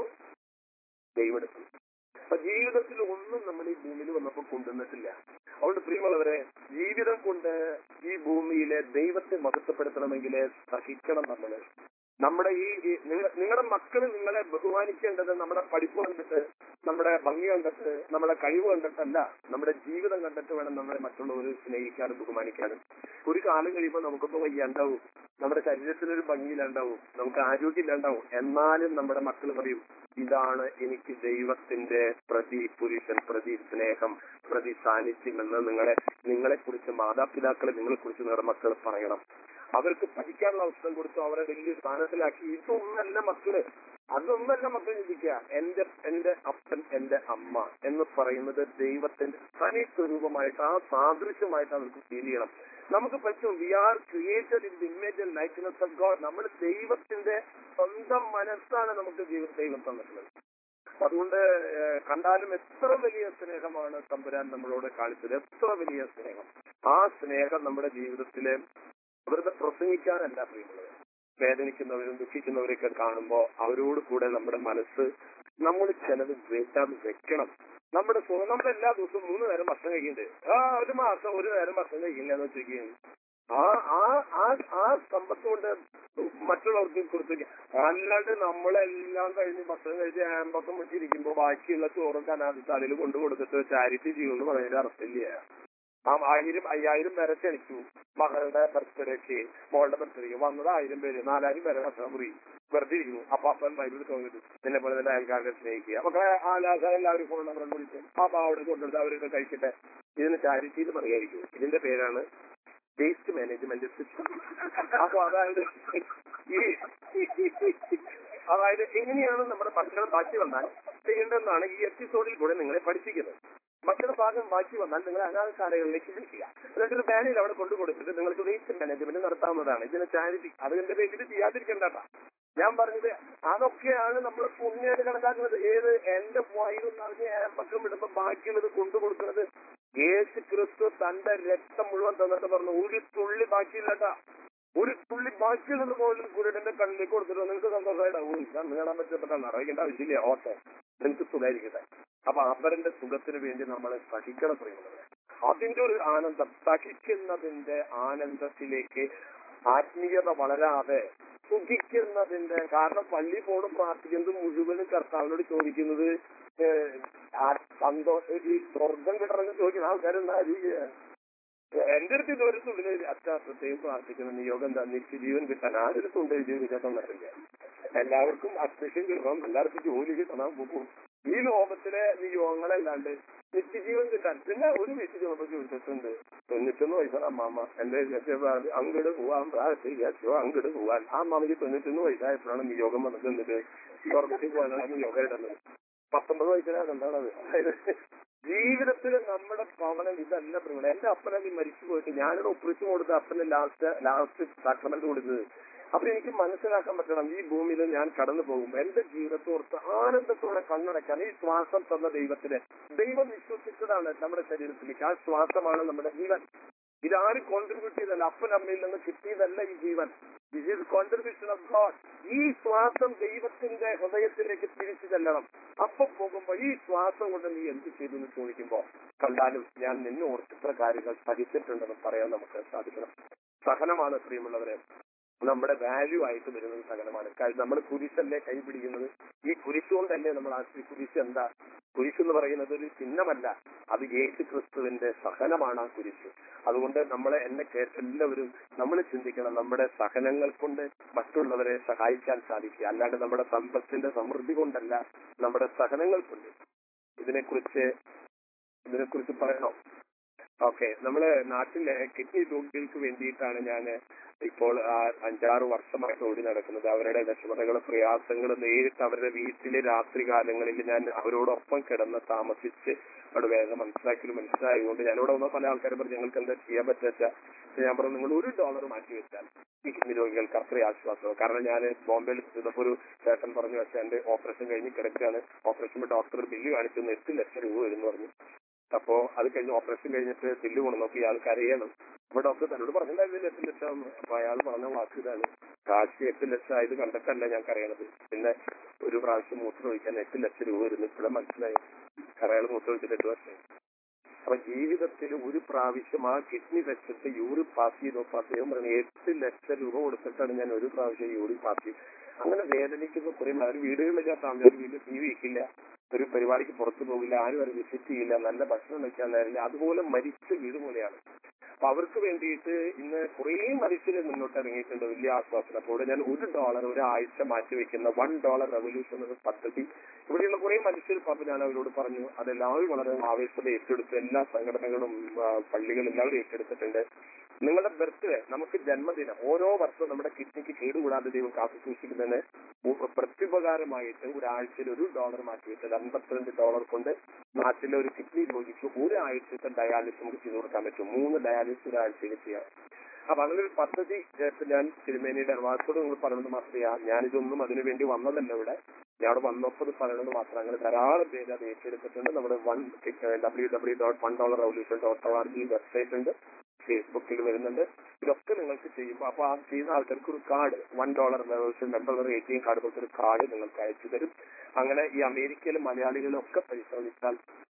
ദൈവം എടുത്തു അപ്പൊ ജീവിതത്തിൽ ഒന്നും നമ്മൾ ഈ ഭൂമിയിൽ വന്നപ്പോൾ കൊണ്ടുവന്നിട്ടില്ല അതുകൊണ്ട് പ്രിയമുള്ളവരെ ജീവിതം കൊണ്ട് ഈ ഭൂമിയിലെ ദൈവത്തെ മഹത്വപ്പെടുത്തണമെങ്കിൽ സഹിക്കണം നമ്മള് നമ്മുടെ ഈ ഈ- നിങ്ങ- നിങ്ങളുടെ മക്കൾ നിങ്ങളെ ബഹുമാനിക്കേണ്ടത് നമ്മുടെ പഠിപ്പ് കണ്ടിട്ട് നമ്മുടെ ഭംഗി കണ്ടിട്ട് നമ്മുടെ കഴിവ് കണ്ടിട്ടല്ല നമ്മുടെ ജീവിതം കണ്ടിട്ട് വേണം നമ്മളെ മറ്റുള്ളവർ സ്നേഹിക്കാനും ബഹുമാനിക്കാനും ഒരു കാലം കഴിയുമ്പോൾ നമുക്കിപ്പോ വയ്യാണ്ടാവും നമ്മുടെ ശരീരത്തിനൊരു ഭംഗിയില്ലാണ്ടാവും നമുക്ക് ആരോഗ്യമില്ലാണ്ടാവും എന്നാലും നമ്മുടെ മക്കൾ പറയും ഇതാണ് എനിക്ക് ദൈവത്തിന്റെ പ്രതി പുരുഷൻ പ്രതി സ്നേഹം പ്രതി സാന്നിധ്യം എന്ന് നിങ്ങളെ നിങ്ങളെ കുറിച്ച് മാതാപിതാക്കളെ നിങ്ങളെ കുറിച്ച് നിങ്ങളുടെ മക്കൾ പറയണം അവർക്ക് പഠിക്കാനുള്ള അവസരം കൊടുത്തു അവരെ വലിയ സ്ഥാനത്തിലാക്കി ഇതൊന്നല്ല മക്കള് അതൊന്നല്ല മക്കൾ ചിന്തിക്കുക എന്റെ എന്റെ അപ്പൻ എന്റെ അമ്മ എന്ന് പറയുന്നത് ദൈവത്തിന്റെ തനി സ്വരൂപമായിട്ട് ആ സാദൃശ്യമായിട്ട് അവർക്ക് ഫീൽ ചെയ്യണം നമുക്ക് പറ്റും we are created in the image and likeness of God നമ്മൾ ദൈവത്തിന്റെ സ്വന്തം മനസ്സാണ് നമുക്ക് ദൈവം ദൈവം തന്നിട്ടുള്ളത് അതുകൊണ്ട് ഏഹ്, കണ്ടാലും എത്ര വലിയ സ്നേഹമാണ് തമ്പുരാൻ നമ്മളോട് കാണിച്ചത് എത്ര വലിയ സ്നേഹം ആ സ്നേഹം നമ്മുടെ ജീവിതത്തിലെ വെറുതെ പ്രസംഗിക്കാനല്ല പ്രിയമുള്ളത് വേദനിക്കുന്നവരും ദുഃഖിക്കുന്നവരെയൊക്കെ കാണുമ്പോൾ അവരോട് കൂടെ നമ്മുടെ മനസ്സ് നമ്മൾ ചിലത് വെച്ചാൽ വെക്കണം നമ്മുടെ സുഖം നമ്മൾ എല്ലാ ദിവസവും മൂന്ന് നേരം ഭക്ഷണം കഴിക്കുന്നുണ്ട് ആ ഒരു മാസം ഒരു നേരം ഭക്ഷണം കഴിക്കില്ല എന്ന് വെച്ചിരിക്കുകയാണ് ആ ആ ആ ആ സമ്പത്ത് കൊണ്ട് മറ്റുള്ളവർക്ക് കൊടുത്തു അല്ലാണ്ട് നമ്മളെല്ലാം കഴിഞ്ഞ് ഭക്ഷണം കഴിച്ച് ആമ്പക്കം വെച്ചിരിക്കുമ്പോ ബാക്കിയുള്ള ചോറും കനാദിത്ത് അതിൽ കൊണ്ടു കൊടുത്തിട്ട് ചാരിറ്റി ചെയ്യുമെന്ന് പറയുന്നത് അർത്ഥമില്ല ആ ആയിരം അയ്യായിരം പേരെ ക്ഷണിച്ചു മകളുടെ ബർത്ത്ഡേക്ക് മോളുടെ ബർത്ത്ഡേക്ക് വന്നത് ആയിരം പേര് നാലായിരം പേരെ ഭക്ഷണം മുറി വെറുതെ ഇരിക്കുന്നു അപ്പൊ അപ്പൻ ബൈബിൾ തോന്നിട്ടു നിന്നെ പോലെ തന്നെ അയൽക്കാരെ സ്നേഹിക്കുക മക്കളെ ആലാസ എല്ലാവരും ഫോൺ നമ്പർ വിളിച്ചു അപ്പൊ അവിടെ കൊണ്ടെടുത്ത് അവരൊക്കെ കഴിക്കട്ടെ ഇതിന് ചാരിറ്റി എന്ന് പറയായിരിക്കും ഇതിന്റെ പേരാണ് വേസ്റ്റ് മാനേജ്മെന്റ് സിസ്റ്റം അപ്പൊ അതായത് ഈ അതായത് എങ്ങനെയാണ് നമ്മുടെ ഭക്ഷണം ബാക്കി വന്നാൽ ചെയ്യേണ്ടതെന്നാണ് ഈ എപ്പിസോഡിൽ കൂടെ നിങ്ങളെ പഠിപ്പിക്കുന്നത് മക്കളുടെ ഭാഗം ബാക്കി വന്നാൽ നിങ്ങൾ അനാഥശാലകളിലേക്ക് വിളിക്കുക എന്നിട്ട് ഒരു ബാനിൽ അവിടെ കൊണ്ടു കൊടുത്തിട്ട് നിങ്ങൾക്ക് വേസ്റ്റ് മാനേജ്മെന്റ് നടത്താവുന്നതാണ് ഇതിന് ചാരിറ്റി അതിന്റെ പേരിൽ ചെയ്യാതിരിക്കണ്ടട്ടാ ഞാൻ പറഞ്ഞത് അതൊക്കെയാണ് നമ്മൾ പുണ്യായിട്ട് കണക്കാക്കുന്നത് ഏത് എന്റെ വായിൽ നിറഞ്ഞ ഏമ്പക്കം ഇടുമ്പോ ബാക്കിയുള്ളത് കൊണ്ടു കൊടുക്കുന്നത് യേശു ക്രിസ്തു തന്റെ രക്തം മുഴുവൻ തന്നിട്ട് പറഞ്ഞു ഒരു തുള്ളി ബാക്കിയില്ലട്ടാ ഒരു തുള്ളി ബാക്കിയുള്ളത് പോലും കൂടെ എന്റെ കണ്ണിലേക്ക് കൊടുത്തിട്ട് നിങ്ങൾക്ക് സന്തോഷമായിട്ടാവും കണ്ണ് കാണാൻ പറ്റപ്പെട്ടാണ് അറിയിക്കേണ്ട ആവശ്യമില്ല ഓട്ടെ നിങ്ങൾക്ക് സുഖമായിരിക്കട്ടെ അപ്പൊ അവരുടെ സുഖത്തിന് വേണ്ടി നമ്മൾ സഹിക്കണം പറയുന്നത് അതിന്റെ ഒരു ആനന്ദം സഹിക്കുന്നതിന്റെ ആനന്ദത്തിലേക്ക് ആത്മീയത വളരാതെ സുഖിക്കുന്നതിന്റെ കാരണം പള്ളി പോണും പ്രാർത്ഥിക്കുന്നത് മുഴുവനും കർത്താവിനോട് ചോദിക്കുന്നത് ഏഹ്, ആ സന്തോഷം ഈ സ്വർഗം കിട്ടണമെന്ന് ചോദിക്കുന്ന ആൾക്കാരെന്താ ആലോചിക്കുക? എന്റെ അടുത്ത് ഇതുവരെ തുള്ളിന് അച്ഛാ പ്രത്യേകം പ്രാർത്ഥിക്കുന്ന നിയോഗം എന്താ നിത്യജീവൻ കിട്ടാൻ ആരൊരു തുണ്ട് ജീവിക്കാൻ തന്നിട്ടില്ല എല്ലാവർക്കും അഡ്മിഷൻ കിട്ടണം എല്ലാവർക്കും ജോലി കിട്ടണം പോകും ഈ ലോകത്തിലെ നിയോഗങ്ങളല്ലാണ്ട് നിത്യജീവൻ കിട്ടാൻ പിന്നെ ഒരു വീട്ടിൽ ചെന്നപ്പോ ചോദിച്ചിട്ടുണ്ട് തൊണ്ണൂറ്റൊന്ന് വയസ്സാണ് അമ്മാമ്മ എന്റെ അങ്ങോട്ട് പോവാൻ പ്രാർത്ഥിക്കോ അങ്ങോട്ട് പോവാൻ ആ അമ്മാമയ്ക്ക് തൊണ്ണൂറ്റൊന്ന് വയസ്സായപ്പോഴാണ് നിയോഗം വന്നത് എന്നിട്ട് സ്വർഗത്തിൽ പോകാനാണ് നിയോഗം ഇടുന്നത് പത്തൊമ്പത് വയസ്സിലാണ് എന്താണത് അതായത് ജീവിതത്തിൽ നമ്മുടെ ഭവനം ഇതല്ല പ്രിയമുള്ള എന്റെ അപ്പനെ മരിച്ചു പോയിട്ട് ഞാനൊരു ഒപ്പിച്ചു കൊടുത്ത അപ്പന് ലാസ്റ്റ് ലാസ്റ്റ് സാക്രമെന്റ് കൊടുത്തത് അപ്പൊ എനിക്ക് മനസ്സിലാക്കാൻ പറ്റണം ഈ ഭൂമിയിൽ ഞാൻ കടന്നു പോകുമ്പോൾ എന്റെ ജീവിതത്തോർത്ത് ആനന്ദത്തോടെ കണ്ണടക്കാൻ ഈ ശ്വാസം തന്ന ദൈവത്തിന് ദൈവം വിശ്വസിച്ചതാണ് നമ്മുടെ ശരീരത്തിലേക്ക് ആ ശ്വാസമാണ് നമ്മുടെ ജീവൻ ഇതാരും കോൺട്രിബ്യൂട്ട് ചെയ്തല്ല അപ്പൻ അമ്മയിൽ നിന്ന് കിട്ടിയതല്ല ഈ ജീവൻ this is contribution of God ഈ ശ്വാസം ദൈവത്തിന്റെ ഹൃദയത്തിലേക്ക് തിരിച്ചു ചെല്ലണം അപ്പൊ പോകുമ്പോ ഈ ശ്വാസം കൊണ്ട് നീ എന്ത് ചെയ്തു എന്ന് ചോദിക്കുമ്പോ കണ്ടാലും ഞാൻ നിന്നെ ഓർത്തിത്ര കാര്യങ്ങൾ സഹിച്ചിട്ടുണ്ടെന്ന് പറയാൻ നമുക്ക് സാധിക്കണം സഹനമാണ് പ്രിയമുള്ളവരെ നമ്മുടെ വാല്യൂ ആയിട്ട് വരുന്നത് സകലമാണ് കാര്യം നമ്മൾ കുരിശല്ലേ കൈപിടിക്കുന്നത് ഈ കുരിശ് കൊണ്ടല്ലേ നമ്മൾ ആ ഈ കുരിശ് എന്താ കുരിശ് എന്ന് പറയുന്നത് ഒരു ചിഹ്നമല്ല അത് യേശു ക്രിസ്തുവിന്റെ സഹനമാണ് ആ കുരിശ് അതുകൊണ്ട് നമ്മളെ എന്നെ കേട്ട എല്ലാവരും നമ്മൾ ചിന്തിക്കണം നമ്മുടെ സഹനങ്ങൾ കൊണ്ട് മറ്റുള്ളവരെ സഹായിക്കാൻ സാധിക്കുക അല്ലാണ്ട് നമ്മുടെ സമ്പത്തിന്റെ സമൃദ്ധി കൊണ്ടല്ല നമ്മുടെ സഹനങ്ങൾ കൊണ്ട് ഇതിനെക്കുറിച്ച് ഇതിനെക്കുറിച്ച് പറയണോ ഓക്കെ നമ്മള് നാട്ടിലെ കിഡ്നി രോഗികൾക്ക് വേണ്ടിയിട്ടാണ് ഞാൻ ഇപ്പോൾ ആ അഞ്ചാറ് വർഷമായിട്ട് ഓടി നടക്കുന്നത് അവരുടെ വിഷമതകളും പ്രയാസങ്ങളും നേരിട്ട് അവരുടെ വീട്ടിലെ രാത്രി കാലങ്ങളിൽ ഞാൻ അവരോടൊപ്പം കിടന്ന് താമസിച്ച് അവിടെ വേഗം മനസ്സിലാക്കി മനസ്സിലായതുകൊണ്ട് ഞാനിവിടെ വന്ന പല ആൾക്കാരും പറഞ്ഞു ഞങ്ങൾക്ക് എന്താ ചെയ്യാൻ പറ്റാ ഞാൻ പറഞ്ഞു നിങ്ങൾ ഒരു ഡോളർ മാറ്റി വെച്ചാൽ ഈ കിഡ്നി രോഗികൾക്ക് അത്രയും ആശ്വാസവും കാരണം ഞാൻ ബോംബെയിൽ ചെന്നപ്പോൾ ഒരു ചേട്ടൻ പറഞ്ഞു വെച്ചാൽ എന്റെ ഓപ്പറേഷൻ കഴിഞ്ഞ് കിടക്കുകയാണ് ഓപ്പറേഷൻ ഡോക്ടർ ബില്ല് കാണിച്ചു എട്ട് ലക്ഷം രൂപ വരും എന്ന് പറഞ്ഞു അപ്പോ അത് കഴിഞ്ഞ് ഓപ്പറേഷൻ കഴിഞ്ഞിട്ട് ബില്ല് കൊണ്ടു നോക്കി ഇയാൾ കരയണം അപ്പൊ ഡോക്ടർ തന്നോട് പറഞ്ഞിട്ടുണ്ടായിരുന്നില്ല എട്ട് ലക്ഷം എന്ന് അപ്പൊ അയാൾ പറഞ്ഞ വാക്ക് ഇതാണ് കാശ് എട്ട് ലക്ഷം ആയത് കണ്ടിട്ടല്ല ഞാൻ കരയണത് പിന്നെ ഒരു പ്രാവശ്യം മൂത്രം ഒഴിക്കാൻ എട്ട് ലക്ഷം രൂപ വരുന്നു ഇവിടെ മനസ്സിലായി അയാൾ മൂത്രം ഒഴിച്ചിട്ട് എട്ട് വർഷം അപ്പൊ ജീവിതത്തിൽ ഒരു പ്രാവശ്യം ആ കിഡ്നി വെച്ചിട്ട് യൂറിൻ പാസ് ചെയ്തപ്പോ അദ്ദേഹം പറഞ്ഞു എട്ട് ലക്ഷം രൂപ കൊടുത്തിട്ടാണ് ഞാൻ ഒരു പ്രാവശ്യം യൂറിൻ പാസ് ചെയ്ത് അങ്ങനെ വേദനിക്കുന്ന കുറെ അവർ വീടുകളിൽ ഞാൻ താമസിച്ചു വീട്ടിൽ ടി വി വെക്കില്ല ഒരു പരിപാടിക്ക് പുറത്തു പോകില്ല ആരും അവരെ വിസിറ്റ് ചെയ്യില്ല നല്ല ഭക്ഷണം വെക്കാൻ നേരില്ല അതുപോലെ മരിച്ച വീട് പോലെയാണ് അപ്പൊ അവർക്ക് വേണ്ടിയിട്ട് ഇന്ന് കുറേ മനുഷ്യര് മുന്നോട്ട് ഇറങ്ങിയിട്ടുണ്ട് വലിയ ആശ്വാസം അപ്പോൾ ഇവിടെ ഞാൻ ഒരു ഡോളർ ഒരാഴ്ച മാറ്റി വെക്കുന്ന വൺ ഡോളർ റെവല്യൂഷൻ എന്ന പദ്ധതി ഇവിടെയുള്ള കുറേ മനുഷ്യർ അപ്പൊ ഞാൻ അവരോട് പറഞ്ഞു അതെല്ലാവരും വളരെ ആവേശത്തോടെ ഏറ്റെടുത്തു എല്ലാ സംഘടനകളും ആ, പള്ളികളും എല്ലാവരും ഏറ്റെടുത്തിട്ടുണ്ട് നിങ്ങളുടെ ബർത്ത്ഡേ നമുക്ക് ജന്മദിനം ഓരോ വർഷവും നമ്മുടെ കിഡ്നിക്ക് കേടുകൂടാതെ ദൈവം കാത്തു സൂക്ഷിക്കുന്നതിന് ഉ- പ്രത്യുപകാരമായിട്ട് ഒരാഴ്ചയിൽ ഒരു ഡോളർ മാറ്റി വെച്ചത് അൻപത്തിരണ്ട് ഡോളർ കൊണ്ട് നാട്ടിലെ ഒരു കിഡ്നി രോഗിക്ക് ഒരാഴ്ചത്തെ ഡയാലിസിസ് നമുക്ക് ചെയ്തു കൊടുക്കാൻ പറ്റും മൂന്ന് ഡയാലിസിസ് ഒരാഴ്ചയിൽ ചെയ്യാം അപ്പൊ അങ്ങനെ ഒരു പദ്ധതി ഇപ്പൊ ഞാൻ തിരുമേനിയുടെ അനുവാദത്തോട് നിങ്ങൾ പറയുന്നത് മാത്രമേ ഞാനിതൊന്നും അതിനു വേണ്ടി വന്നതല്ല ഇവിടെ ഞാൻ അവിടെ വന്നപ്പോൾ ഇത് പറയുന്നത് മാത്രം അങ്ങനെ ധാരാളം പേര് അത് ഏറ്റെടുത്തിട്ടുണ്ട് നമ്മുടെ one W W dot one dollar revolution dot O R G website ഉണ്ട് ഫേസ്ബുക്കിൽ വരുന്നുണ്ട് ഇതൊക്കെ നിങ്ങൾക്ക് ചെയ്യുമ്പോൾ അപ്പൊ ആ ചെയ്യുന്ന ആൾക്കാർക്ക് ഒരു card one dollar revolution member A T M card പോലത്തെ ഒരു കാർഡ് നിങ്ങൾക്ക് അയച്ചു തരും അങ്ങനെ ഈ അമേരിക്കയിലെ മലയാളികളും ഒക്കെ പരിശ്രമിച്ചാൽ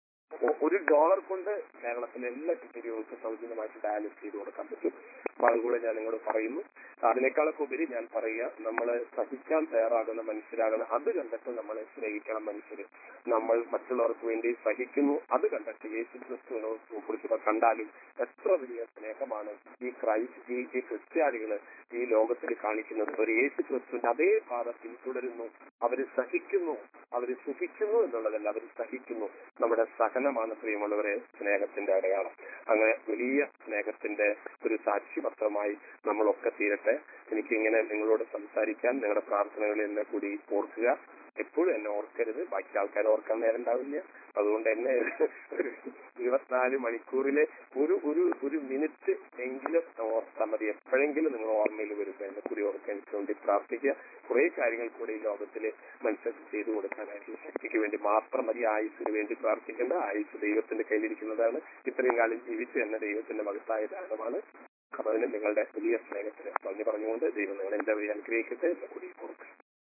ഒ- ഒരു ഡോളർ കൊണ്ട് കേരളത്തിലെ എല്ലാ കുട്ടികൾക്കും സൗജന്യമായിട്ട് ഡയാലിസ് ചെയ്ത് കൊടുക്കാൻ പറ്റും അപ്പൊ അതുകൂടെ ഞാൻ നിങ്ങളോട് പറയുന്നു അതിനേക്കാളൊക്കെ ഉപരി ഞാൻ പറയുക നമ്മൾ സഹിക്കാൻ തയ്യാറാകുന്ന മനുഷ്യരാകണം അത് കണ്ടിട്ട് നമ്മളെ സ്നേഹിക്കണം മനുഷ്യര് നമ്മൾ മറ്റുള്ളവർക്ക് വേണ്ടി സഹിക്കുന്നു അത് കണ്ടിട്ട് യേശു ക്രിസ്തുവിനെ കുറിച്ച് കണ്ടാലും എത്ര വലിയ സ്നേഹമാണ് ഈ ക്രൈസ്റ്റ് ഈ ഈ ക്രിസ്ത്യാനികള് ഈ ലോകത്തിൽ കാണിക്കുന്നത് ഒരു യേശു ക്രിസ്തുവിന്റെ അതേ പാത പിന്തുടരുന്നു അവര് സഹിക്കുന്നു അവര് സുഖിക്കുന്നു എന്നുള്ളതല്ല അവർ സഹിക്കുന്നു നമ്മുടെ സഹനമാണ് പ്രിയമുള്ളവരെ സ്നേഹത്തിന്റെ അടയാളം അങ്ങനെ വലിയ സ്നേഹത്തിന്റെ ഒരു സാക്ഷിപത്രമായി നമ്മളൊക്കെ തീരട്ടെ എനിക്ക് ഇങ്ങനെ നിങ്ങളോട് സംസാരിക്കാൻ നിങ്ങളുടെ പ്രാർത്ഥനകളിൽ എന്നെ കൂടി ഓർക്കുക എപ്പോഴും എന്നെ ഓർക്കരുത് ബാക്കി ആൾക്കാരെ ഓർക്കാൻ നേരം ഉണ്ടാവില്ല അതുകൊണ്ട് എന്നെ ഒരു ഇരുപത്തിനാല് മണിക്കൂറിലെ ഒരു ഒരു ഒരു മിനിറ്റ് എങ്കിലും ഓർത്താൽ മതി എപ്പോഴെങ്കിലും നിങ്ങൾ ഓർമ്മയിൽ വരുമ്പോൾ എന്നെ കൂടി ഓർക്കാൻ എനിക്ക് വേണ്ടി പ്രാർത്ഥിക്കുക കുറെ കാര്യങ്ങൾ കൂടി ഈ ലോകത്തില് മനുഷ്യർക്ക് ചെയ്തു കൊടുക്കാനായിട്ട് ശക്തിക്ക് വേണ്ടി മാത്രം മതി ആയുസിന് വേണ്ടി പ്രാർത്ഥിക്കേണ്ട ആയുസ് ദൈവത്തിന്റെ കയ്യിലിരിക്കുന്നതാണ് ഇത്രയും കാലം ജീവിച്ചു എന്ന ദൈവത്തിന്റെ മഹത്തായ ദാനമാണ് അപ്പൊ അതിന് നിങ്ങളുടെ വലിയ സ്നേഹത്തിന് പറഞ്ഞു പറഞ്ഞുകൊണ്ട് ദൈവം നിങ്ങൾ എന്റെ വഴി അനുഗ്രഹിക്കട്ടെ എന്ന് കൂടി ഓർക്കുക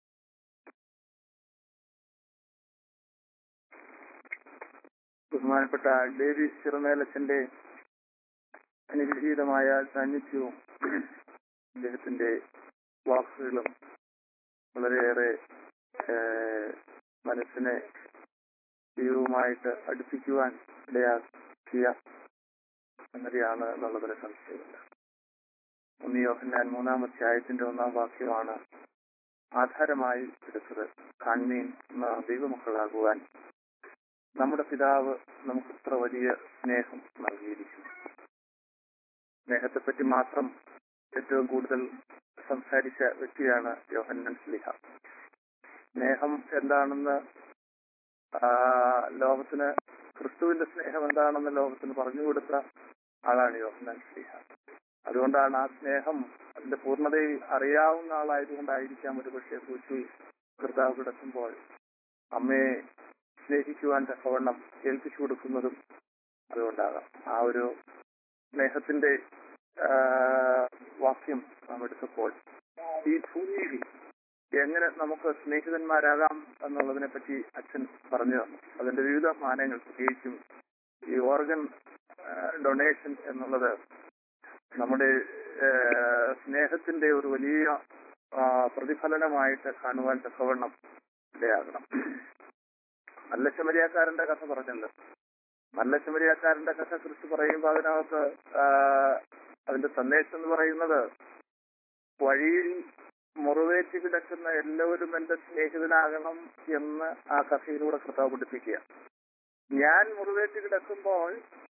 ബഹുമാനപ്പെട്ട ഡേവിസ് ചിറമേലച്ചന്റെ അനുഗ്രഹീതമായ സാന്നിധ്യവും അദ്ദേഹത്തിന്റെ വാക്കുകളും വളരെയേറെ ഏഹ്, മനസ്സിനെ ദൈവവുമായിട്ട് അടുപ്പിക്കുവാൻ ഇടയാക്കിയ സംഗതിയാണ് എന്നുള്ളതിന് സംശയമില്ല ഒന്ന് യോഹന്നാൻ മൂന്നാം അധ്യായത്തിന്റെ ഒന്നാം വാക്യമാണ് ആധാരമായി എടുത്തത് കാൺമീൻ എന്ന ദൈവമക്കളാകുവാൻ നമ്മുടെ പിതാവ് നമുക്ക് ഇത്ര വലിയ സ്നേഹം നൽകിയിരിക്കുന്നു സ്നേഹത്തെപ്പറ്റി മാത്രം ഏറ്റവും കൂടുതൽ സംസാരിച്ച വ്യക്തിയാണ് യോഹന്നൻ സ്ലിഹ സ്നേഹം എന്താണെന്ന് ആ, ലോകത്തിന് ക്രിസ്തുവിന്റെ സ്നേഹം എന്താണെന്ന് ലോകത്തിന് പറഞ്ഞു കൊടുത്ത ആളാണ് യോഹന്നൻ സ്ലിഹ അതുകൊണ്ടാണ് ആ സ്നേഹം അതിന്റെ പൂർണ്ണതയിൽ അറിയാവുന്ന ആളായതുകൊണ്ടായിരിക്കാം ഒരു പക്ഷേ കൂച്ചി കർത്താവ് കിടക്കുമ്പോൾ അമ്മയെ സ്നേഹിക്കുവാൻ തക്കവണ്ണം ഏൽപ്പിച്ചു കൊടുക്കുന്നതും അതുകൊണ്ടാകാം ആ ഒരു സ്നേഹത്തിന്റെ ആ, വാക്യം നാം എടുത്തപ്പോൾ ഈ ഭൂമിയിൽ എങ്ങനെ നമുക്ക് സ്നേഹിതന്മാരാകാം എന്നുള്ളതിനെ പറ്റി അച്ഛൻ പറഞ്ഞു തന്നു അതിന്റെ വിവിധ മാനങ്ങൾ പ്രത്യേകിച്ചും ഈ ഓർഗൻ ഡൊണേഷൻ എന്നുള്ളത് നമ്മുടെ ആ, സ്നേഹത്തിന്റെ ഒരു വലിയ ആ, പ്രതിഫലനമായിട്ട് കാണുവാൻ തക്കവണ്ണം ഇടയാകണം നല്ല ശമരിയാക്കാരന്റെ കഥ പറഞ്ഞല്ലോ നല്ല ശമരിയാക്കാരന്റെ കഥ കുറിച്ച് പറയുമ്പോൾ അതിനകത്ത് ആ, അതിന്റെ സന്ദേശം എന്ന് പറയുന്നത് വഴിയിൽ മുറിവേറ്റ് കിടക്കുന്ന എല്ലാവരും എന്റെ സ്നേഹിതനാകണം എന്ന് ആ കഥയിലൂടെ കർത്താവ് പഠിപ്പിക്കുക ഞാൻ മുറിവേറ്റ് കിടക്കുമ്പോൾ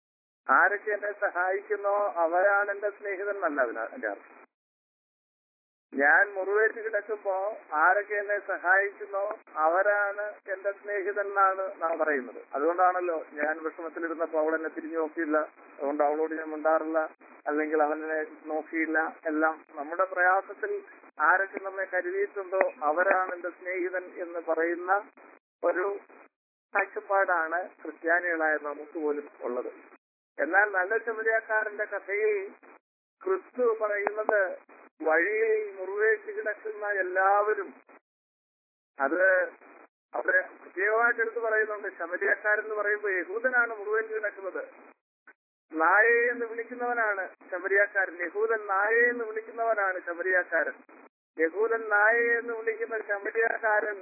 ആരൊക്കെ എന്നെ സഹായിക്കുന്നോ അവരാണ് എന്റെ സ്നേഹിതൻ എന്നല്ല അതിന് എന്റെ അർത്ഥം ഞാൻ മുറിവേറ്റ് കിടക്കുമ്പോ ആരൊക്കെ എന്നെ സഹായിക്കുന്നോ അവരാണ് എന്റെ സ്നേഹിതൻ എന്നാണ് നാം പറയുന്നത് അതുകൊണ്ടാണല്ലോ ഞാൻ വിഷമത്തിലിരുന്നപ്പോ അവൾ എന്നെ തിരിഞ്ഞു നോക്കിയില്ല അതുകൊണ്ട് അവളോട് ഞാൻ മിണ്ടാറില്ല അല്ലെങ്കിൽ അവനെ നോക്കിയില്ല എല്ലാം നമ്മുടെ പ്രയാസത്തിൽ ആരൊക്കെ നമ്മെ കരുതിയിട്ടുണ്ടോ അവരാണ് എന്റെ സ്നേഹിതൻ എന്ന് പറയുന്ന ഒരു കാഴ്ചപ്പാടാണ് ക്രിസ്ത്യാനികളായ നമുക്ക് പോലും ഉള്ളത് എന്നാൽ നല്ല ചെമ്മരിയാക്കാരന്റെ കഥയിൽ ക്രിസ്തു പറയുന്നത് വഴിയിൽ മുറിവേറ്റ് കിടക്കുന്ന എല്ലാവരും അത് അവിടെ പ്രത്യേകമായിട്ട് എടുത്ത് പറയുന്നുണ്ട് ശമരിയക്കാരെന്ന് പറയുമ്പോൾ യഹൂദനാണ് മുറിവേറ്റ് കിടക്കുന്നത് നായെ എന്ന് വിളിക്കുന്നവനാണ് ശമരിയാക്കാരൻ യഹൂദൻ നായെ എന്ന് വിളിക്കുന്നവനാണ് ശമരിയാക്കാരൻ യഹൂദൻ നായെ എന്ന് വിളിക്കുന്ന ശമരിയാക്കാരൻ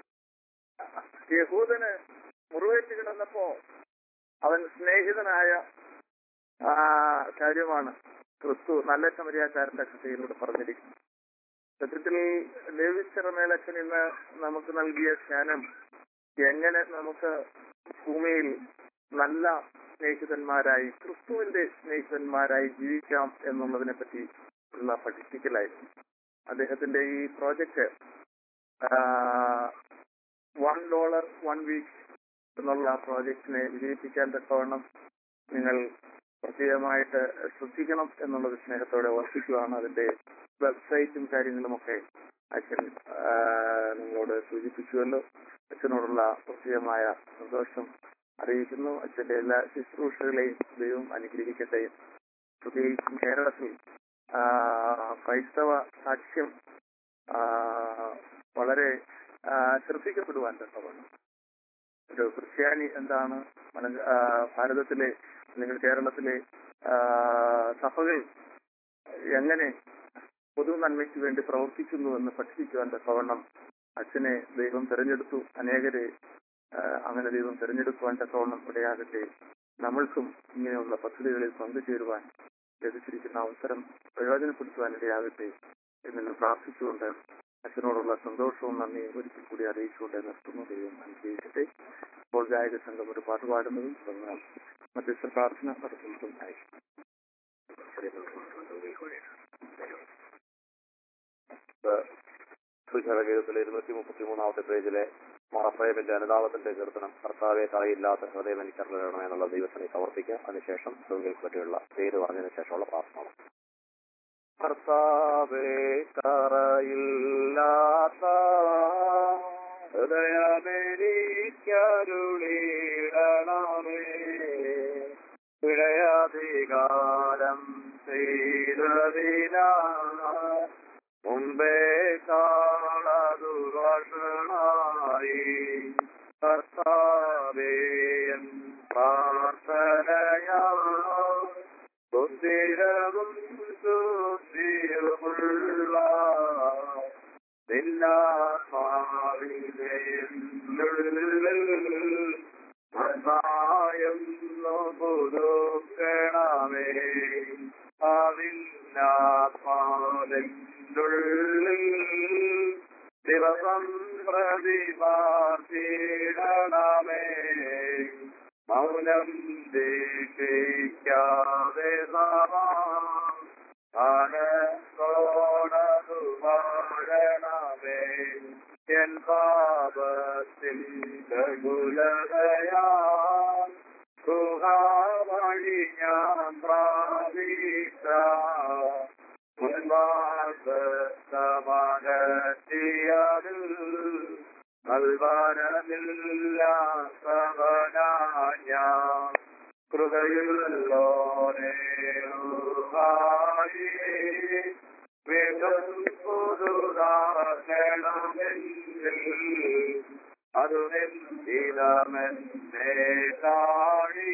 യഹൂദന് മുറിവേറ്റ് കിടന്നപ്പോ അവൻ സ്നേഹിതനായ ആ കാര്യമാണ് ക്രിസ്തു നല്ല ശമരിയാക്കാരന്റെ കഥയിലൂടെ പറഞ്ഞിരിക്കുന്നത് സത്യത്തിൽ ലേവിച്ചറമേലച്ചൻ ഇന്ന് നമുക്ക് നൽകിയ ജ്ഞാനം എങ്ങനെ നമുക്ക് ഭൂമിയിൽ നല്ല സ്നേഹിതന്മാരായി ക്രിസ്തുവിന്റെ സ്നേഹിതന്മാരായി ജീവിക്കാം എന്നുള്ളതിനെ പറ്റി ഉള്ള പഠിപ്പിക്കലായിരുന്നു അദ്ദേഹത്തിന്റെ ഈ project one dollar one week എന്നുള്ള പ്രോജക്റ്റിനെ വിജയിപ്പിക്കാൻ തക്കവണ്ണം നിങ്ങൾ പ്രത്യേകമായിട്ട് ശ്രദ്ധിക്കണം എന്നുള്ളത് സ്നേഹത്തോടെ ഓർപ്പിക്കുകയാണ് അതിന്റെ വെബ്സൈറ്റും കാര്യങ്ങളുമൊക്കെ അച്ഛൻ ആ, നിങ്ങളോട് സൂചിപ്പിച്ചുവല്ലോ അച്ഛനോടുള്ള പ്രത്യേകമായ സന്തോഷം അറിയിക്കുന്നു അച്ഛന്റെ എല്ലാ ശുശ്രൂഷകളെയും ദൈവം അനുഗ്രഹിക്കട്ടെ പ്രത്യേകിച്ചും കേരളത്തിൽ ആ, ക്രൈസ്തവ സാക്ഷ്യം ആ, വളരെ ആ, ശ്രദ്ധിക്കപ്പെടുവാൻ തക്കവണ്ണം ഒരു ക്രിസ്ത്യാനി എന്താണ് മന- ആ, ഭാരതത്തിലെ അല്ലെങ്കിൽ കേരളത്തിലെ ആ, സഭകൾ എങ്ങനെ പൊതു നന്മയ്ക്ക് വേണ്ടി പ്രവർത്തിക്കുന്നു എന്ന് പഠിപ്പിക്കുവാൻ തക്കവണ്ണം അച്ഛനെ ദൈവം തെരഞ്ഞെടുത്തു അനേകരെ ആ, അങ്ങനെ ദൈവം തെരഞ്ഞെടുക്കുവാൻ തക്കവണ്ണം ഇടയാകട്ടെ നമ്മൾക്കും ഇങ്ങനെയുള്ള പദ്ധതികളിൽ പങ്കുചേരുവാൻ ലഭിച്ചിരിക്കുന്ന അവസരം പ്രയോജനപ്പെടുത്തുവാൻ ഇടയാകട്ടെ എന്ന് പ്രാർത്ഥിച്ചുകൊണ്ട് അച്ഛനോടുള്ള സന്തോഷവും നന്ദിയും ഒരിക്കൽ കൂടി അറിയിച്ചുകൊണ്ട് നിർത്തുന്നു ദൈവം അനുഗ്രഹിക്കട്ടെ ഇപ്പോൾ ഗായക സംഘം ഒരു പാട്ട് പാടുന്നതും തുടർന്ന് മധ്യസ്ഥ പ്രാർത്ഥന നടത്തുന്നതും സുശരഗീതത്തിലെ ഇരുന്നൂറ്റി മുപ്പത്തി മൂന്നാമത്തെ പേജിലെ മറഫ്രേമിന്റെ അനുതാപത്തിന്റെ കീർത്തനം കർത്താവെ തറയില്ലാത്ത ഹൃദയം എനിക്കറിയണം എന്നുള്ള ദൈവത്തിനെ സമർപ്പിക്കാം അതിനുശേഷം രോഗികൾക്ക് പറ്റിയുള്ള പേര് പറഞ്ഞതിന് ശേഷമുള്ള പ്രാർത്ഥന കർത്താവേ തറയില്ലാത്ത ഹൃദയമേരിക്കരുളിടണമേ വിടയാധികാരം ചെയ്തതിനാ മുമ്പേ കാളതു ഭക്ഷണമായി കർത്താവേയൻ പ്രാർത്ഥനയാ സുസ്ഥിരവും സുസ്ഥിരമുള്ള പുതുക്കണമേ അതിനാത്മാവിനുള്ളിൽ ദിവസം പ്രതിപാർത്തിടണമേ മൗനം ദീക്ഷിക്കാതെ ആനോണതുമാരണമേ എൻ പാപത്തിൽ ബഹുലതയാ സുഹാവഴി ഞാൻ പ്രാപിച്ച മുൻപാകത്തിയതിൽ നൽവാനമില്ലാത്തവനായ കൃതയുള്ളോരേ വേദം പുതുതാകണമെങ്കിൽ അതു നിന്ദിതമെന്നേ താഴി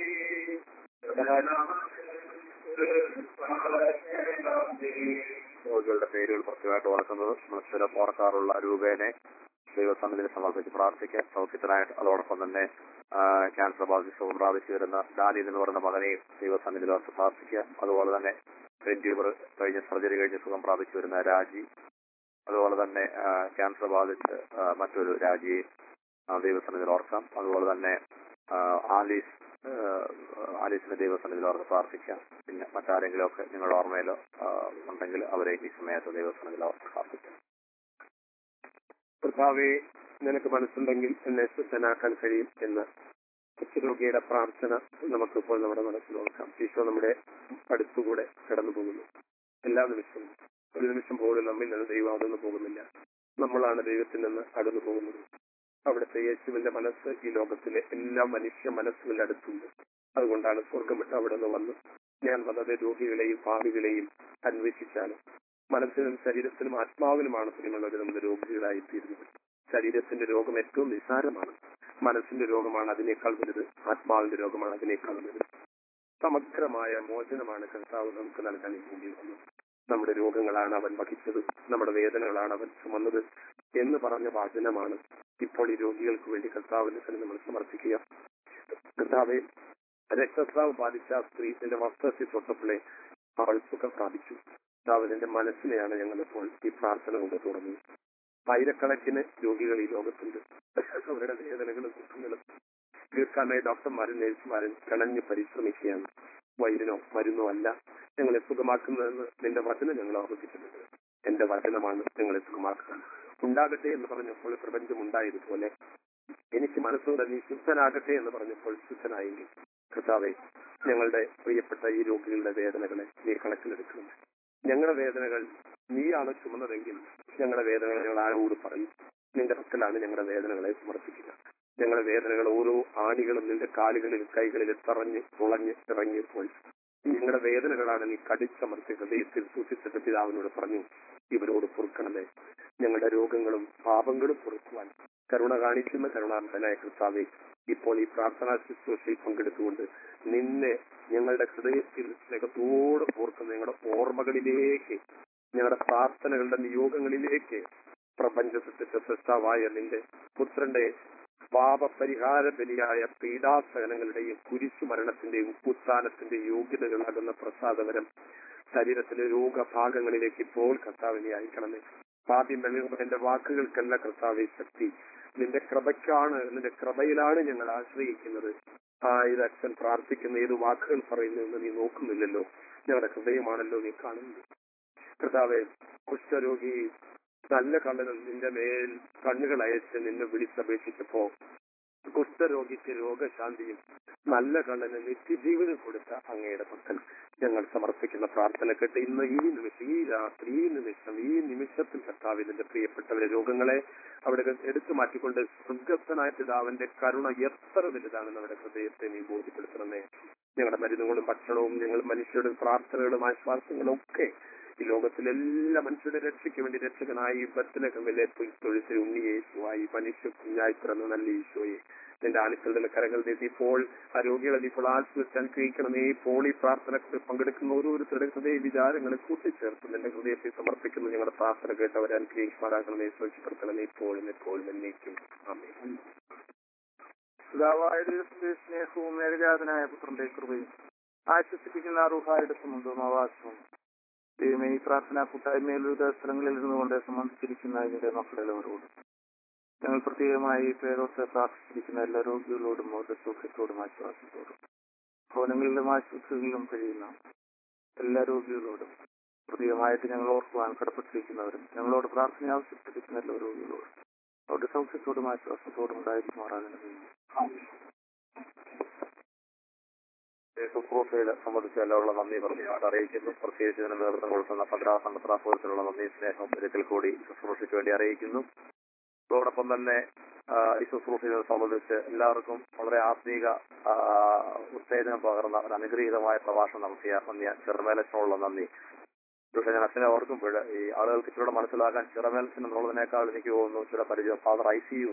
രോഗികളുടെ പേരുകൾ പ്രത്യേകമായിട്ട് ഓർക്കുന്നത് നമ്മൾ സ്ഥിരം ഓർക്കാറുള്ള രൂപേനെ ദൈവസന്നിധിയിൽ സമർപ്പിച്ച് പ്രാർത്ഥിക്കാം സൗഖ്യത്തിനായിട്ട് അതോടൊപ്പം തന്നെ ആ, ക്യാൻസർ ബാധിച്ച് സുഖം പ്രാപിച്ചു വരുന്ന ഡാനി എന്ന് പറയുന്ന മകനെയും ദൈവസന്നിധിയിൽ ഓർത്ത് പ്രാർത്ഥിക്കാം അതുപോലെ തന്നെ ബ്രെയിൻ ട്യൂബർ കഴിഞ്ഞ് സർജറി കഴിഞ്ഞ് സുഖം പ്രാപിച്ചു വരുന്ന രാജി അതുപോലെ തന്നെ ആ, ക്യാൻസർ ബാധിച്ച് ആ, മറ്റൊരു രാജിയെ ആ, ദൈവസന്നിധിയിൽ ഓർക്കാം അതുപോലെ തന്നെ ആ, ആലീസ് ആലീസിന്റെ ദൈവസന്നിധിയിൽ അവർക്ക് പ്രാർത്ഥിക്കാം പിന്നെ മറ്റാരെങ്കിലും ഒക്കെ നിങ്ങളുടെ ഓർമ്മയിലോ ആ, ഉണ്ടെങ്കിൽ അവരെ ഈ സമയത്ത് ദൈവസന്നിധിയിൽ അവർക്ക് പ്രാർത്ഥിക്കാം കർത്താവെ നിനക്ക് മനസ്സുണ്ടെങ്കിൽ എന്നെ സ്വസ്ഥനാക്കാൻ കഴിയും എന്ന് രോഗിയുടെ പ്രാർത്ഥന നമുക്കിപ്പോൾ നമ്മുടെ മനസ്സിൽ ഓർക്കാം ഈശോ നമ്മുടെ അടുത്തുകൂടെ കടന്നു പോകുന്നു എല്ലാ നിമിഷവും ഒരു നിമിഷം പോലും നമ്മിൽ നിന്ന് ദൈവം അകന്നു പോകുന്നില്ല നമ്മളാണ് ദൈവത്തിൽ നിന്ന് അകന്നു പോകുന്നത് അവിടുത്തെ യേശുവിന്റെ മനസ്സ് ഈ ലോകത്തിലെ എല്ലാ മനുഷ്യ മനസ്സുകളുടെ അടുത്തുണ്ട് അതുകൊണ്ടാണ് സ്വർഗം വിട്ട് അവിടെ നിന്ന് വന്ന് ഞാൻ വന്നത് രോഗികളെയും പാപികളെയും അന്വേഷിച്ചാണ് മനസ്സിനും ശരീരത്തിനും ആത്മാവിനുമാണ് പ്രിയമുള്ളവർ നമ്മൾ രോഗികളായി തീരുന്നത് ശരീരത്തിന്റെ രോഗം ഏറ്റവും നിസ്സാരമാണ് മനസ്സിന്റെ രോഗമാണ് അതിനേക്കാൾ വലുത് ആത്മാവിന്റെ രോഗമാണ് അതിനേക്കാൾ വലുത് സമഗ്രമായ മോചനമാണ് കർത്താവ് നമുക്ക് നൽകാൻ വേണ്ടി വന്നത് നമ്മുടെ രോഗങ്ങളാണ് അവൻ വഹിച്ചത് നമ്മുടെ വേദനകളാണ് അവൻ ചുമന്നത് എന്ന് പറഞ്ഞ വാചനമാണ് ഇപ്പോൾ ഈ രോഗികൾക്ക് വേണ്ടി കർത്താവിന്റെ തന്നെ നമ്മൾ സമർപ്പിക്കുക കർത്താവെ രക്തസ്രാവ് ബാധിച്ച ആ സ്ത്രീ എന്റെ വസ്ത്രത്തിൽ തൊട്ടപ്പോഴേ അവൾ സുഖം പ്രാപിച്ചു കർത്താവിന്റെ മനസ്സിനെയാണ് ഞങ്ങൾ ഇപ്പോൾ ഈ പ്രാർത്ഥന കൊണ്ട് തുറന്നത് ആയിരക്കണക്കിന് രോഗികൾ ഈ ലോകത്തുണ്ട് അവരുടെ വേദനകളും ദുഃഖങ്ങളും തീർക്കാനായി ഡോക്ടർമാരും നഴ്സുമാരും കിണഞ്ഞ് പരിശ്രമിക്കുകയാണ് വൈദ്യനോ മരുന്നോ അല്ല ഞങ്ങളെ സുഖമാക്കുന്നതെന്ന് നിന്റെ വചനം ഞങ്ങൾ ഓർമ്മിപ്പിച്ചിട്ടുണ്ട് എന്റെ വചനമാണ് ഞങ്ങളെ സുഖമാക്കുക ഉണ്ടാകട്ടെ എന്ന് പറഞ്ഞപ്പോൾ പ്രപഞ്ചം ഉണ്ടായതുപോലെ എനിക്ക് മനസ്സോടെ നീ ശുദ്ധനാകട്ടെ എന്ന് പറഞ്ഞപ്പോൾ ശുദ്ധനായെങ്കിൽ കർത്താവെ ഞങ്ങളുടെ പ്രിയപ്പെട്ട ഈ രോഗികളുടെ വേദനകളെ നീ കണക്കിലെടുക്കണം ഞങ്ങളുടെ വേദനകൾ നീയാണ് ചുമന്നതെങ്കിൽ ഞങ്ങളുടെ വേദനകൾ ഞങ്ങൾ ആരോട് പറയും നിന്റെ പക്കലാണ് ഞങ്ങളുടെ വേദനകളെ സമർപ്പിക്കുക ഞങ്ങളുടെ വേദനകൾ ഓരോ ആണികളും നിന്റെ കാലുകളിൽ കൈകളിൽ തറഞ്ഞ് തുളഞ്ഞ് ഇറങ്ങിയപ്പോൾ ഞങ്ങളുടെ വേദനകളാണ് നീ കടിച്ചമർത്തി ഹൃദയത്തിൽ സൂക്ഷിച്ചിട്ട് പിതാവിനോട് പറഞ്ഞു ഇവരോട് പൊറുക്കണമേ ഞങ്ങളുടെ രോഗങ്ങളും പാപങ്ങളും പൊറുക്കുവാൻ കരുണ കാണിക്കുന്ന കരുണാന്തനായ കർത്താവെ ഇപ്പോൾ ഈ പ്രാർത്ഥനാ ശുശ്രൂഷയിൽ പങ്കെടുത്തുകൊണ്ട് നിന്നെ ഞങ്ങളുടെ ഹൃദയത്തിൽ സ്നേഹത്തോട് ഓർക്കുന്ന ഞങ്ങളുടെ ഓർമ്മകളിലേക്ക് ഞങ്ങളുടെ പ്രാർത്ഥനകളുടെ നിയോഗങ്ങളിലേക്ക് പ്രപഞ്ചത്തിന്റെ സൃഷ്ടാവായ നിന്റെ പുത്രന്റെ പാപപരിഹാര ബലിയായ പീഡാസഹനങ്ങളുടെയും കുരിശുമരണത്തിന്റെയും ഉത്ഥാനത്തിന്റെയും യോഗ്യതകളാകുന്ന പ്രസാദവരം ശരീരത്തിലെ രോഗഭാഗങ്ങളിലേക്ക് ഇപ്പോൾ കർത്താവിനെ അയക്കണമേ ആദ്യം എന്റെ വാക്കുകൾക്കല്ല കർത്താവെ ശക്തി നിന്റെ കൃപയ്ക്കാണ് നിന്റെ കൃപയിലാണ് ഞങ്ങൾ ആശ്രയിക്കുന്നത് ആ ഇത് അച്ഛൻ പ്രാർത്ഥിക്കുന്ന ഏത് വാക്കുകൾ പറയുന്നു എന്ന് നീ നോക്കുന്നില്ലല്ലോ ഞങ്ങളുടെ ഹൃദയമാണല്ലോ നീ കാണുന്നത് കർത്താവെ കുഷ്ഠരോഗി നല്ല കണ്ണനും നിന്റെ മേൽ കണ്ണുകൾ അയച്ച് നിന്നെ വിളിച്ചപേക്ഷിച്ചപ്പോ കുഷ്ഠരോഗിക്ക് രോഗശാന്തിയും നല്ല കണ്ണന് നിത്യജീവനം കൊടുത്ത അങ്ങയുടെ പക്കൽ ഞങ്ങൾ സമർപ്പിക്കുന്ന പ്രാർത്ഥന കേട്ട് ഇന്ന് ഈ നിമിഷം ഈ രാത്രി ഈ നിമിഷം ഈ നിമിഷത്തിൽ കർത്താവ് നിന്റെ പ്രിയപ്പെട്ടവരെ രോഗങ്ങളെ അവിടെ എടുത്തു മാറ്റിക്കൊണ്ട് സ്വർഗസ്ഥനായ പിതാവിന്റെ കരുണ എത്ര വലുതാണെന്ന് അവരുടെ ഹൃദയത്തെ നീ ബോധ്യപ്പെടുത്തണമേ ഞങ്ങളുടെ മരുന്നുകളും ഭക്ഷണവും ഞങ്ങൾ മനുഷ്യരുടെ പ്രാർത്ഥനകളും ആശ്വാസങ്ങളും ഒക്കെ ഈ ലോകത്തിലെ എല്ലാ മനുഷ്യരുടെ രക്ഷയ്ക്ക് വേണ്ടി രക്ഷകനായി ബത്തിനകമിലെ തൊഴുത്തിൽ ഉണ്ണി യേശുവായി മനുഷ്യ കുഞ്ഞായി പിറന്ന നല്ല ഈശോയെ നിന്റെ ആണിക്കളുടെ കരങ്ങൾ നീട്ടി ഇപ്പോൾ ആ രോഗികളെ നീ ഇപ്പോൾ ആശ്വസിച്ച് അനുഗ്രഹിക്കണമേ ഇപ്പോൾ ഈ പ്രാർത്ഥനത്തിൽ പങ്കെടുക്കുന്ന ഓരോരുത്തരുടെ ഹൃദയ വിചാരങ്ങളെ കൂട്ടിച്ചേർത്ത് നിന്റെ ഹൃദയത്തെ സമർപ്പിക്കുന്നു ഞങ്ങളുടെ പ്രാർത്ഥന കേട്ട് അവരെ അനുഗ്രഹിക്കുമാറാകണമേ സൂക്ഷിപ്പെടുത്തണമേ ഇപ്പോഴും എപ്പോഴും എന്നേക്കും ആമേ പിതാവായ ദൈവത്തിന്റെ സ്നേഹവും ഏകജാതനായ പുത്രന്റെ കൃപയും ആശ്വസിപ്പിക്കുന്ന അറുഹായുടെ സമുദ്രവും ആവാസവും ദൈവമേ ഈ പ്രാർത്ഥനാ കൂട്ടായ്മയിൽ വിവിധ സ്ഥലങ്ങളിൽ ഇരുന്നുകൊണ്ട് സംബന്ധിച്ചിരിക്കുന്ന ഇതിന്റെ മക്കളെല്ലാവരോടും ഞങ്ങൾ പ്രത്യേകമായി പേരോട്ട് പ്രാർത്ഥിച്ചിരിക്കുന്ന എല്ലാ രോഗികളോടും അവരുടെ സൗഖ്യത്തോടും ആശ്വാസത്തോടും ഭവനങ്ങളിലും ആശുപത്രികളിലും കഴിയുന്ന എല്ലാ രോഗികളോടും പ്രത്യേകമായിട്ട് ഞങ്ങൾ ഓർക്കുവാൻ കടപ്പെട്ടിരിക്കുന്നവരും ഞങ്ങളോട് പ്രാർത്ഥന ആവശ്യപ്പെട്ടിരിക്കുന്ന എല്ലാ രോഗികളോടും അവരുടെ സൗഖ്യത്തോടും ആശ്വാസത്തോടും ഉണ്ടായിരിക്കുമാറാകുന്നത് ശുശ്രൂഷയിൽ സംബന്ധിച്ച് എല്ലാവരുള്ള നന്ദി പറഞ്ഞു അറിയിക്കുന്നു പ്രത്യേകിച്ച് ഇതിന് നേതൃത്വം കൊടുക്കുന്ന ഭദ്രാസന പത്രാസുരത്തിലുള്ള നന്ദി സ്നേഹം ഒരിക്കൽ കൂടി ശുശ്രൂഷയ്ക്ക് വേണ്ടി അറിയിക്കുന്നു അതോടൊപ്പം തന്നെ ആ, ഈ ശുശ്രൂഷയെ സംബന്ധിച്ച് എല്ലാവർക്കും വളരെ ആത്മീക ആ, ഉത്തേജനം പകർന്ന ഒരു അനുഗ്രഹീതമായ പ്രഭാഷണം നടത്തിയ നന്ദി ചെറുമേലച്ചനുള്ള നന്ദി പക്ഷെ ഞാൻ അച്ഛനെ ഓർക്കുമ്പോൾ ഈ ആളുകൾക്ക് ഇച്ചിലൂടെ മനസ്സിലാക്കാൻ ചിറമേലച്ചൻ എന്നുള്ളതിനേക്കാൾ എനിക്ക് തോന്നുന്നു ചില പരിചയം ഫാദർ ഐ സി യു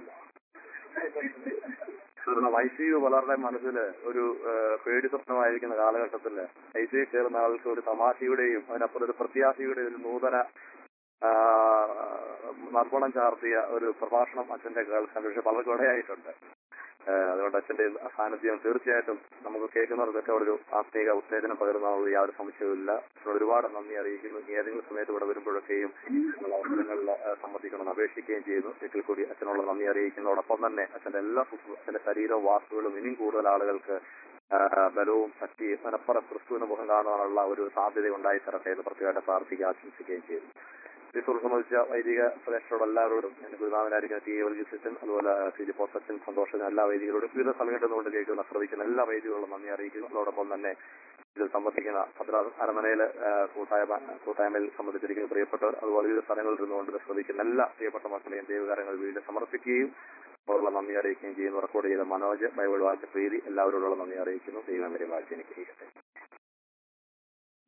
കാരണം ഐ സി യു പലരുടെ മനസ്സിൽ ഒരു ഏഹ്, പേടി സ്വപ്നമായിരിക്കുന്ന കാലഘട്ടത്തിൽ ഐ സി യു കയറുന്ന ആൾക്ക് ഒരു തമാശയുടെയും അതിനപ്പുറം ഒരു പ്രത്യാശയുടെയും ഒരു നൂതന ആ, നർമ്മണം ചാർത്തിയ ഒരു പ്രഭാഷണം അച്ഛന്റെ കേൾക്കാൻ പക്ഷെ പലർക്കും ഇടയായിട്ടുണ്ട് ഏഹ്, അതുകൊണ്ട് അച്ഛന്റെ സാന്നിധ്യം തീർച്ചയായിട്ടും നമുക്ക് കേൾക്കുന്നവർക്കൊക്കെ ഒരു ആത്മീക ഉത്തേജനം പകരുന്ന യാതൊരു സംശയവുമില്ല അച്ഛനോട് ഒരുപാട് നന്ദി അറിയിക്കുന്നു ഇനി ഏതെങ്കിലും സമയത്ത് ഇവിടെ വരുമ്പോഴൊക്കെയും ഉള്ള അവസരങ്ങളിൽ ഏഹ്, സംബന്ധിക്കണമെന്ന് അപേക്ഷിക്കുകയും ചെയ്യുന്നു ഒരിക്കൽ കൂടി അച്ഛനുള്ള നന്ദി അറിയിക്കുന്നതോടൊപ്പം തന്നെ അച്ഛന്റെ എല്ലാ ശുശ്രൂ- അച്ഛന്റെ ശരീരവും വാക്കുകളും ഇനിയും കൂടുതൽ ആളുകൾക്ക് ആ, ബലവും ശക്തിയും മനപ്പുറം ക്രിസ്തുവിന് മുഖം കാണുവാനുള്ള ഒരു സാധ്യത ഉണ്ടായി തരട്ടെ എന്ന് പ്രത്യേകമായിട്ട് പ്രാർത്ഥിക്കുക ആശംസിക്കുകയും ചെയ്തു ക്രിസ്തു സംബന്ധിച്ച വൈദിക ശ്രേഷ്ഠരോട് എല്ലാവരോടും എന്റെ ഗുരുനാഥനായിരിക്കുന്ന ടി എ വൽജിസച്ചൻ അതുപോലെ സി ജി പോസച്ചൻ സന്തോഷം എല്ലാ വൈദികരോടും വിവിധ സമയത്ത് നിന്നുകൊണ്ട് കേൾക്കുന്ന ശ്രമിക്കുന്ന എല്ലാ വൈദികരോടും നന്ദി അറിയിക്കുന്നു അതോടൊപ്പം തന്നെ ഇതിൽ സംബന്ധിക്കുന്ന ഭദ്ര അരമനയില് ആ, കൂട്ടായ്മ കൂട്ടായ്മയിൽ സംബന്ധിച്ചിരിക്കുന്ന പ്രിയപ്പെട്ടവർ അതുപോലെ വിവിധ സ്ഥലങ്ങളിൽ നിന്നുകൊണ്ട് ഇത് ശ്രമിക്കുന്ന എല്ലാ പ്രിയപ്പെട്ട മക്കളെയും ദൈവകാര്യങ്ങൾ വീണ്ടും സമർപ്പിക്കുകയും അവരുള്ള നന്ദി അറിയിക്കുകയും ചെയ്യുന്നു റെക്കോർഡ് ചെയ്ത മനോജ് ബൈബിൾ വാക്യ പ്രീതി എല്ലാവരോടുള്ള നന്ദി അറിയിക്കുന്നു ദൈവം വരെ വാഴ്ച എനിക്ക്